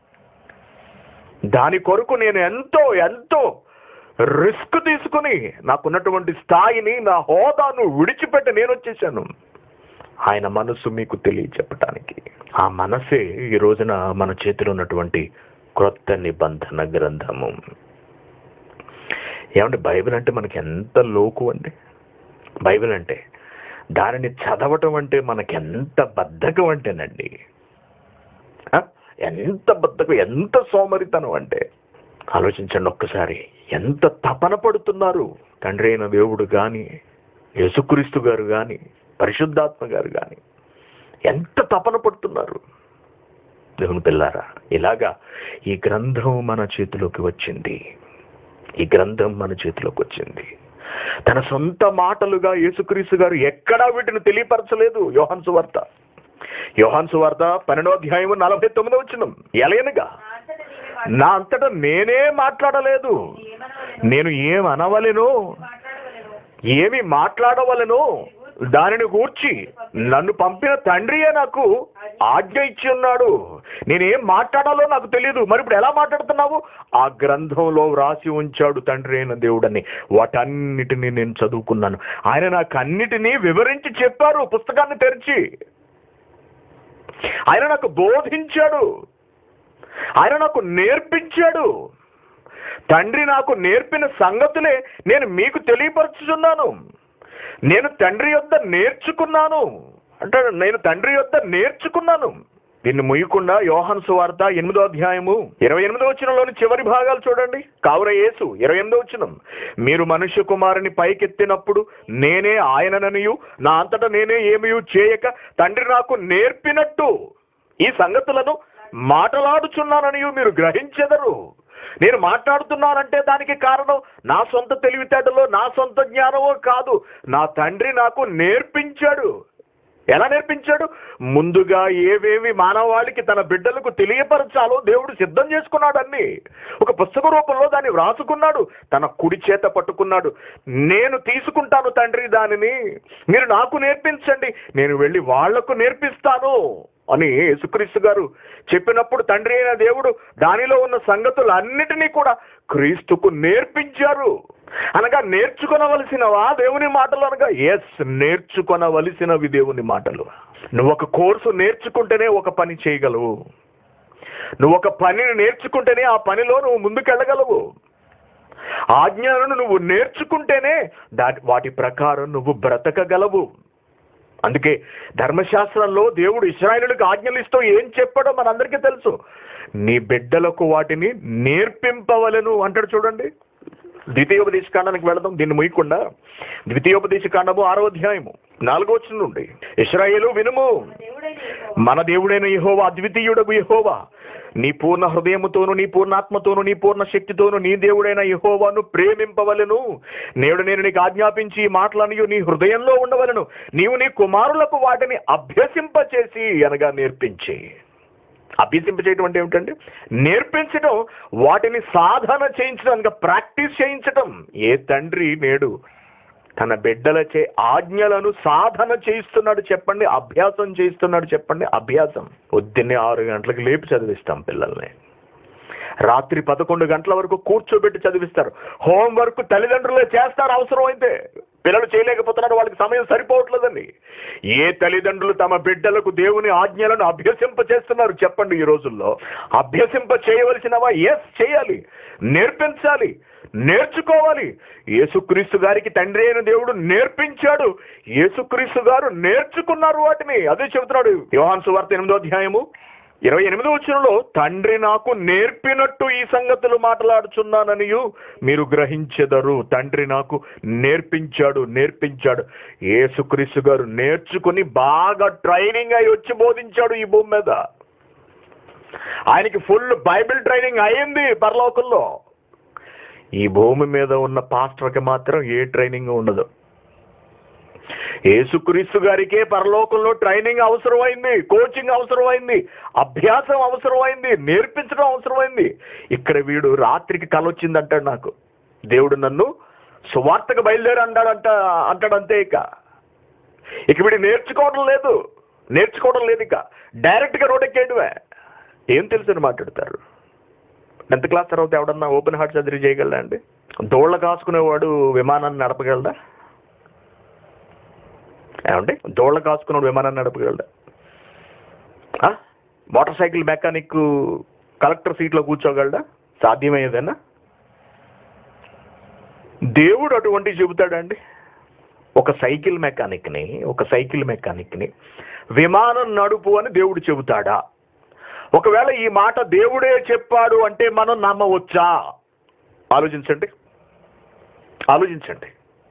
S2: దాని కొరకు నేను ఎంతో ఎంతో రిస్క్ తీసుకుని నాకున్నటువంటి స్థాయిని నా హోదాను విడిచిపెట్టి నేను వచ్చేసాను ఆయన మనసు మీకు తెలియచెప్పటానికి ఆ మనసే ఈ రోజున మన చేతిలో ఉన్నటువంటి క్రొత్త నిబంధన గ్రంథము ఏమంటే బైబిల్ అంటే మనకి ఎంత లోకు అండి బైబిల్ అంటే దానిని చదవటం అంటే మనకి ఎంత బద్ధకం అంటేనండి ఆ? ఎంత బద్ధకం ఎంత సోమరితనం అంటే ఆలోచించండి ఒక్కసారి ఎంత తపన పడుతున్నారు తండ్రి అయిన దేవుడు కానీ యేసుక్రీస్తు గారు కానీ పరిశుద్ధాత్మ గారు కానీ ఎంత తపన పడుతున్నారు దేవుని పిల్లారా ఇలాగా ఈ గ్రంథం మన చేతిలోకి వచ్చింది ఈ గ్రంథం మన చేతిలోకి వచ్చింది తన సొంత మాటలుగా యేసుక్రీస్తు గారు ఎక్కడా వీటిని తెలియపరచలేదు యోహాన్ సువార్త యోహాన్ సువార్త పన్నెండో అధ్యాయం నలభై తొమ్మిదో వచ్చిన ఎలయనగా నా అంతటా నేనే మాట్లాడలేదు నేను ఏం అనవలెను ఏమి మాట్లాడవలెను దానిని గూర్చి నన్ను పంపిన తండ్రియే నాకు ఆజ్ఞ ఇచ్చి ఉన్నాడు నేనేం మాట్లాడాలో నాకు తెలియదు మరి ఇప్పుడు ఎలా మాట్లాడుతున్నావు ఆ గ్రంథంలో వ్రాసి ఉంచాడు తండ్రి అయిన దేవుడని వాటన్నిటినీ నేను చదువుకున్నాను ఆయన నాకు అన్నిటినీ వివరించి చెప్పారు పుస్తకాన్ని తెరిచి ఆయన నాకు బోధించాడు ఆయన నాకు నేర్పించాడు తండ్రి నాకు నేర్పిన సంగతులే నేను మీకు తెలియపరుచుచున్నాను నేను తండ్రి యొద్ద నేర్చుకున్నాను అంటే నేను తండ్రి యొద్ద నేర్చుకున్నాను దీన్ని ముయ్యకుండా యోహాన్ సువార్త ఎనిమిదో అధ్యాయము ఇరవై ఎనిమిదో వచనంలోని చివరి భాగాలు చూడండి కావుర యేసు ఇరవై ఎనిమిదో వచనం మీరు మనుష్య కుమారుని పైకెత్తినప్పుడు నేనే ఆయనననియు నా అంతటా నేనే ఏమియు చేయక తండ్రి నాకు నేర్పినట్టు ఈ సంగతులను మాటలాడుచున్నాననియు మీరు గ్రహించెదరు నేను మాట్లాడుతున్నానంటే దానికి కారణం నా సొంత తెలివితేటలో నా సొంత జ్ఞానమో కాదు నా తండ్రి నాకు నేర్పించాడు ఎలా నేర్పించాడు ముందుగా ఏవేవి మానవాళికి తన బిడ్డలకు తెలియపరచాలో దేవుడు సిద్ధం చేసుకున్నాడు అన్ని ఒక పుస్తక రూపంలో దాన్ని వ్రాసుకున్నాడు తన కుడి చేత పట్టుకున్నాడు నేను తీసుకుంటాను తండ్రి దానిని మీరు నాకు నేర్పించండి నేను వెళ్ళి వాళ్లకు నేర్పిస్తాను అని యేసుక్రీస్తు గారు చెప్పినప్పుడు తండ్రి అయిన దేవుడు దానిలో ఉన్న సంగతులన్నిటినీ కూడా క్రీస్తుకు నేర్పించారు అనగా నేర్చుకొనవలసినవా దేవుని మాటలు అనగా ఎస్ నేర్చుకొనవలసినవి దేవుని మాటలు నువ్వు ఒక కోర్సు నేర్చుకుంటేనే ఒక పని చేయగలవు నువ్వు ఒక పనిని నేర్చుకుంటేనే ఆ పనిలో నువ్వు ముందుకెళ్ళగలవు ఆజ్ఞలను నువ్వు నేర్చుకుంటేనే దాటి వాటి ప్రకారం నువ్వు బ్రతకగలవు అందుకే ధర్మశాస్త్రంలో దేవుడు ఇస్రాయేలులకు ఆజ్ఞలు ఇస్తూ ఏం చెప్పాడో మనందరికీ తెలుసు నీ బిడ్డలకు వాటిని నేర్పింపవలను అంటాడు చూడండి ద్వితీయోపదేశ కాండానికి వెళదాం దీన్ని ముయ్యకుండా ద్వితీయోపదేశ కాండము ఆరో అధ్యాయము నాలుగో వచ్చిన నుండి ఇస్రాయేలు వినుము మన దేవుడైన యహోవా అద్వితీయుడకు యహోవా నీ పూర్ణ హృదయముతోను నీ పూర్ణాత్మతోను నీ పూర్ణ శక్తితోను నీ దేవుడైన యహోవాను ప్రేమింపవలను నేడు నేను నీకు ఆజ్ఞాపించి ఈ మాటలను నీ హృదయంలో ఉండవలను నీవు నీ కుమారులకు వాటిని అభ్యసింపచేసి అనగా నేర్పించి అభ్యసింపచేయటం అంటే ఏమిటండి నేర్పించడం వాటిని సాధన చేయించడం అనగా ప్రాక్టీస్ చేయించటం ఏ తండ్రి నేడు తన బిడ్డలచే ఆజ్ఞలను సాధన చేయిస్తున్నాడు చెప్పండి అభ్యాసం చేయిస్తున్నాడు చెప్పండి అభ్యాసం పొద్దున్నే ఆరు గంటలకు లేపి చదివిస్తాం పిల్లల్ని రాత్రి పదకొండు గంటల వరకు కూర్చోబెట్టి చదివిస్తారు హోంవర్క్ తల్లిదండ్రులే చేస్తారు అవసరం అయితే పిల్లలు చేయలేకపోతున్నారు వాళ్ళకి సమయం సరిపోవట్లేదండి ఏ తల్లిదండ్రులు తమ బిడ్డలకు దేవుని ఆజ్ఞలను అభ్యసింప చేస్తున్నారు చెప్పండి ఈ రోజుల్లో అభ్యసింప చేయవలసినవా ఎస్ చేయాలి నేర్పించాలి నేర్చుకోవాలి యేసుక్రీస్తు గారికి తండ్రి అయిన దేవుడు నేర్పించాడు యేసుక్రీస్తు గారు నేర్చుకున్నారు వాటిని అదే చెబుతున్నాడు యోహాన్ సువార్త ఎనిమిదో అధ్యాయము ఇరవై ఎనిమిదో వచనంలో తండ్రి నాకు నేర్పినట్టు ఈ సంగతులు మాట్లాడుచున్నాననియు మీరు గ్రహించెదరు తండ్రి నాకు నేర్పించాడు నేర్పించాడు యేసుక్రీస్తు గారు నేర్చుకుని బాగా ట్రైనింగ్ అయి వచ్చి బోధించాడు ఈ భూమి మీద ఆయనకి ఫుల్ బైబిల్ ట్రైనింగ్ అయింది పరలోకంలో ఈ భూమి మీద ఉన్న పాస్టర్కి మాత్రం ఏ ట్రైనింగ్ ఉండదు యేసుక్రీస్తు గారికే పరలోకంలో ట్రైనింగ్ అవసరమైంది కోచింగ్ అవసరమైంది అభ్యాసం అవసరమైంది నేర్పించడం అవసరమైంది ఇక్కడ వీడు రాత్రికి కల వచ్చింది అంటాడు నాకు దేవుడు నన్ను సువార్తకు బయలుదేరి అంటాడంట అంటాడంతే ఇక ఇక వీడి నేర్చుకోవడం లేదు నేర్చుకోవడం లేదు ఇక డైరెక్ట్గా రోడ్డెక్కేయడమే ఏం తెలుసని మాట్లాడతారు టెన్త్ క్లాస్ తర్వాత ఎవడన్నా ఓపెన్ హార్ట్ సర్జరీ చేయగలడా అండి దోళ్ళ కాసుకునేవాడు విమానాన్ని నడపగలడా ఏమండి దోళ్ళ కాసుకునేవాడు విమానాన్ని నడపగలడా ఆ? మోటార్ సైకిల్ మెకానిక్ కలెక్టర్ సీట్లో కూర్చోగలడా సాధ్యమయ్యేదేనా దేవుడు అటువంటి చెబుతాడండి ఒక సైకిల్ మెకానిక్ని ఒక సైకిల్ మెకానిక్ని విమానం నడుపు అని దేవుడు చెబుతాడా ఒకవేళ ఈ మాట దేవుడే చెప్పాడు అంటే మనం నమ్మవచ్చా ఆలోచించండి ఆలోచించండి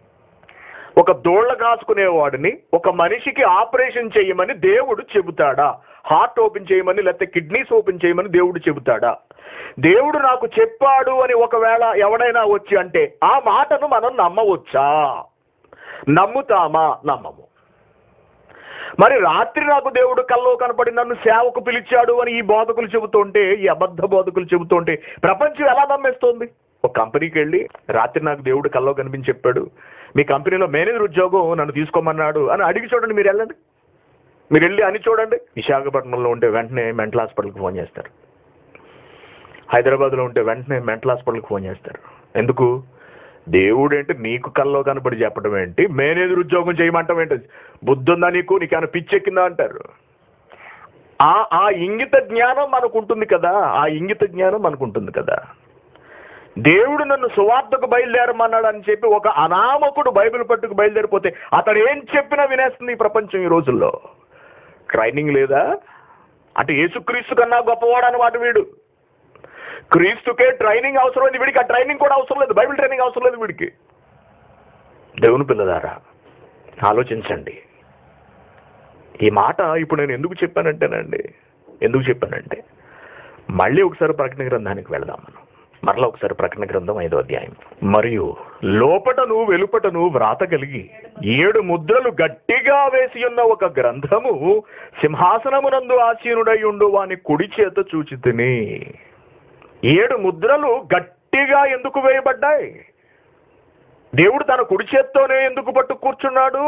S2: ఒక దోళ్ళ కాసుకునేవాడిని ఒక మనిషికి ఆపరేషన్ చేయమని దేవుడు చెబుతాడా హార్ట్ ఓపెన్ చేయమని లేకపోతే కిడ్నీస్ ఓపెన్ చేయమని దేవుడు చెబుతాడా దేవుడు నాకు చెప్పాడు అని ఒకవేళ ఎవడైనా వచ్చి అంటే ఆ మాటను మనం నమ్మవచ్చా నమ్ముతామా నమ్మము మరి రాత్రి నాకు దేవుడు కల్లో కనపడి నన్ను సేవకు పిలిచాడు అని ఈ బోధకులు చెబుతుంటే ఈ అబద్ధ బోధకులు చెబుతుంటే ప్రపంచం ఎలా నమ్మేస్తోంది ఒక కంపెనీకి వెళ్ళి రాత్రి నాకు దేవుడు కల్లో కనిపించి చెప్పాడు మీ కంపెనీలో మేనేజర్ ఉద్యోగం నన్ను తీసుకోమన్నాడు అని అడిగి చూడండి మీరు వెళ్ళండి మీరు వెళ్ళి అని చూడండి విశాఖపట్నంలో ఉంటే వెంటనే మెంటల్ హాస్పిటల్కి ఫోన్ చేస్తారు హైదరాబాద్లో ఉంటే వెంటనే మెంటల్ హాస్పిటల్కి ఫోన్ చేస్తారు ఎందుకు దేవుడు ఏంటి నీకు కల్లో కనబడి చెప్పడం ఏంటి మేనేజర్ ఉద్యోగం చేయమంటాం ఏంటి బుద్ధుందా నీకు నీకేమైనా పిచ్చెక్కిందా అంటారు ఆ ఆ ఇంగిత జ్ఞానం మనకు ఉంటుంది కదా ఆ ఇంగిత జ్ఞానం మనకు ఉంటుంది కదా దేవుడు నన్ను సువార్తకు బయలుదేరమన్నాడు అని చెప్పి ఒక అనామకుడు బైబిల్ పట్టుకు బయలుదేరిపోతే అతడు ఏం చెప్పినా వినేస్తుంది ఈ ప్రపంచం ఈ రోజుల్లో ట్రైనింగ్ లేదా అంటే యేసుక్రీస్తు కన్నా గొప్పవాడు అన్నమాట వీడు క్రీస్తుకే ట్రైనింగ్ అవసరం లేదు వీడికి ఆ ట్రైనింగ్ కూడా అవసరం లేదు బైబిల్ ట్రైనింగ్ అవసరం లేదు వీడికి దేవుని పిల్లదారా ఆలోచించండి ఈ మాట ఇప్పుడు నేను ఎందుకు చెప్పానంటేనండి ఎందుకు చెప్పానంటే మళ్ళీ ఒకసారి ప్రకటన గ్రంథానికి వెళదాం మనం మరలా ఒకసారి ప్రకటన గ్రంథం ఐదో అధ్యాయం మరియు లోపటను వెలుపటను వ్రాత కలిగి ఏడు ముద్రలు గట్టిగా వేసి ఉన్న ఒక గ్రంథము సింహాసనమునందు ఆసీనుడై ఉండు వాని కుడి చేత చూచి తిని ఏడు ముద్రలు గట్టిగా ఎందుకు వేయబడ్డాయి దేవుడు తన కుడి చేత్తోనే ఎందుకు పట్టు కూర్చున్నాడు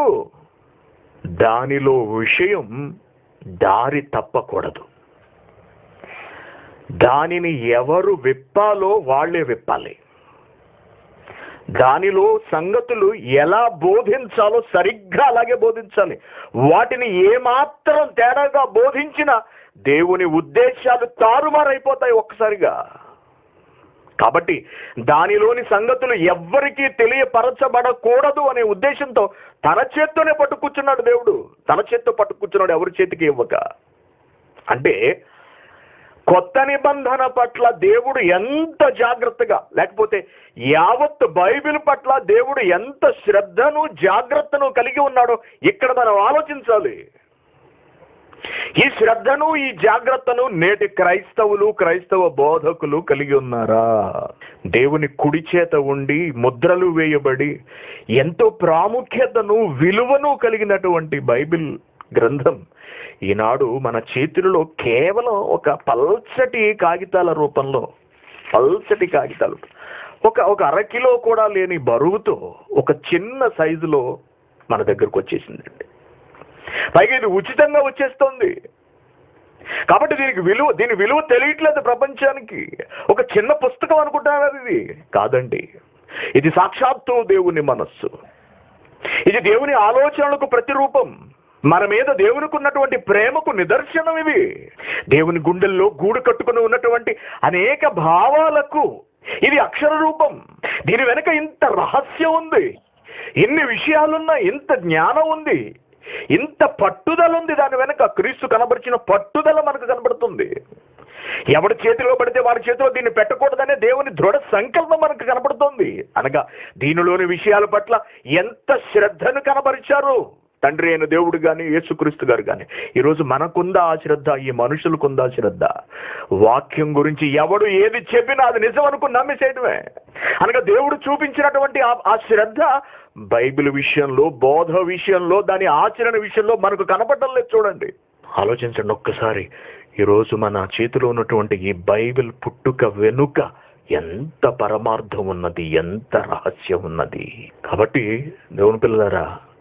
S2: దానిలో విషయం దారి తప్పకూడదు దానిని ఎవరు విప్పాలో వాళ్ళే విప్పాలి దానిలో సంగతులు ఎలా బోధించాలో సరిగ్గా అలాగే బోధించాలి వాటిని ఏమాత్రం తేడాగా బోధించినా దేవుని ఉద్దేశాలు తారుమారైపోతాయి ఒక్కసారిగా కాబట్టి దానిలోని సంగతులు ఎవ్వరికీ తెలియపరచబడకూడదు అనే ఉద్దేశంతో తన చేత్తోనే పట్టుకూర్చున్నాడు దేవుడు తన చేత్తో పట్టుకూర్చున్నాడు ఎవరి చేతికి ఇవ్వక అంటే కొత్త నిబంధన పట్ల దేవుడు ఎంత జాగ్రత్తగా లేకపోతే యావత్ బైబిల్ పట్ల దేవుడు ఎంత శ్రద్ధను జాగ్రత్తను కలిగి ఉన్నాడో ఇక్కడ మనం ఆలోచించాలి ఈ శ్రద్ధను ఈ జాగ్రత్తను నేటి క్రైస్తవులు క్రైస్తవ బోధకులు కలిగి ఉన్నారా దేవుని కుడి చేత ఉండి ముద్రలు వేయబడి ఎంతో ప్రాముఖ్యతను విలువను కలిగినటువంటి బైబిల్ గ్రంథం ఈనాడు మన చేతులలో కేవలం ఒక పల్చటి కాగితాల రూపంలో పల్చటి కాగితాలు ఒక ఒక అరకిలో కూడా లేని బరువుతో ఒక చిన్న సైజులో మన దగ్గరకు వచ్చేసిందండి పైగా ఇది ఉచితంగా వచ్చేస్తుంది కాబట్టి దీనికి విలువ దీని విలువ తెలియట్లేదు ప్రపంచానికి ఒక చిన్న పుస్తకం అనుకుంటున్నారు ఇది కాదండి ఇది సాక్షాత్తు దేవుని మనస్సు ఇది దేవుని ఆలోచనలకు ప్రతిరూపం మన మీద దేవునికి ఉన్నటువంటి ప్రేమకు నిదర్శనం ఇది దేవుని గుండెల్లో గూడు కట్టుకుని ఉన్నటువంటి అనేక భావాలకు ఇది అక్షర రూపం దీని వెనుక ఇంత రహస్యం ఉంది ఇన్ని విషయాలున్నా ఇంత జ్ఞానం ఉంది ఇంత పట్టుదల ఉంది దాని వెనక క్రీస్తు కనబరిచిన పట్టుదల మనకు కనబడుతుంది ఎవడి చేతిలో పడితే వారి చేతిలో దీన్ని పెట్టకూడదనే దేవుని దృఢ సంకల్పం మనకు కనబడుతుంది అనగా దీనిలోని విషయాల పట్ల ఎంత శ్రద్ధను కనబరిచారు తండ్రి అయిన దేవుడు కానీ యేసుక్రీస్తు గారు కానీ ఈరోజు మనకుందా ఆ శ్రద్ధ ఈ మనుషులకుందా శ్రద్ధ వాక్యం గురించి ఎవడు ఏది చెప్పినా అది నిజం అనుకుని నమ్మేసేయటమే అనగా దేవుడు చూపించినటువంటి ఆ- ఆ శ్రద్ధ బైబిల్ విషయంలో బోధ విషయంలో దాని ఆచరణ విషయంలో మనకు కనపడడం లేదు చూడండి ఆలోచించండి ఒక్కసారి ఈరోజు మన చేతిలో ఉన్నటువంటి ఈ బైబిల్ పుట్టుక వెనుక ఎంత పరమార్థం ఉన్నది ఎంత రహస్యం ఉన్నది కాబట్టి దేవుని పిల్లలారా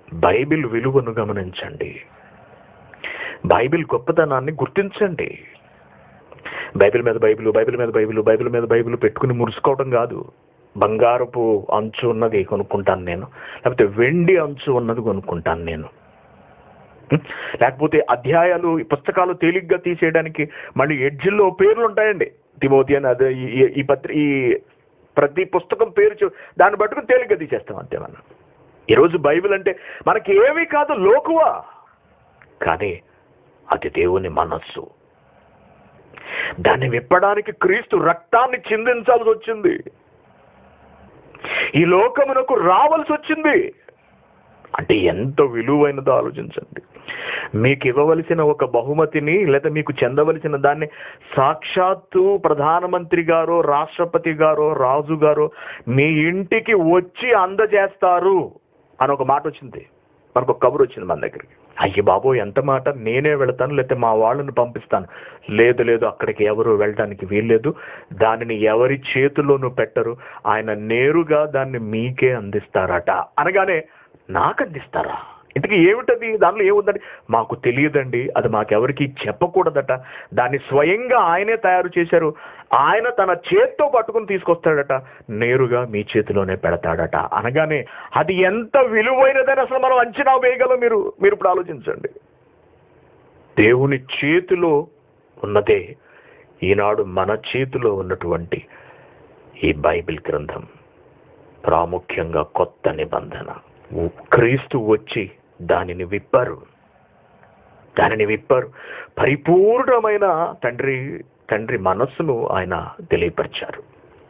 S2: బైబిల్ విలువను గమనించండి బైబిల్ గొప్పతనాన్ని గుర్తించండి బైబిల్ మీద బైబిల్ బైబిల్ మీద బైబిల్ బైబిల్ మీద బైబిల్ పెట్టుకుని మురుసుకోవడం కాదు బంగారపు అంచు ఉన్నది కొనుక్కుంటాను నేను లేకపోతే వెండి అంచు ఉన్నది కొనుక్కుంటాను నేను ఉం? లేకపోతే అధ్యాయాలు ఈ పుస్తకాలు తేలిగ్గా తీసేయడానికి మళ్ళీ ఎడ్జిల్లో పేర్లు ఉంటాయండి తిమోతి అని అదే ఈ- ఈ- ఈ పత్రి ఈ ప్రతి పుస్తకం పేరు చూ- దాన్ని పట్టుకుని తేలిగ్గా తీసేస్తాం అంతే మనం ఈరోజు బైబిల్ అంటే మనకి ఏమీ కాదు లోకువా కానీ అది దేవుని మనస్సు దాన్ని విప్పడానికి క్రీస్తు రక్తాన్ని చిందించాల్సి వచ్చింది ఈ లోకమునకు రావాల్సి వచ్చింది అంటే ఎంత విలువైనదో ఆలోచించండి మీకు ఇవ్వవలసిన ఒక బహుమతిని లేదా మీకు చెందవలసిన దాన్ని సాక్షాత్తు ప్రధానమంత్రి గారో రాష్ట్రపతి గారో రాజు గారో మీ ఇంటికి వచ్చి అందజేస్తారు అని ఒక మాట వచ్చింది మనకు ఒక కబురు వచ్చింది మన దగ్గరికి అయ్యి బాబు ఎంత మాట నేనే వెళతాను లేకపోతే మా వాళ్ళని పంపిస్తాను లేదు లేదు అక్కడికి ఎవరు వెళ్ళడానికి వీల్లేదు దానిని ఎవరి చేతిలోనూ పెట్టరు ఆయన నేరుగా దాన్ని మీకే అందిస్తారట అనగానే నాకు అందిస్తారా ఇంతకీ ఏమిటది దానిలో ఏముందండి మాకు తెలియదండి అది మాకెవరికి చెప్పకూడదట దాన్ని స్వయంగా ఆయనే తయారు చేశారు ఆయన తన చేత్తో పట్టుకుని తీసుకొస్తాడట నేరుగా మీ చేతిలోనే పెడతాడట అనగానే అది ఎంత విలువైనదని అసలు మనం అంచనా వేయగలం మీరు మీరు ఇప్పుడు ఆలోచించండి దేవుని చేతిలో ఉన్నదే ఈనాడు మన చేతిలో ఉన్నటువంటి ఈ బైబిల్ గ్రంథం ప్రాముఖ్యంగా కొత్త నిబంధన క్రీస్తు వచ్చి దానిని విప్పారు దానిని విప్పారు పరిపూర్ణమైన తండ్రి తండ్రి మనస్సును ఆయన తెలియపరిచారు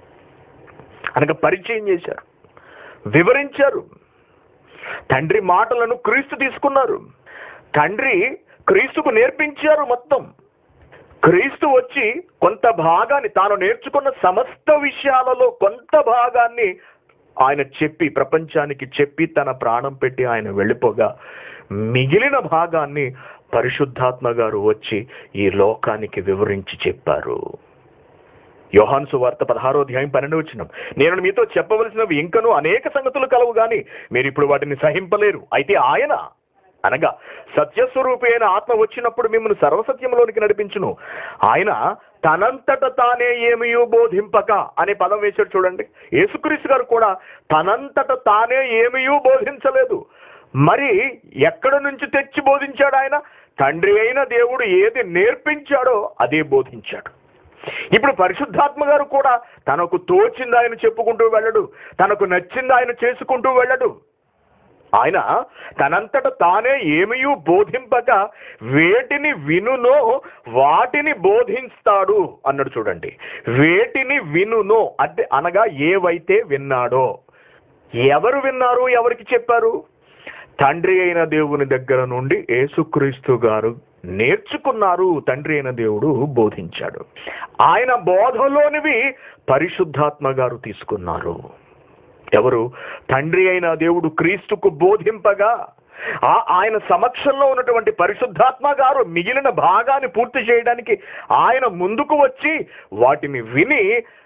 S2: అనగా పరిచయం చేశారు వివరించారు తండ్రి మాటలను క్రీస్తు తీసుకున్నారు తండ్రి క్రీస్తుకు నేర్పించారు మొత్తం క్రీస్తు వచ్చి కొంత భాగాన్ని తాను నేర్చుకున్న సమస్త విషయాలలో కొంత భాగాన్ని ఆయన చెప్పి ప్రపంచానికి చెప్పి తన ప్రాణం పెట్టి ఆయన వెళ్ళిపోగా మిగిలిన భాగాన్ని పరిశుద్ధాత్మ గారు వచ్చి ఈ లోకానికి వివరించి చెప్పారు యోహాను సువార్త పదహారో అధ్యాయం పన్నెండు వచ్చిన నేను మీతో చెప్పవలసినవి ఇంకనూ అనేక సంగతులు కలవు గాని మీరు ఇప్పుడు వాటిని సహింపలేరు అయితే ఆయన అనగా సత్యస్వరూపి అయిన ఆత్మ వచ్చినప్పుడు మిమ్మల్ని సర్వసత్యంలోనికి నడిపించును ఆయన తనంతట తానే ఏమియో బోధింపక అనే పదం వేశాడు చూడండి యేసుక్రీస్తు గారు కూడా తనంతట తానే ఏమియో బోధించలేదు మరి ఎక్కడ నుంచి తెచ్చి బోధించాడు ఆయన తండ్రి అయిన దేవుడు ఏది నేర్పించాడో అదే బోధించాడు ఇప్పుడు పరిశుద్ధాత్మ గారు కూడా తనకు తోచింది ఆయన చెప్పుకుంటూ వెళ్ళడు తనకు నచ్చింది ఆయన చేసుకుంటూ వెళ్ళడు ఆయన తనంతట తానే ఏమయూ బోధింపక వేటిని వినునో వాటిని బోధిస్తాడు అన్నాడు చూడండి వేటిని వినునో అంటే అనగా ఏవైతే విన్నాడో ఎవరు విన్నారు ఎవరికి చెప్పారు తండ్రి అయిన దేవుని దగ్గర నుండి యేసుక్రీస్తు గారు నేర్చుకున్నారు తండ్రి అయిన దేవుడు బోధించాడు ఆయన బోధలోనివి పరిశుద్ధాత్మ గారు తీసుకున్నారు ఎవరు తండ్రి అయిన దేవుడు క్రీస్తుకు బోధింపగా ఆ ఆయన సమక్షంలో ఉన్నటువంటి పరిశుద్ధాత్మ గారు మిగిలిన భాగాన్ని పూర్తి చేయడానికి ఆయన ముందుకు వచ్చి వాటిని విని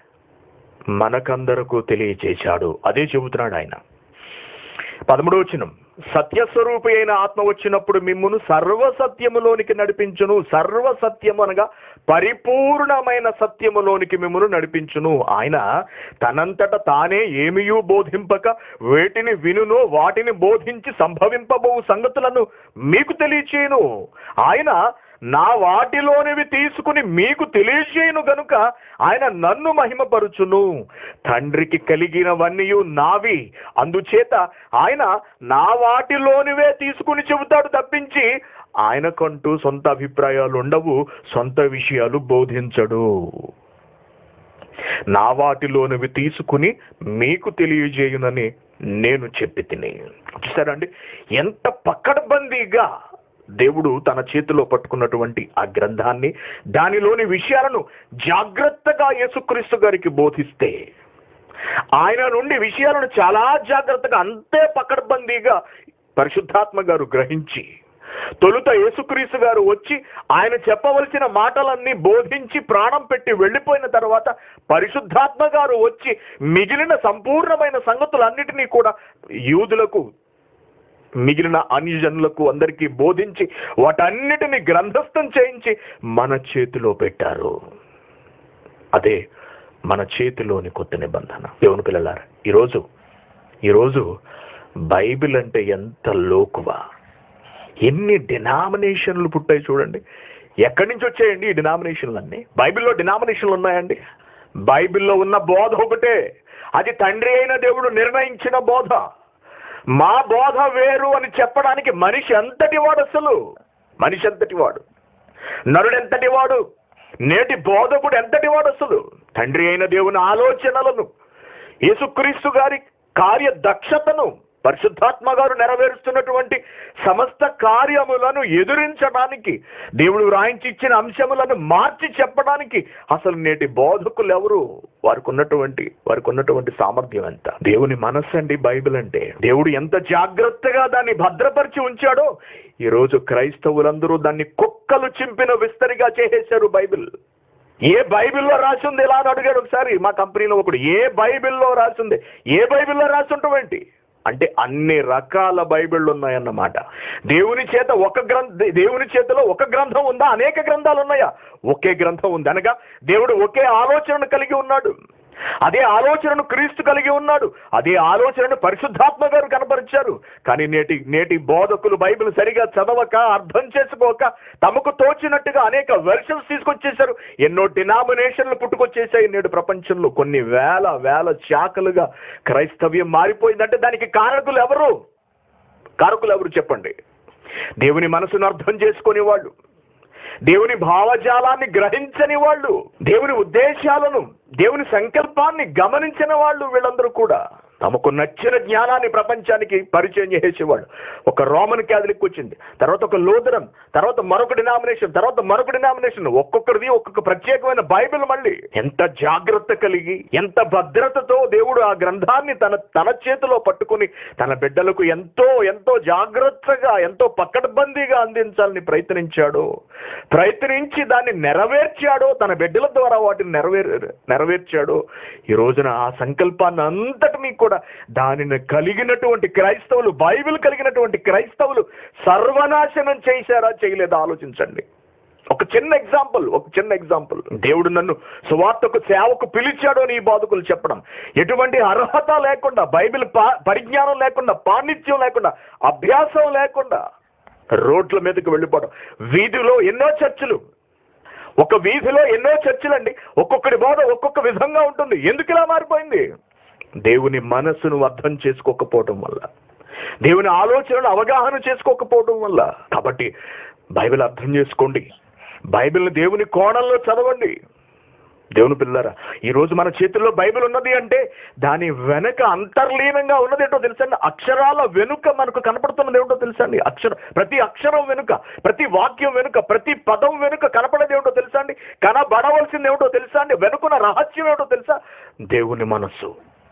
S2: మనకందరకు తెలియచేశాడు అదే చెబుతున్నాడు ఆయన పదమూడవ వచనం సత్యస్వరూపి అయిన ఆత్మ వచ్చినప్పుడు మిమ్మును సర్వసత్యములోనికి నడిపించును సర్వసత్యము అనగా పరిపూర్ణమైన సత్యములోనికి మిమ్మును నడిపించును ఆయన తనంతట తానే ఏమియూ బోధింపక వేటిని వినునో వాటిని బోధించి సంభవింపబో సంగతులను మీకు తెలియచేయను ఆయన నా వాటిలోనివి తీసుకుని మీకు తెలియజేయను గనుక ఆయన నన్ను మహిమపరుచును తండ్రికి కలిగినవన్నీ నావి అందుచేత ఆయన నా వాటిలోనివే తీసుకుని చెబుతాడు తప్పించి ఆయనకంటూ సొంత అభిప్రాయాలు ఉండవు సొంత విషయాలు బోధించడు నా వాటిలోనివి తీసుకుని మీకు తెలియజేయునని నేను చెప్పి తిని చూసారండి ఎంత పక్కడబందీగా దేవుడు తన చేతిలో పట్టుకున్నటువంటి ఆ గ్రంథాన్ని దానిలోని విషయాలను జాగ్రత్తగా యేసుక్రీస్తు గారికి బోధిస్తే ఆయన నుండి విషయాలను చాలా జాగ్రత్తగా అంతే పకడ్బందీగా పరిశుద్ధాత్మ గారు గ్రహించి తొలుత యేసుక్రీస్తు గారు వచ్చి ఆయన చెప్పవలసిన మాటలన్నీ బోధించి ప్రాణం పెట్టి వెళ్ళిపోయిన తర్వాత పరిశుద్ధాత్మ గారు వచ్చి మిగిలిన సంపూర్ణమైన సంగతులన్నిటినీ కూడా యూదులకు మిగిలిన అన్యజనులకు అందరికీ బోధించి వాటన్నిటిని గ్రంథస్థం చేయించి మన చేతిలో పెట్టారు అదే మన చేతిలోని కొత్త నిబంధన దేవుని పిల్లలారా ఈరోజు ఈరోజు బైబిల్ అంటే ఎంత లోకువా ఎన్ని డినామినేషన్లు పుట్టాయి చూడండి ఎక్కడి నుంచి వచ్చాయండి ఈ డినామినేషన్లు అన్నీ బైబిల్లో డినామినేషన్లు ఉన్నాయండి బైబిల్లో ఉన్న బోధ ఒకటే అది తండ్రి అయిన దేవుడు నిర్ణయించిన బోధ మా బోధ వేరు అని చెప్పడానికి మనిషి ఎంతటి వాడు అసలు మనిషి ఎంతటి వాడు నరుడు ఎంతటి వాడు నేటి బోధకుడు ఎంతటి వాడు అసలు తండ్రి అయిన దేవుని ఆలోచనలను యేసుక్రీస్తు గారి కార్య దక్షతను పరిశుద్ధాత్మ గారు నెరవేరుస్తున్నటువంటి సమస్త కార్యములను ఎదురించడానికి దేవుడు వ్రాయించి ఇచ్చిన అంశములను మార్చి చెప్పడానికి అసలు నేటి బోధకులు ఎవరు వారికి ఉన్నటువంటి వారికి ఉన్నటువంటి సామర్థ్యం ఎంత దేవుని మనస్సు అండి బైబిల్ అంటే దేవుడు ఎంత జాగ్రత్తగా దాన్ని భద్రపరిచి ఉంచాడో ఈ రోజు క్రైస్తవులందరూ దాన్ని కుక్కలు చింపిన విస్తరిగా చేసేశారు బైబిల్ ఏ బైబిల్లో రాసి ఉంది ఇలా అని అడిగాడు ఒకసారి మా కంపెనీలో ఒకడు ఏ బైబిల్లో రాసి ఉంది ఏ బైబిల్లో రాసి ఉంటావేంటి అంటే అన్ని రకాల బైబిళ్ళు ఉన్నాయన్నమాట దేవుని చేత ఒక గ్రంథ దేవుని చేతిలో ఒక గ్రంథం ఉందా అనేక గ్రంథాలు ఉన్నాయా ఒకే గ్రంథం ఉంది అనగా దేవుడు ఒకే ఆలోచనను కలిగి ఉన్నాడు అదే ఆలోచనను క్రీస్తు కలిగి ఉన్నాడు అదే ఆలోచనను పరిశుద్ధాత్మ గారు కనపరిచారు కానీ నేటి నేటి బోధకులు బైబిల్ సరిగా చదవక అర్థం చేసుకోక తమకు తోచినట్టుగా అనేక వెర్షన్స్ తీసుకొచ్చేశారు ఎన్నో డినామినేషన్లు పుట్టుకొచ్చేసాయి నేడు ప్రపంచంలో కొన్ని వేల వేల శాఖలుగా క్రైస్తవ్యం మారిపోయిందంటే దానికి కారకులు ఎవరు కారకులు ఎవరు చెప్పండి దేవుని మనసును అర్థం చేసుకునే వాళ్ళు దేవుని భావజాలాన్ని గ్రహించని వాళ్ళు దేవుని ఉద్దేశాలను దేవుని సంకల్పాన్ని గమనించిన వాళ్ళు వీళ్ళందరూ కూడా తమకు నచ్చిన జ్ఞానాన్ని ప్రపంచానికి పరిచయం చేసేవాళ్ళు ఒక రోమన్ క్యాథలిక్ వచ్చింది తర్వాత ఒక లూథరన్ తర్వాత మరొక డినామినేషన్ తర్వాత మరొక డినామినేషన్ ఒక్కొక్కరిది ఒక్కొక్క ప్రత్యేకమైన బైబిల్ మళ్ళీ ఎంత జాగ్రత్త కలిగి ఎంత భద్రతతో దేవుడు ఆ గ్రంథాన్ని తన తన చేతిలో పట్టుకుని తన బిడ్డలకు ఎంతో ఎంతో జాగ్రత్తగా ఎంతో పకడ్బందీగా అందించాలని ప్రయత్నించాడో ప్రయత్నించి దాన్ని నెరవేర్చాడో తన బిడ్డల ద్వారా వాటిని నెరవేర్ నెరవేర్చాడో ఈ రోజున ఆ సంకల్పాన్ని అంతటినీ కూడా దానిని కలిగినటువంటి క్రైస్తవులు బైబిల్ కలిగినటువంటి క్రైస్తవులు సర్వనాశనం చేశారా చేయలేదా ఆలోచించండి ఒక చిన్న ఎగ్జాంపుల్ ఒక చిన్న ఎగ్జాంపుల్ దేవుడు నన్ను సువార్తకు సేవకు పిలిచాడు అని ఈ బాధకులు చెప్పడం ఎటువంటి అర్హత లేకుండా బైబిల్ పా- పరిజ్ఞానం లేకుండా పాండిత్యం లేకుండా అభ్యాసం లేకుండా రోడ్ల మీదకి వెళ్ళిపోవడం వీధిలో ఎన్నో చర్చిలు ఒక వీధిలో ఎన్నో చర్చిలండి ఒక్కొక్కడి బోధ ఒక్కొక్క విధంగా ఉంటుంది ఎందుకు ఇలా మారిపోయింది దేవుని మనస్సును అర్థం చేసుకోకపోవడం వల్ల దేవుని ఆలోచనను అవగాహన చేసుకోకపోవడం వల్ల కాబట్టి బైబిల్ అర్థం చేసుకోండి బైబిల్ని దేవుని కోణంలో చదవండి దేవుని పిల్లరా ఈ రోజు మన చేతుల్లో బైబిల్ ఉన్నది అంటే దాని వెనక అంతర్లీనంగా ఉన్నది ఏంటో తెలుసండి అక్షరాల వెనుక మనకు కనపడుతున్నది ఏమిటో తెలుసండి అక్షర ప్రతి అక్షరం వెనుక ప్రతి వాక్యం వెనుక ప్రతి పదం వెనుక కనపడేది ఏమిటో తెలుసా అండి కనబడవలసింది ఏమిటో తెలుసా అండి వెనుకున్న రహస్యం ఏమిటో తెలుసా దేవుని మనస్సు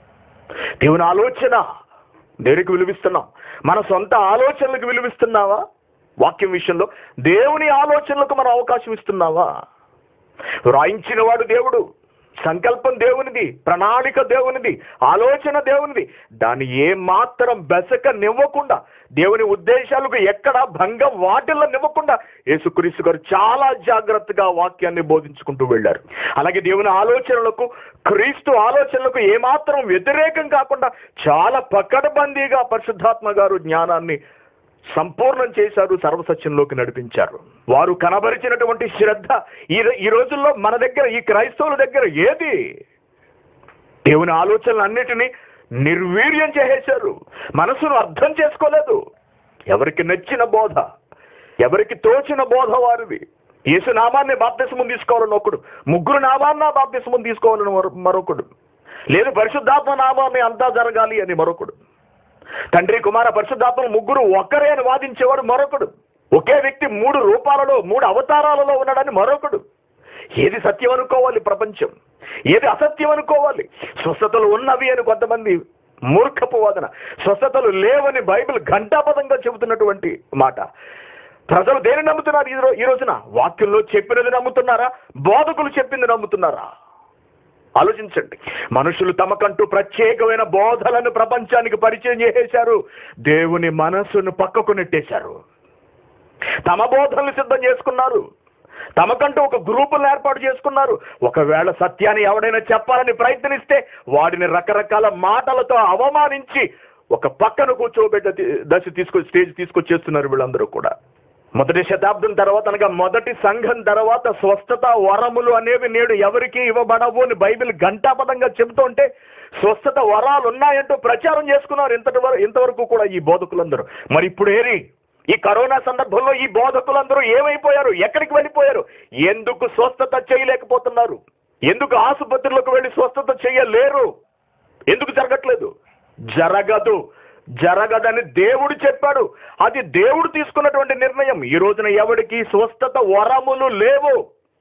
S2: దేవుని ఆలోచన దేనికి విలువిస్తున్నాం మన సొంత ఆలోచనలకు విలువిస్తున్నావా వాక్యం విషయంలో దేవుని ఆలోచనలకు మనం అవకాశం ఇస్తున్నావా వ్రాయించిన వాడు దేవుడు సంకల్పం దేవునిది ప్రణాళిక దేవునిది ఆలోచన దేవునిది దాన్ని ఏ మాత్రం బెసక నివ్వకుండా దేవుని ఉద్దేశాలకు ఎక్కడ భంగం వాటిల్లో నివ్వకుండా యేసుక్రీస్తు గారు చాలా జాగ్రత్తగా వాక్యాన్ని బోధించుకుంటూ వెళ్ళారు అలాగే దేవుని ఆలోచనలకు క్రీస్తు ఆలోచనలకు ఏమాత్రం వ్యతిరేకం కాకుండా చాలా పకడ్బందీగా పరిశుద్ధాత్మ గారు జ్ఞానాన్ని సంపూర్ణం చేశారు సర్వసత్యంలోకి నడిపించారు వారు కనబరిచినటువంటి శ్రద్ధ ఈ ఈ రోజుల్లో మన దగ్గర ఈ క్రైస్తవుల దగ్గర ఏది దేవుని ఆలోచనలన్నిటినీ నిర్వీర్యం చేసేశారు మనసును అర్థం చేసుకోలేదు ఎవరికి నచ్చిన బోధ ఎవరికి తోచిన బోధ వారిది యేసు నామాన్ని బాప్తిసమం తీసుకోవాలని ఒకడు ముగ్గురు నామాన్న బాప్తిసమం తీసుకోవాలని మరొ- మరొకడు లేదు పరిశుద్ధాత్మ నామాన్ని అంతా జరగాలి అని మరొకడు తండ్రి కుమార పరిశుద్ధాత్మ ముగ్గురు ఒక్కరే అని వాదించేవాడు మరొకడు ఒకే వ్యక్తి మూడు రూపాలలో మూడు అవతారాలలో ఉన్నాడని మరొకడు ఏది సత్యం అనుకోవాలి ప్రపంచం ఏది అసత్యం అనుకోవాలి స్వస్థతలు ఉన్నవి అని కొంతమంది మూర్ఖపు వాదన స్వస్థతలు లేవని బైబిల్ ఘంటాపదంగా చెబుతున్నటువంటి మాట ప్రజలు దేని నమ్ముతున్నారు ఈ రో- ఈ రోజున వాక్యంలో చెప్పినది నమ్ముతున్నారా బోధకులు చెప్పింది నమ్ముతున్నారా ఆలోచించండి మనుషులు తమకంటూ ప్రత్యేకమైన బోధలను ప్రపంచానికి పరిచయం చేసేశారు దేవుని మనస్సును పక్కకు నెట్టేశారు తమ బోధనలు సిద్ధం చేసుకున్నారు తమకంటూ ఒక గ్రూపులను ఏర్పాటు చేసుకున్నారు ఒకవేళ సత్యాన్ని ఎవడైనా చెప్పాలని ప్రయత్నిస్తే వాడిని రకరకాల మాటలతో అవమానించి ఒక పక్కన కూర్చోబెట్ట దశ తీసుకొ స్టేజ్ తీసుకొచ్చేస్తున్నారు వీళ్ళందరూ కూడా మొదటి శతాబ్దం తర్వాత అనగా మొదటి సంఘం తర్వాత స్వస్థత వరములు అనేవి నేడు ఎవరికి ఇవ్వబడవు అని బైబిల్ ఘంటాపదంగా చెబుతుంటే స్వస్థత వరాలు ఉన్నాయంటూ ప్రచారం చేసుకున్నారు ఇంతటి వరకు ఇంతవరకు కూడా ఈ బోధకులందరూ మరి ఇప్పుడు ఏరి ఈ కరోనా సందర్భంలో ఈ బోధకులందరూ ఏమైపోయారు ఎక్కడికి వెళ్ళిపోయారు ఎందుకు స్వస్థత చేయలేకపోతున్నారు ఎందుకు ఆసుపత్రులకు వెళ్ళి స్వస్థత చేయలేరు ఎందుకు జరగట్లేదు జరగదు జరగదని దేవుడు చెప్పాడు అది దేవుడు తీసుకున్నటువంటి నిర్ణయం ఈ రోజున ఎవడికి స్వస్థత వరములు లేవు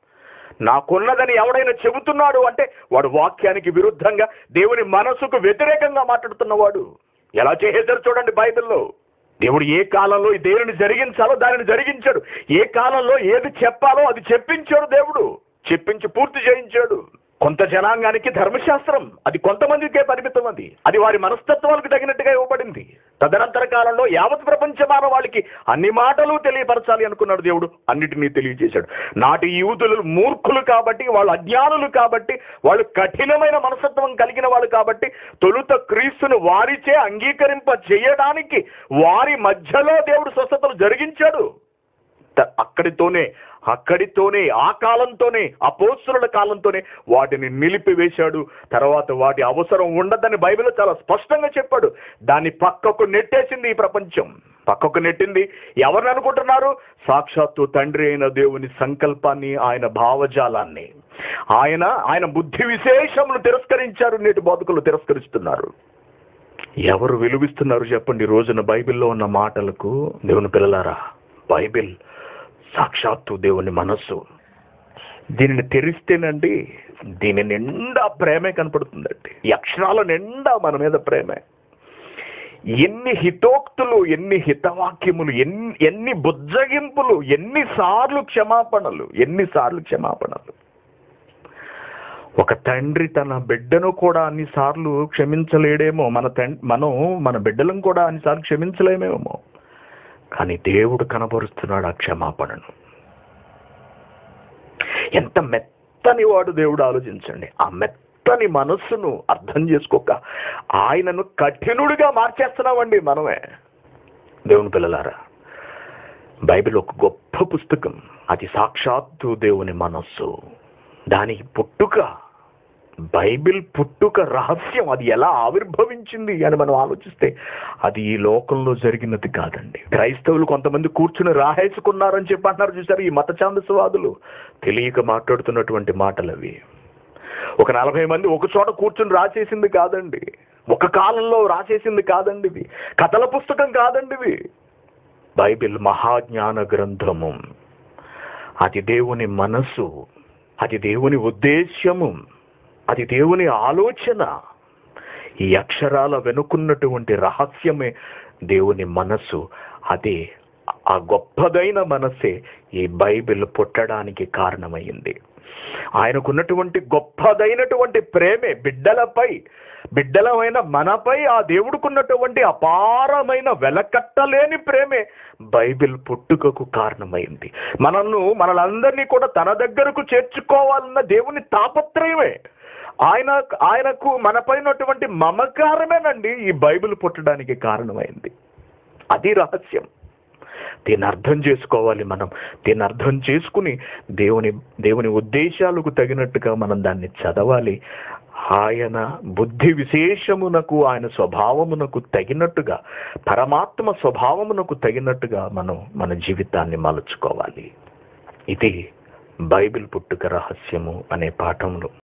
S2: నాకున్నదని ఎవడైనా చెబుతున్నాడు అంటే వాడు వాక్యానికి విరుద్ధంగా దేవుని మనసుకు వ్యతిరేకంగా మాట్లాడుతున్నవాడు ఎలా చేసేశారు చూడండి బైబిల్లో దేవుడు ఏ కాలంలో దేనిని జరిగించాలో దానిని జరిగించాడు ఏ కాలంలో ఏది చెప్పాలో అది చెప్పించాడు దేవుడు చెప్పించి పూర్తి చేయించాడు కొంత జనాంగానికి ధర్మశాస్త్రం అది కొంతమందికే పరిమితం అది అది వారి మనస్తత్వాలకు తగినట్టుగా ఇవ్వబడింది తదనంతర కాలంలో యావత్ ప్రపంచ మానవాళికి అన్ని మాటలు తెలియపరచాలి అనుకున్నాడు దేవుడు అన్నిటినీ తెలియజేశాడు నాటి యూదులు మూర్ఖులు కాబట్టి వాళ్ళు అజ్ఞానులు కాబట్టి వాళ్ళు కఠినమైన మనస్తత్వం కలిగిన వాళ్ళు కాబట్టి తొలుత క్రీస్తును వారిచే అంగీకరింప చేయడానికి వారి మధ్యలో దేవుడు స్వస్థతలు జరిగించాడు త- అక్కడితోనే అక్కడితోనే ఆ కాలంతోనే అపోస్తుల కాలంతోనే వాటిని నిలిపివేశాడు తర్వాత వాటి అవసరం ఉండదని బైబిల్ చాలా స్పష్టంగా చెప్పాడు దాన్ని పక్కకు నెట్టేసింది ఈ ప్రపంచం పక్కకు నెట్టింది ఎవరిని అనుకుంటున్నారు సాక్షాత్తు తండ్రి అయిన దేవుని సంకల్పాన్ని ఆయన భావజాలాన్ని ఆయన ఆయన బుద్ధి విశేషములు తిరస్కరించారు నేటి బోధకులు తిరస్కరిస్తున్నారు ఎవరు విలువిస్తున్నారు చెప్పండి ఈ రోజున బైబిల్లో ఉన్న మాటలకు దేవుని పిల్లలారా బైబిల్ సాక్షాత్తు దేవుని మనస్సు దీనిని తెరిస్తేనండి దీని నిండా ప్రేమే కనపడుతుందండి ఈ అక్షరాల నిండా మన మీద ప్రేమే ఎన్ని హితోక్తులు ఎన్ని హితవాక్యములు ఎన్ని ఎన్ని బుజ్జగింపులు ఎన్నిసార్లు క్షమాపణలు ఎన్నిసార్లు క్షమాపణలు ఒక తండ్రి తన బిడ్డను కూడా అన్నిసార్లు క్షమించలేడేమో మన తండ్రి మనం మన బిడ్డలను కూడా అన్నిసార్లు క్షమించలేమేమో కానీ దేవుడు కనబరుస్తున్నాడు ఆ క్షమాపణను ఎంత మెత్తని వాడు దేవుడు ఆలోచించండి ఆ మెత్తని మనస్సును అర్థం చేసుకోక ఆయనను కఠినుడిగా మార్చేస్తున్నామండి మనమే దేవుని పిల్లలారా బైబిల్ ఒక గొప్ప పుస్తకం అది సాక్షాత్తు దేవుని మనస్సు దాని పుట్టుక బైబిల్ పుట్టుక రహస్యం అది ఎలా ఆవిర్భవించింది అని మనం ఆలోచిస్తే అది ఈ లోకంలో జరిగినది కాదండి క్రైస్తవులు కొంతమంది కూర్చుని రాహేసుకున్నారని చెప్పి అంటున్నారు చూసారు ఈ మత ఛాందసవాదులు తెలియక మాట్లాడుతున్నటువంటి మాటలు అవి ఒక నలభై మంది ఒక చోట కూర్చుని రాసేసింది కాదండి ఒక కాలంలో రాసేసింది కాదండి ఇది కథల పుస్తకం కాదండి ఇది బైబిల్ మహాజ్ఞాన గ్రంథము అది దేవుని మనసు అది దేవుని ఉద్దేశ్యము అది దేవుని ఆలోచన ఈ అక్షరాల వెనుకున్నటువంటి రహస్యమే దేవుని మనసు అదే ఆ గొప్పదైన మనసే ఈ బైబిల్ పుట్టడానికి కారణమైంది ఆయనకున్నటువంటి గొప్పదైనటువంటి ప్రేమే బిడ్డలపై బిడ్డలమైన మనపై ఆ దేవుడుకున్నటువంటి అపారమైన వెలకట్టలేని ప్రేమే బైబిల్ పుట్టుకకు కారణమైంది మనల్ని మనలందరినీ కూడా తన దగ్గరకు చేర్చుకోవాలన్న దేవుని తాపత్రయమే ఆయన ఆయనకు మనపైనటువంటి మమకారమేనండి ఈ బైబిల్ పుట్టడానికి కారణమైంది అది రహస్యం దీన్ని అర్థం చేసుకోవాలి మనం దీన్ని అర్థం చేసుకుని దేవుని దేవుని ఉద్దేశాలకు తగినట్టుగా మనం దాన్ని చదవాలి ఆయన బుద్ధి విశేషమునకు ఆయన స్వభావమునకు తగినట్టుగా పరమాత్మ స్వభావమునకు తగినట్టుగా మనం మన జీవితాన్ని మలుచుకోవాలి ఇది బైబిల్ పుట్టుక రహస్యము అనే పాఠంలో